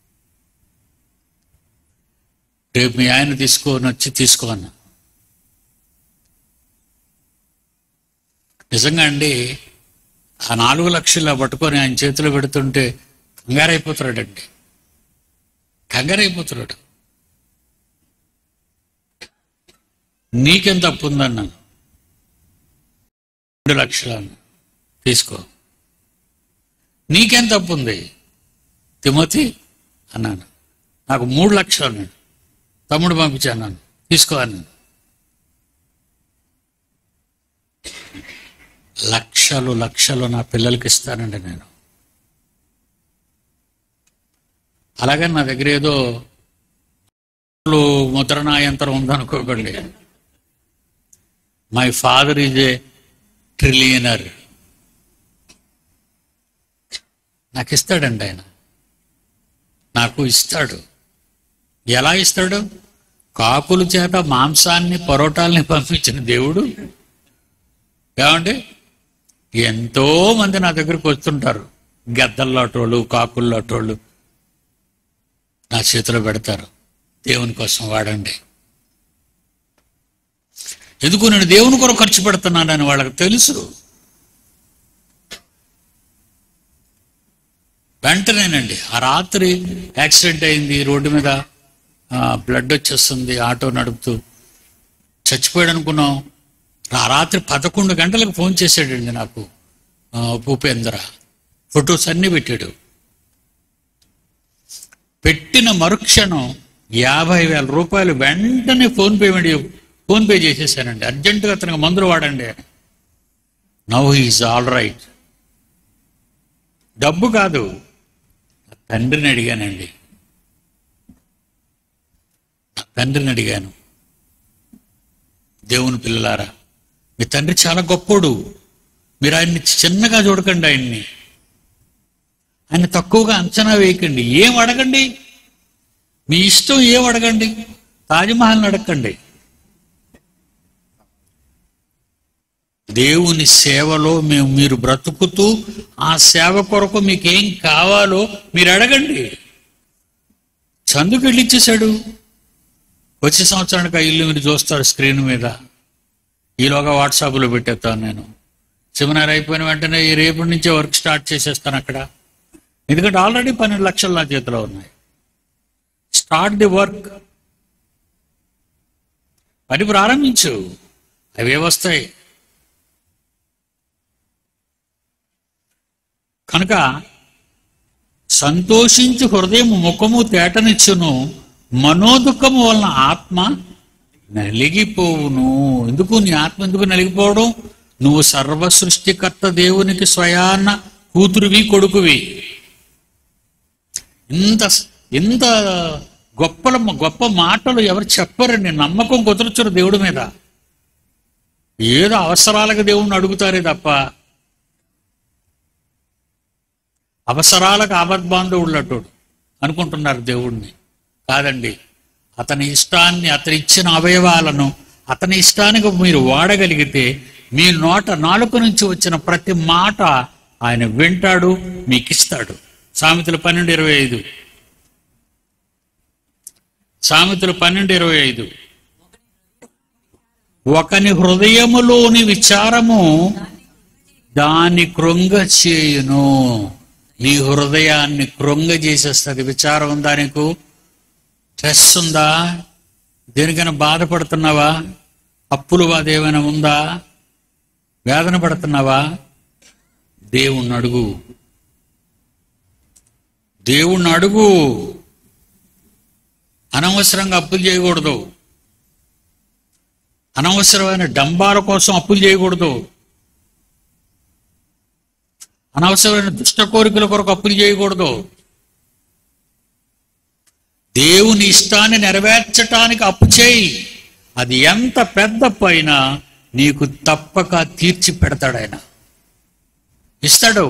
రేపు మీ ఆయన తీసుకొని వచ్చి తీసుకో అన్నా నిజంగా అండి ఆ నాలుగు లక్షలు పట్టుకొని ఆయన చేతిలో పెడుతుంటే కంగారైపోతున్నాడండి కంగారైపోతున్నాడు నీకెంత అప్పు ఉందన్నాను రెండు లక్షలు అన్న తీసుకో నీకెంత అప్పు ఉంది తిమోతి అన్నాను నాకు మూడు లక్షలు అన్నాడు తమ్ముడు పంపించాను నన్ను తీసుకో అన్నాను లక్షలు లక్షలు నా పిల్లలకి ఇస్తానండి నేను అలాగే నా దగ్గర ఏదో ముద్రణ యంత్రం ఉందనుకోకండి my father is a trillionaire నాకు ఇస్తాడండి ఆయన నాకు ఇస్తాడు ఎలా ఇస్తాడు కాకుల చేత మాంసాన్ని పరోటాల్ని పంపించిన దేవుడు ఏమండి ఎంతో మంది నా దగ్గరికి వస్తుంటారు గద్దల్లాటోళ్ళు కాకుల్లాటోళ్ళు నా చేతిలో పెడతారు దేవుని కోసం వాడండి ఎందుకు నేను దేవుని కొరకు ఖర్చు పెడుతున్నానని వాళ్ళకి తెలుసు వెంటనేనండి ఆ రాత్రి యాక్సిడెంట్ అయింది రోడ్డు మీద బ్లడ్ వచ్చేస్తుంది ఆటో నడుపుతూ చచ్చిపోయాడు అనుకున్నాం ఆ రాత్రి పదకొండు గంటలకు ఫోన్ చేశాడండి నాకు ఆ, భూపేంద్ర ఫొటోస్ అన్నీ పెట్టాడు పెట్టిన మరుక్షణం యాభై వేల రూపాయలు వెంటనే ఫోన్ పేమెంట్ ఫోన్ పే చేసేసానండి అర్జెంటుగా అతనికి మందులు వాడండి నవ్ ఈజ్ ఆల్ రైట్ డబ్బు కాదు నా తండ్రిని అడిగానండి నా తండ్రిని అడిగాను దేవుని పిల్లలారా మీ తండ్రి చాలా గొప్పోడు మీరు ఆయన్ని చిన్నగా చూడకండి ఆయన్ని ఆయన తక్కువగా అంచనా వేయకండి ఏం అడగండి మీ ఇష్టం ఏం అడగండి తాజ్మహల్ని అడగండి దేవుని సేవలో మేము మీరు బ్రతుకుతూ ఆ సేవ కొరకు మీకు ఏం కావాలో మీరు అడగండి చందుకు వెళ్ళి ఇచ్చేశాడు వచ్చే సంవత్సరానికి ఆ ఇల్లు మీరు చూస్తారు స్క్రీన్ మీద ఈలోగా వాట్సాప్లో పెట్టేస్తాను నేను సెమినార్ అయిపోయిన వెంటనే ఈ రేపటి నుంచే వర్క్ స్టార్ట్ చేసేస్తాను అక్కడ ఎందుకంటే ఆల్రెడీ పన్నెండు లక్షలు నా చేతిలో ఉన్నాయి స్టార్ట్ ది వర్క్ పని ప్రారంభించు అవే వస్తాయి కనుక సంతోషించి హృదయం ముఖము తేటనిచ్చును మనోదుఖము వలన ఆత్మ నలిగిపోవును ఎందుకు నీ ఆత్మ ఎందుకు నలిగిపోవడం నువ్వు సర్వ సృష్టికర్త దేవునికి స్వయాన్న కూతురువి కొడుకువి ఇంత ఇంత గొప్పల గొప్ప మాటలు ఎవరు చెప్పరండి నమ్మకం కుదరచరు దేవుడి మీద ఏదో అవసరాలకు దేవుణ్ణి అడుగుతారే తప్ప అవసరాలకు ఆపద్బాంధవుడు అనుకుంటున్నారు దేవుణ్ణి కాదండి అతని ఇష్టాన్ని అతని ఇచ్చిన అవయవాలను అతని ఇష్టానికి మీరు వాడగలిగితే మీ నోట నాలుక నుంచి వచ్చిన ప్రతి మాట ఆయన వింటాడు మీకు ఇస్తాడు సామెతలు పన్నెండు ఇరవై ఐదు సామెతలు పన్నెండు ఇరవై ఐదు ఒకని హృదయములోని విచారము దాన్ని కృంగ చేయును నీ హృదయాన్ని కృంగ చేసేస్తుంది విచారం ఉందా నీకు స్ట్రెస్ ఉందా దేనికైనా బాధపడుతున్నావా అప్పులు బాధ ఏమైనా ఉందా వేదన పడుతున్నావా దేవుణ్ణి అడుగు దేవుణ్ణి అడుగు అనవసరంగా అప్పులు చేయకూడదు అనవసరమైన డంబాల కోసం అప్పులు చేయకూడదు అనవసరమైన దుష్ట కోరికల కొరకు అప్పులు చేయకూడదు దేవుని ఇష్టాన్ని నెరవేర్చటానికి అప్పు చేయి అది ఎంత పెద్ద పైన నీకు తప్పక తీర్చి పెడతాడు ఆయన ఇస్తాడు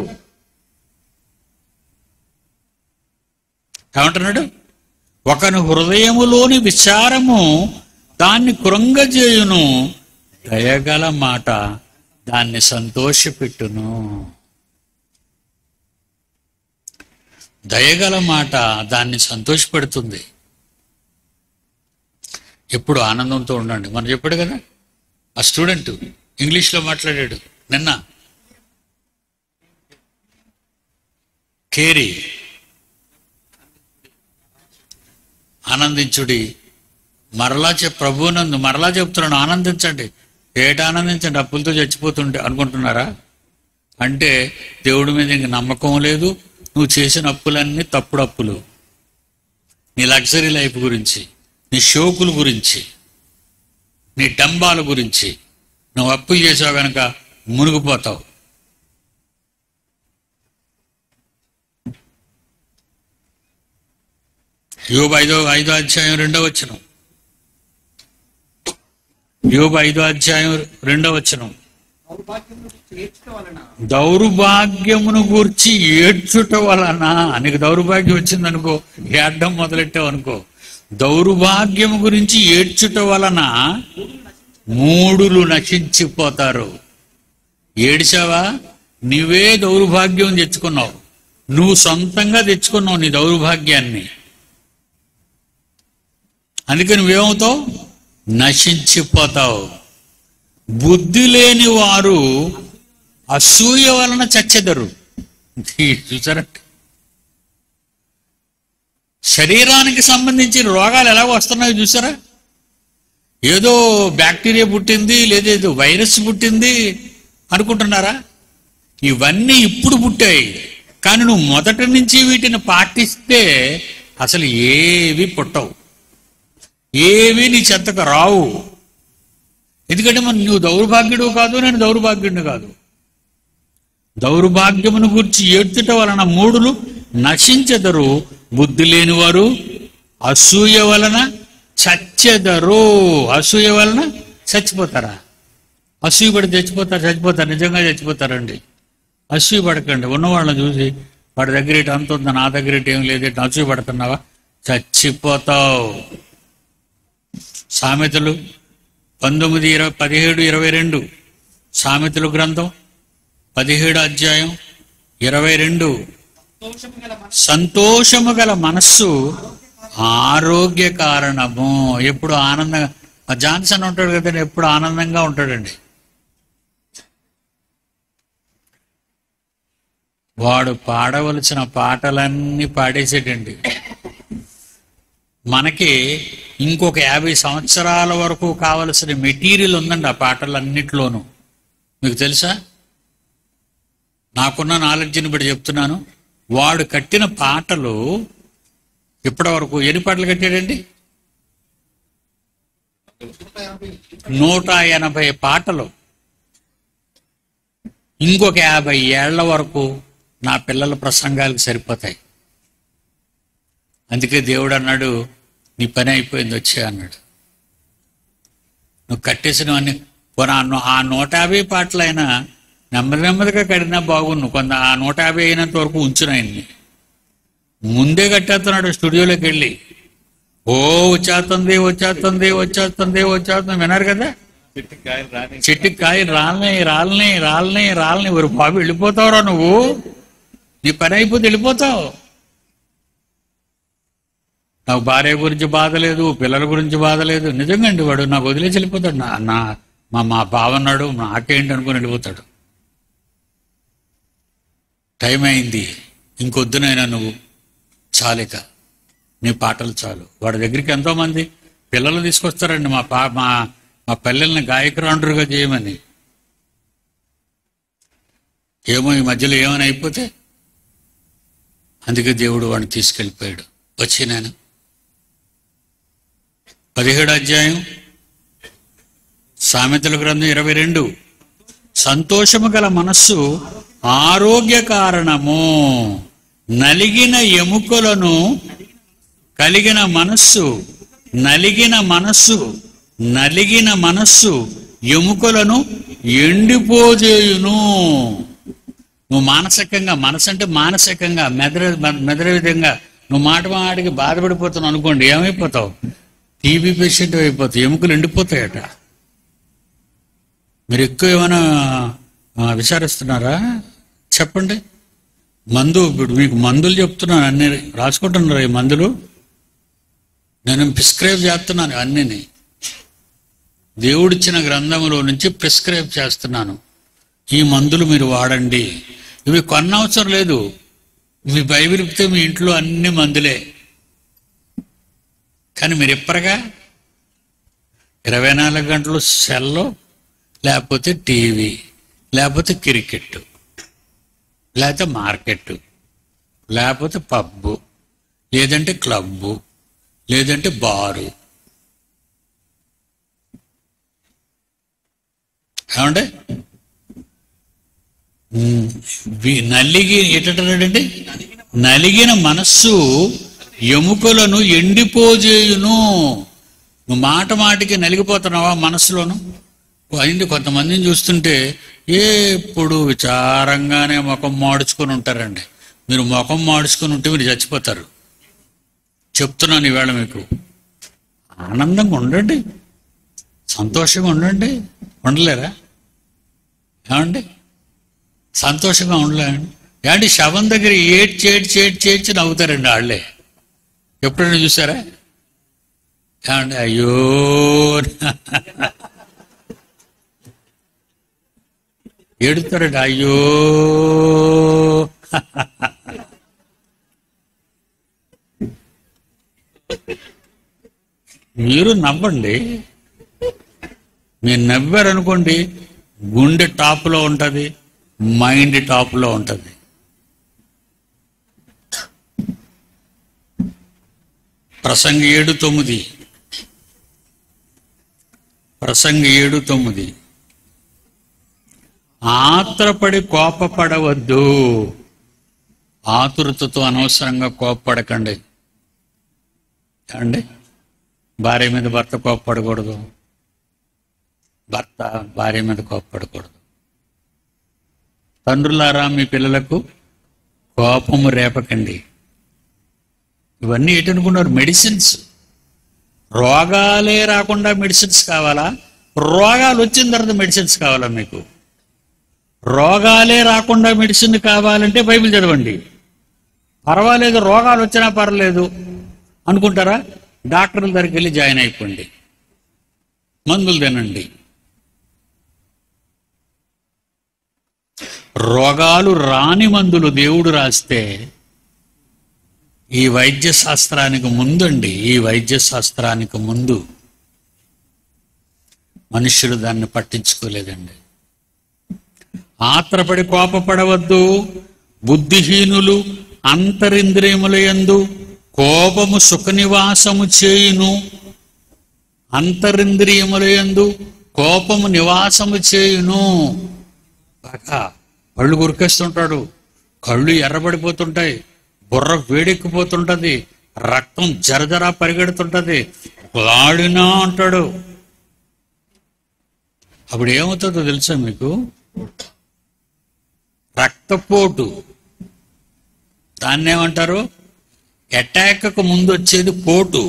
ఏమంటున్నాడు ఒకను హృదయములోని విచారము దాన్ని కృంగజేయును దయగల మాట దాన్ని సంతోషపెట్టును దయగల మాట దాన్ని సంతోషపెడుతుంది ఎప్పుడు ఆనందంతో ఉండండి మనం చెప్పాడు కదా ఆ స్టూడెంట్ ఇంగ్లీష్లో మాట్లాడాడు నిన్న కేరీ ఆనందించుడి మరలా చెప్ ప్రభువునందు మరలా చెప్తున్నాను ఆనందించండి ఏట ఆనందించండి అప్పులతో చచ్చిపోతుంటే అనుకుంటున్నారా అంటే దేవుడి మీద ఇంక నమ్మకం లేదు నువ్వు చేసిన అప్పులన్నీ తప్పుడు అప్పులు నీ లగ్జరీ లైఫ్ గురించి నీ షోకుల గురించి నీ డంబాల గురించి నువ్వు అప్పులు చేసావు కనుక మునిగిపోతావు యోబు ఐదో ఐదో అధ్యాయం రెండో వచనం యోబు ఐదో అధ్యాయం రెండో వచనం దౌర్భాగ్యమును చేర్చుట వలన దౌర్భాగ్యమును గూర్చి ఏడ్చుట వలన నీకు దౌర్భాగ్యం వచ్చిందనుకో ఏడ్డం మొదలెట్టావు అనుకో దౌర్భాగ్యము గురించి ఏడ్చుట వలన మూడులు నశించిపోతారు ఏడిచావా నువ్వే దౌర్భాగ్యం తెచ్చుకున్నావు నువ్వు సొంతంగా తెచ్చుకున్నావు నీ దౌర్భాగ్యాన్ని అందుకే నువ్వేమవుతావు నశించిపోతావు బుద్ధి లేని వారు అసూయ వలన చచ్చెదరు చూసారా శరీరానికి సంబంధించిన రోగాలు ఎలా వస్తున్నాయో చూసారా ఏదో బ్యాక్టీరియా పుట్టింది లేదా ఏదో వైరస్ పుట్టింది అనుకుంటున్నారా ఇవన్నీ ఇప్పుడు పుట్టాయి కానీ నువ్వు మొదటి నుంచి వీటిని పాటిస్తే అసలు ఏవి పుట్టవు ఏవి నీ చెత్తకు రావు ఎందుకంటే మరి నువ్వు దౌర్భాగ్యుడు కాదు నేను దౌర్భాగ్యుడిని కాదు దౌర్భాగ్యమును గురించి ఏడ్చుట వలన మూడులు నశించెదరు బుద్ధి లేనివారు అసూయ వలన చచ్చెదరు అసూయ వలన చచ్చిపోతారా అసూయ పడి చచ్చిపోతారు చచ్చిపోతారు నిజంగా చచ్చిపోతారండి అసూయ పడకండి ఉన్నవాళ్ళని చూసి వాడి దగ్గర ఇటు అంత ఉంది నా దగ్గర ఇటు ఏం లేదు ఇటు అసూయ పడుతున్నావా చచ్చిపోతావు సామెతలు పంతొమ్మిది ఇరవై పదిహేడు ఇరవై రెండు సామెతలు గ్రంథం పదిహేడు అధ్యాయం ఇరవై రెండు దోషము గల మనసు సంతోషము గల మనస్సు ఆరోగ్య కారణము ఎప్పుడు ఆనందంగా ఆ జాన్సన్ ఉంటాడు కదండి ఎప్పుడు ఆనందంగా ఉంటాడండి వాడు పాడవలసిన పాటలన్నీ పాడేసేటండి మనకి ఇంకొక యాభై సంవత్సరాల వరకు కావలసిన మెటీరియల్ ఉందండి ఆ పాటలన్నిటిలోనూ మీకు తెలుసా నాకున్న నాలెడ్జ్ని బట్టి చెప్తున్నాను వాడు కట్టిన పాటలు ఇప్పటి వరకు ఎన్ని పాటలు కట్టాడండి నూట ఎనభై పాటలు ఇంకొక యాభై ఏళ్ల వరకు నా పిల్లల ప్రసంగాలకు సరిపోతాయి అందుకే దేవుడు అన్నాడు నీ పని అయిపోయింది వచ్చే అన్నాడు నువ్వు కట్టేసినవన్నీ పోనీ ఆ నూ- ఆ నూట యాభై పాటలైనా నెమ్మది నెమ్మదిగా కడినా బాగుండు కొంత ఆ నూట యాభై అయినంత వరకు ఉంచును ఆయన్ని ముందే కట్టేస్తున్నాడు స్టూడియోలోకి వెళ్ళి ఓ వచ్చేస్తుంది వచ్చేస్తుంది వచ్చేస్తుంది వచ్చేస్తుంది విన్నారు కదా చెట్టు కాయలు రాని చెట్టుకి కాయలు రాలనే రాలనే రాలనే రాలనే ఒక బాబు వెళ్ళిపోతావురా నువ్వు నీ పని అయిపోతే వెళ్ళిపోతావు నాకు భార్య గురించి బాధ లేదు పిల్లల గురించి బాధ లేదు నిజంగా అండి వాడు నాకు వదిలేసి వెళ్ళిపోతాడు నా నా మా మా బావన్నాడు నాకేంటి అనుకుని వెళ్ళిపోతాడు టైం అయింది ఇంకొద్దునైనా నువ్వు చాలిక నీ పాటలు చాలు వాడి దగ్గరికి ఎంతో మంది పిల్లలు తీసుకొస్తారండి మా పా మా మా పిల్లల్ని గాయకురాండ్రుగా చేయమని ఏమో ఈ మధ్యలో ఏమైనా అయిపోతే అందుకే దేవుడు వాడిని తీసుకెళ్ళిపోయాడు వచ్చి నేను పదిహేడు అధ్యాయం సామెతల గ్రంథం ఇరవై రెండు సంతోషము గల మనస్సు ఆరోగ్య కారణము నలిగిన ఎముకలను కలిగిన మనస్సు నలిగిన మనస్సు నలిగిన మనస్సు ఎముకలను ఎండిపోజేయును నువ్వు మానసికంగా మనసు అంటే మానసికంగా మెదర మెదర విధంగా నువ్వు మాట మాటికి బాధపడిపోతున్నావు అనుకోండి ఏమైపోతావు టీబీ పేషెంట్ అయిపోతావు ఎముకలు ఎండిపోతాయట మీరు ఎక్కువ ఏమైనా ఆ, విచారిస్తున్నారా చెప్పండి మందు ఇప్పుడు మీకు మందులు చెప్తున్నాను అన్ని రాసుకుంటున్నారా ఈ మందులు నేను ప్రిస్క్రైబ్ చేస్తున్నాను అన్నిని దేవుడిచ్చిన గ్రంథంలో నుంచి ప్రిస్క్రైబ్ చేస్తున్నాను ఈ మందులు మీరు వాడండి ఇవి కొన్నవసరం లేదు ఇవి బైబిల్ ఇప్పితే మీ ఇంట్లో అన్ని మందులే కానీ మీరు ఇప్పరగా ఇరవై నాలుగు గంటలు సెల్లో లేకపోతే టీవీ లేకపోతే క్రికెట్ లేకపోతే మార్కెట్ లేకపోతే పబ్బు లేదంటే క్లబ్బు లేదంటే బారు ఏమంటే ఉమ్, వి- నలిగి ఏంటంటే నలిగిన మనస్సు ఎముకలను ఎండిపోజేయును నువ్వు మాట మాటికి నలిగిపోతున్నావా మనసులోను అయింది కొంతమందిని చూస్తుంటే ఎప్పుడు విచారంగానే ముఖం మాడుచుకొని ఉంటారండి మీరు ముఖం మాడుచుకొని ఉంటే మీరు చచ్చిపోతారు చెప్తున్నాను ఈవేళ మీకు ఆనందంగా ఉండండి సంతోషంగా ఉండండి ఉండలేరా ఏమండి సంతోషంగా ఉండలేండి ఏమంటే శవం దగ్గర ఏడ్చి ఏడ్చి ఏడ్చి ఏడ్చి నవ్వుతారండి వాళ్ళే ఎప్పుడైనా చూసారా ఏమండి అయ్యో ఏడుతారండి అయ్యో మీరు నవ్వండి మీరు నవ్వారనుకోండి గుండె టాప్లో ఉంటుంది మైండ్ టాప్లో ఉంటుంది ప్రసంగ ఏడు తొమ్మిది ప్రసంగ ఏడు తొమ్మిది ఆత్రపడి కోపపడవద్దు ఆతురతతో అనవసరంగా కోపపడకండి అండి భార్య మీద భర్త కోపపడకూడదు భర్త భార్య మీద కోపపడకూడదు తండ్రులారా మీ పిల్లలకు కోపము రేపకండి ఇవన్నీ ఏంటనుకున్నారు మెడిసిన్స్ రోగాలే రాకుండా మెడిసిన్స్ కావాలా రోగాలు వచ్చిన తర్వాత మెడిసిన్స్ కావాలా మీకు రోగాలే రాకుండా మెడిసిన్ కావాలంటే బైబిల్ చదవండి పర్వాలేదు రోగాలు వచ్చినా పర్వాలేదు అనుకుంటారా డాక్టర్ల దగ్గరికి వెళ్ళి జాయిన్ అయిపోండి మందులు తినండి రోగాలు రాని మందులు దేవుడు రాస్తే ఈ వైద్య శాస్త్రానికి ముందండి ఈ వైద్య శాస్త్రానికి ముందు మనుషులు దాన్ని పట్టించుకోలేదండి ఆత్రపడి కోపపడవద్దు బుద్ధిహీనులు అంతరింద్రియములయందు కోపము సుఖనివాసము చేయును అంతరింద్రియములయందు కోపము నివాసము చేయును బాగా కళ్ళు గురికేస్తుంటాడు కళ్ళు ఎర్రబడిపోతుంటాయి బుర్ర వేడెక్కిపోతుంటది రక్తం జరజరా పరిగెడుతుంటది లాడినా అంటాడు అప్పుడు ఏమవుతుందో తెలుసా మీకు రక్తపోటు దాన్ని ఏమంటారు అటాక్కు ముందు వచ్చేది పోటు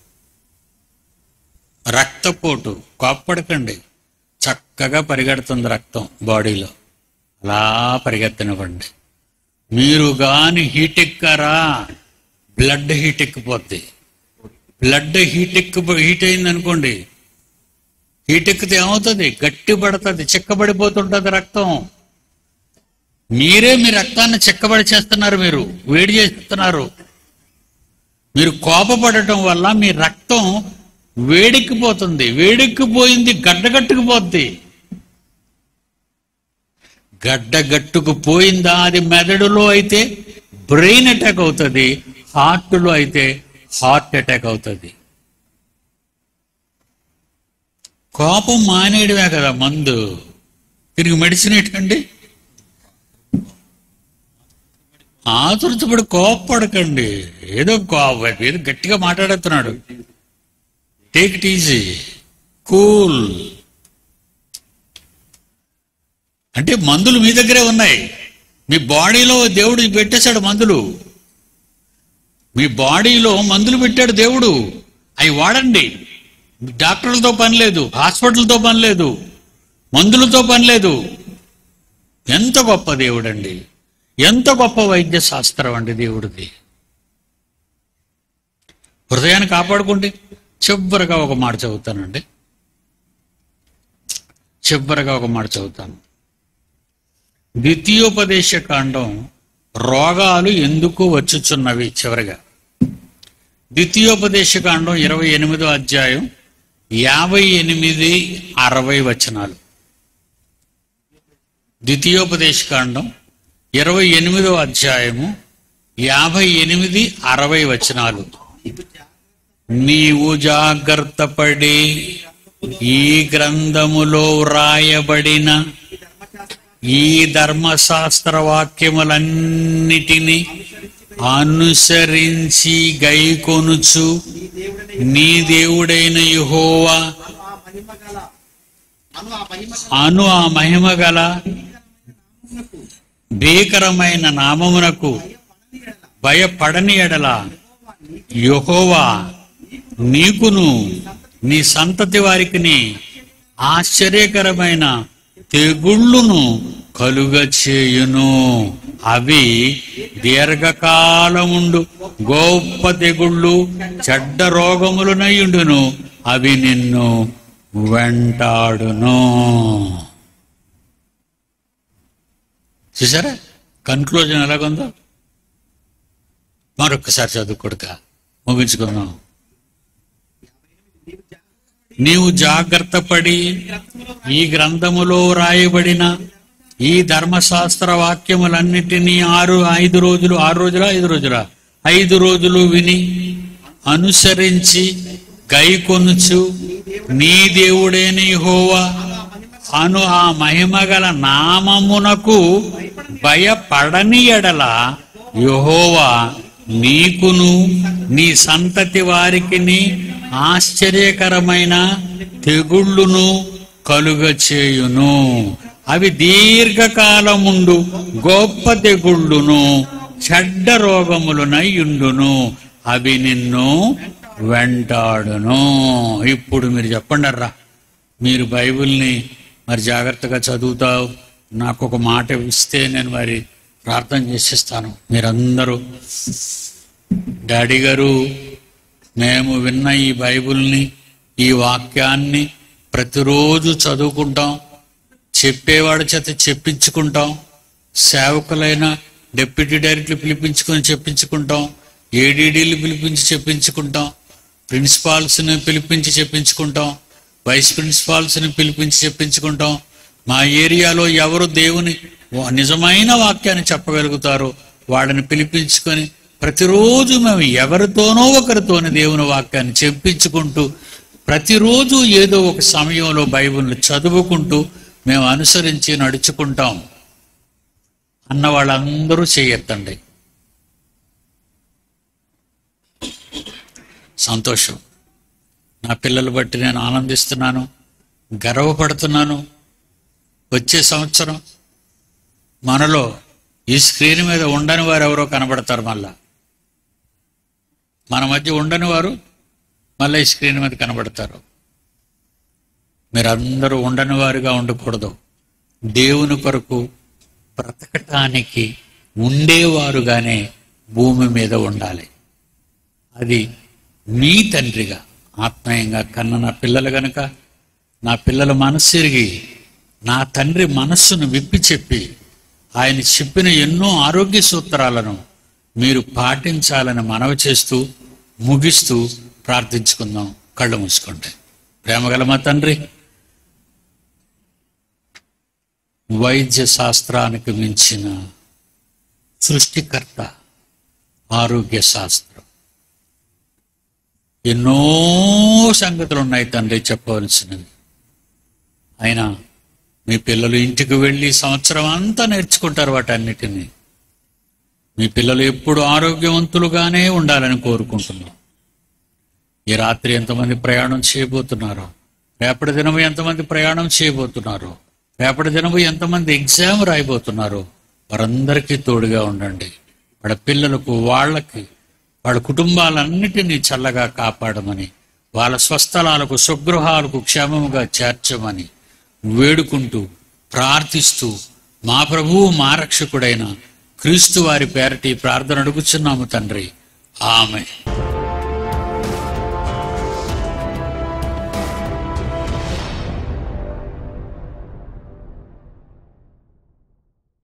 రక్తపోటు కోప్పడకండి చక్కగా పరిగెడుతుంది రక్తం బాడీలో అలా పరిగెత్తనివ్వండి మీరు గాని హీట్ ఎక్కారా బ్లడ్ హీట్ ఎక్కిపోద్ది బ్లడ్ హీట్ ఎక్కి హీట్ అయింది అనుకోండి హీట్ ఎక్కితే ఏమవుతుంది గట్టి పడుతుంది చిక్కబడిపోతుంటుంది రక్తం మీరే మీ రక్తాన్ని చిక్కబడి చేస్తున్నారు మీరు వేడి చేస్తున్నారు మీరు కోపపడటం వల్ల మీ రక్తం వేడెక్కిపోతుంది వేడెక్కిపోయింది గడ్డగట్టుకుపోద్ది గడ్డగట్టుకు పోయిందా అది మెదడులో అయితే బ్రెయిన్ అటాక్ అవుతుంది హార్ట్లో అయితే హార్ట్ అటాక్ అవుతుంది కోపం మానేయడమే కదా మందు తిరిగి మెడిసిన్ ఏంటండి ఆతురతపడి కోప్పడకండి ఏదో కో- ఏదో గట్టిగా మాట్లాడుతున్నాడు టేక్ ఇట్ ఈజీ కూల్ అంటే మందులు మీ దగ్గరే ఉన్నాయి మీ బాడీలో దేవుడు పెట్టేశాడు మందులు మీ బాడీలో మందులు పెట్టాడు దేవుడు అవి వాడండి డాక్టర్లతో పని లేదు హాస్పిటల్తో పని లేదు మందులతో పని లేదు ఎంత గొప్ప దేవుడండి ఎంత గొప్ప వైద్య శాస్త్రం అండి దేవుడిది హృదయాన్ని కాపాడుకోండి చివరిగా ఒక మాట చదువుతానండి చివరిగా ఒక మాట చదువుతాను ద్వితీయోపదేశ కాండం రోగాలు ఎందుకు వచ్చుచున్నవి చివరిగా ద్వితీయోపదేశ కాండం ఇరవై ఎనిమిదో అధ్యాయం యాభై ఎనిమిది అరవై వచనాలు ద్వితీయోపదేశ కాండం ఇరవై ఎనిమిదో అధ్యాయము యాభై ఎనిమిది అరవై వచనాలు నీవు జాగ్రత్త పడి ఈ గ్రంథములో వ్రాయబడిన ఈ ధర్మశాస్త్ర వాక్యములన్నిటినీ అనుసరించి గైకొనుచు నీ దేవుడైన యెహోవా ఆ మహిమ గల అను ఆ మహిమ గల అను ఆ మహిమ గల భీకరమైన నామమునకు భయపడని ఎడల యెహోవా నీకును నీ సంతతి వారికిని ఆశ్చర్యకరమైన తెగుళ్ళును కలుగ చేయును అవి దీర్ఘకాలముండు గొప్ప తెగుళ్ళు చెడ్డ రోగములునయుండును అవి నిన్ను వెంటాడును చూసారా కన్క్లూజన్ ఎలాగుందో మరొకసారి చదువుకొడుక ముగించుకుందాం నీవు జాగ్రత్త పడి ఈ గ్రంథములో రాయబడిన ఈ ధర్మశాస్త్ర వాక్యములన్నిటినీ ఆరు ఐదు రోజులు ఆరు రోజుల ఐదు రోజుల ఐదు రోజులు విని అనుసరించి గైకొనుచు నీ దేవుడేని హోవా అను ఆ మహిమగల నామమునకు భయపడని ఎడల యెహోవా నీకును నీ సంతతి వారికిని ఆశ్చర్యకరమైన తెగుళ్ళును కలుగ చేయును అవి దీర్ఘకాలముండు గొప్ప తెగుళ్ళును చెడ్డ రోగములునయుండును అవి నిన్ను వెంటాడును ఇప్పుడు మీరు చెప్పండి అర్రా మీరు బైబిల్ని మరి జాగ్రత్తగా చదువుతావు నాకు ఒక మాట ఇస్తే నేను మరి ప్రార్థన చేసిస్తాను మీరందరూ డాడీ గారు మేము విన్న ఈ బైబిల్ని ఈ వాక్యాన్ని ప్రతిరోజు చదువుకుంటాం చెప్పేవాడి చేత చెప్పించుకుంటాం సేవకులైన డెప్యూటీ డైరెక్టర్లు పిలిపించుకొని చెప్పించుకుంటాం ఏడీడీలు పిలిపించి చెప్పించుకుంటాం ప్రిన్సిపాల్స్ని పిలిపించి చెప్పించుకుంటాం వైస్ ప్రిన్సిపాల్స్ని పిలిపించి చెప్పించుకుంటాం మా ఏరియాలో ఎవరు దేవుని వా- నిజమైన వాక్యాన్ని చెప్పగలుగుతారో వాళ్ళని పిలిపించుకొని ప్రతిరోజు మేము ఎవరితోనో ఒకరితోని దేవుని వాక్యాన్ని చెప్పించుకుంటూ ప్రతిరోజు ఏదో ఒక సమయంలో బైబిల్ని చదువుకుంటూ మేము అనుసరించి నడుచుకుంటాం అన్న వాళ్ళందరూ చేయెత్తండి సంతోషం నా పిల్లలు బట్టి నేను ఆనందిస్తున్నాను గర్వపడుతున్నాను వచ్చే సంవత్సరం మనలో ఈ స్క్రీన్ మీద ఉండని వారు ఎవరో కనబడతారు మళ్ళా మన మధ్య ఉండని వారు మళ్ళీ ఈ స్క్రీన్ మీద కనబడతారు మీరందరూ ఉండని వారుగా ఉండకూడదు దేవుని కొరకు బ్రతకటానికి ఉండేవారుగానే భూమి మీద ఉండాలి అది మీ తండ్రిగా ఆత్మీయంగా కన్న నా పిల్లలు గనుక నా పిల్లల మనస్సిరిగి నా తండ్రి మనస్సును విప్పి చెప్పి ఆయన చెప్పిన ఎన్నో ఆరోగ్య సూత్రాలను మీరు పాటించాలని మనవి చేస్తూ ముగిస్తూ ప్రార్థించుకుందాం కళ్ళు మూసుకోండి ప్రేమగల మా తండ్రి వైద్య శాస్త్రానికి మించిన సృష్టికర్త ఆరోగ్య శాస్త్రం ఎన్నో సంగతులు ఉన్నాయి తండ్రి చెప్పవలసినవి అయినా మీ పిల్లలు ఇంటికి వెళ్ళి సంవత్సరం అంతా నేర్చుకుంటారు వాటన్నిటినీ మీ పిల్లలు ఎప్పుడు ఆరోగ్యవంతులుగానే ఉండాలని కోరుకుంటున్నాం ఈ రాత్రి ఎంతమంది ప్రయాణం చేయబోతున్నారో రేపటి దినము ఎంతమంది ప్రయాణం చేయబోతున్నారో రేపటి దినము ఎంతమంది ఎగ్జామ్ రాయబోతున్నారో వారందరికీ తోడుగా ఉండండి వాళ్ళ పిల్లలకు వాళ్ళకి వాళ్ళ కుటుంబాలన్నిటినీ చల్లగా కాపాడమని వాళ్ళ స్వస్థలాలకు స్వగృహాలకు క్షేమముగా చేర్చమని వేడుకుంటూ ప్రార్థిస్తూ మా ప్రభువు మా రక్షకుడైన క్రీస్తు వారి పేరటి ప్రార్థన అడుగుచున్నాము తండ్రి ఆమె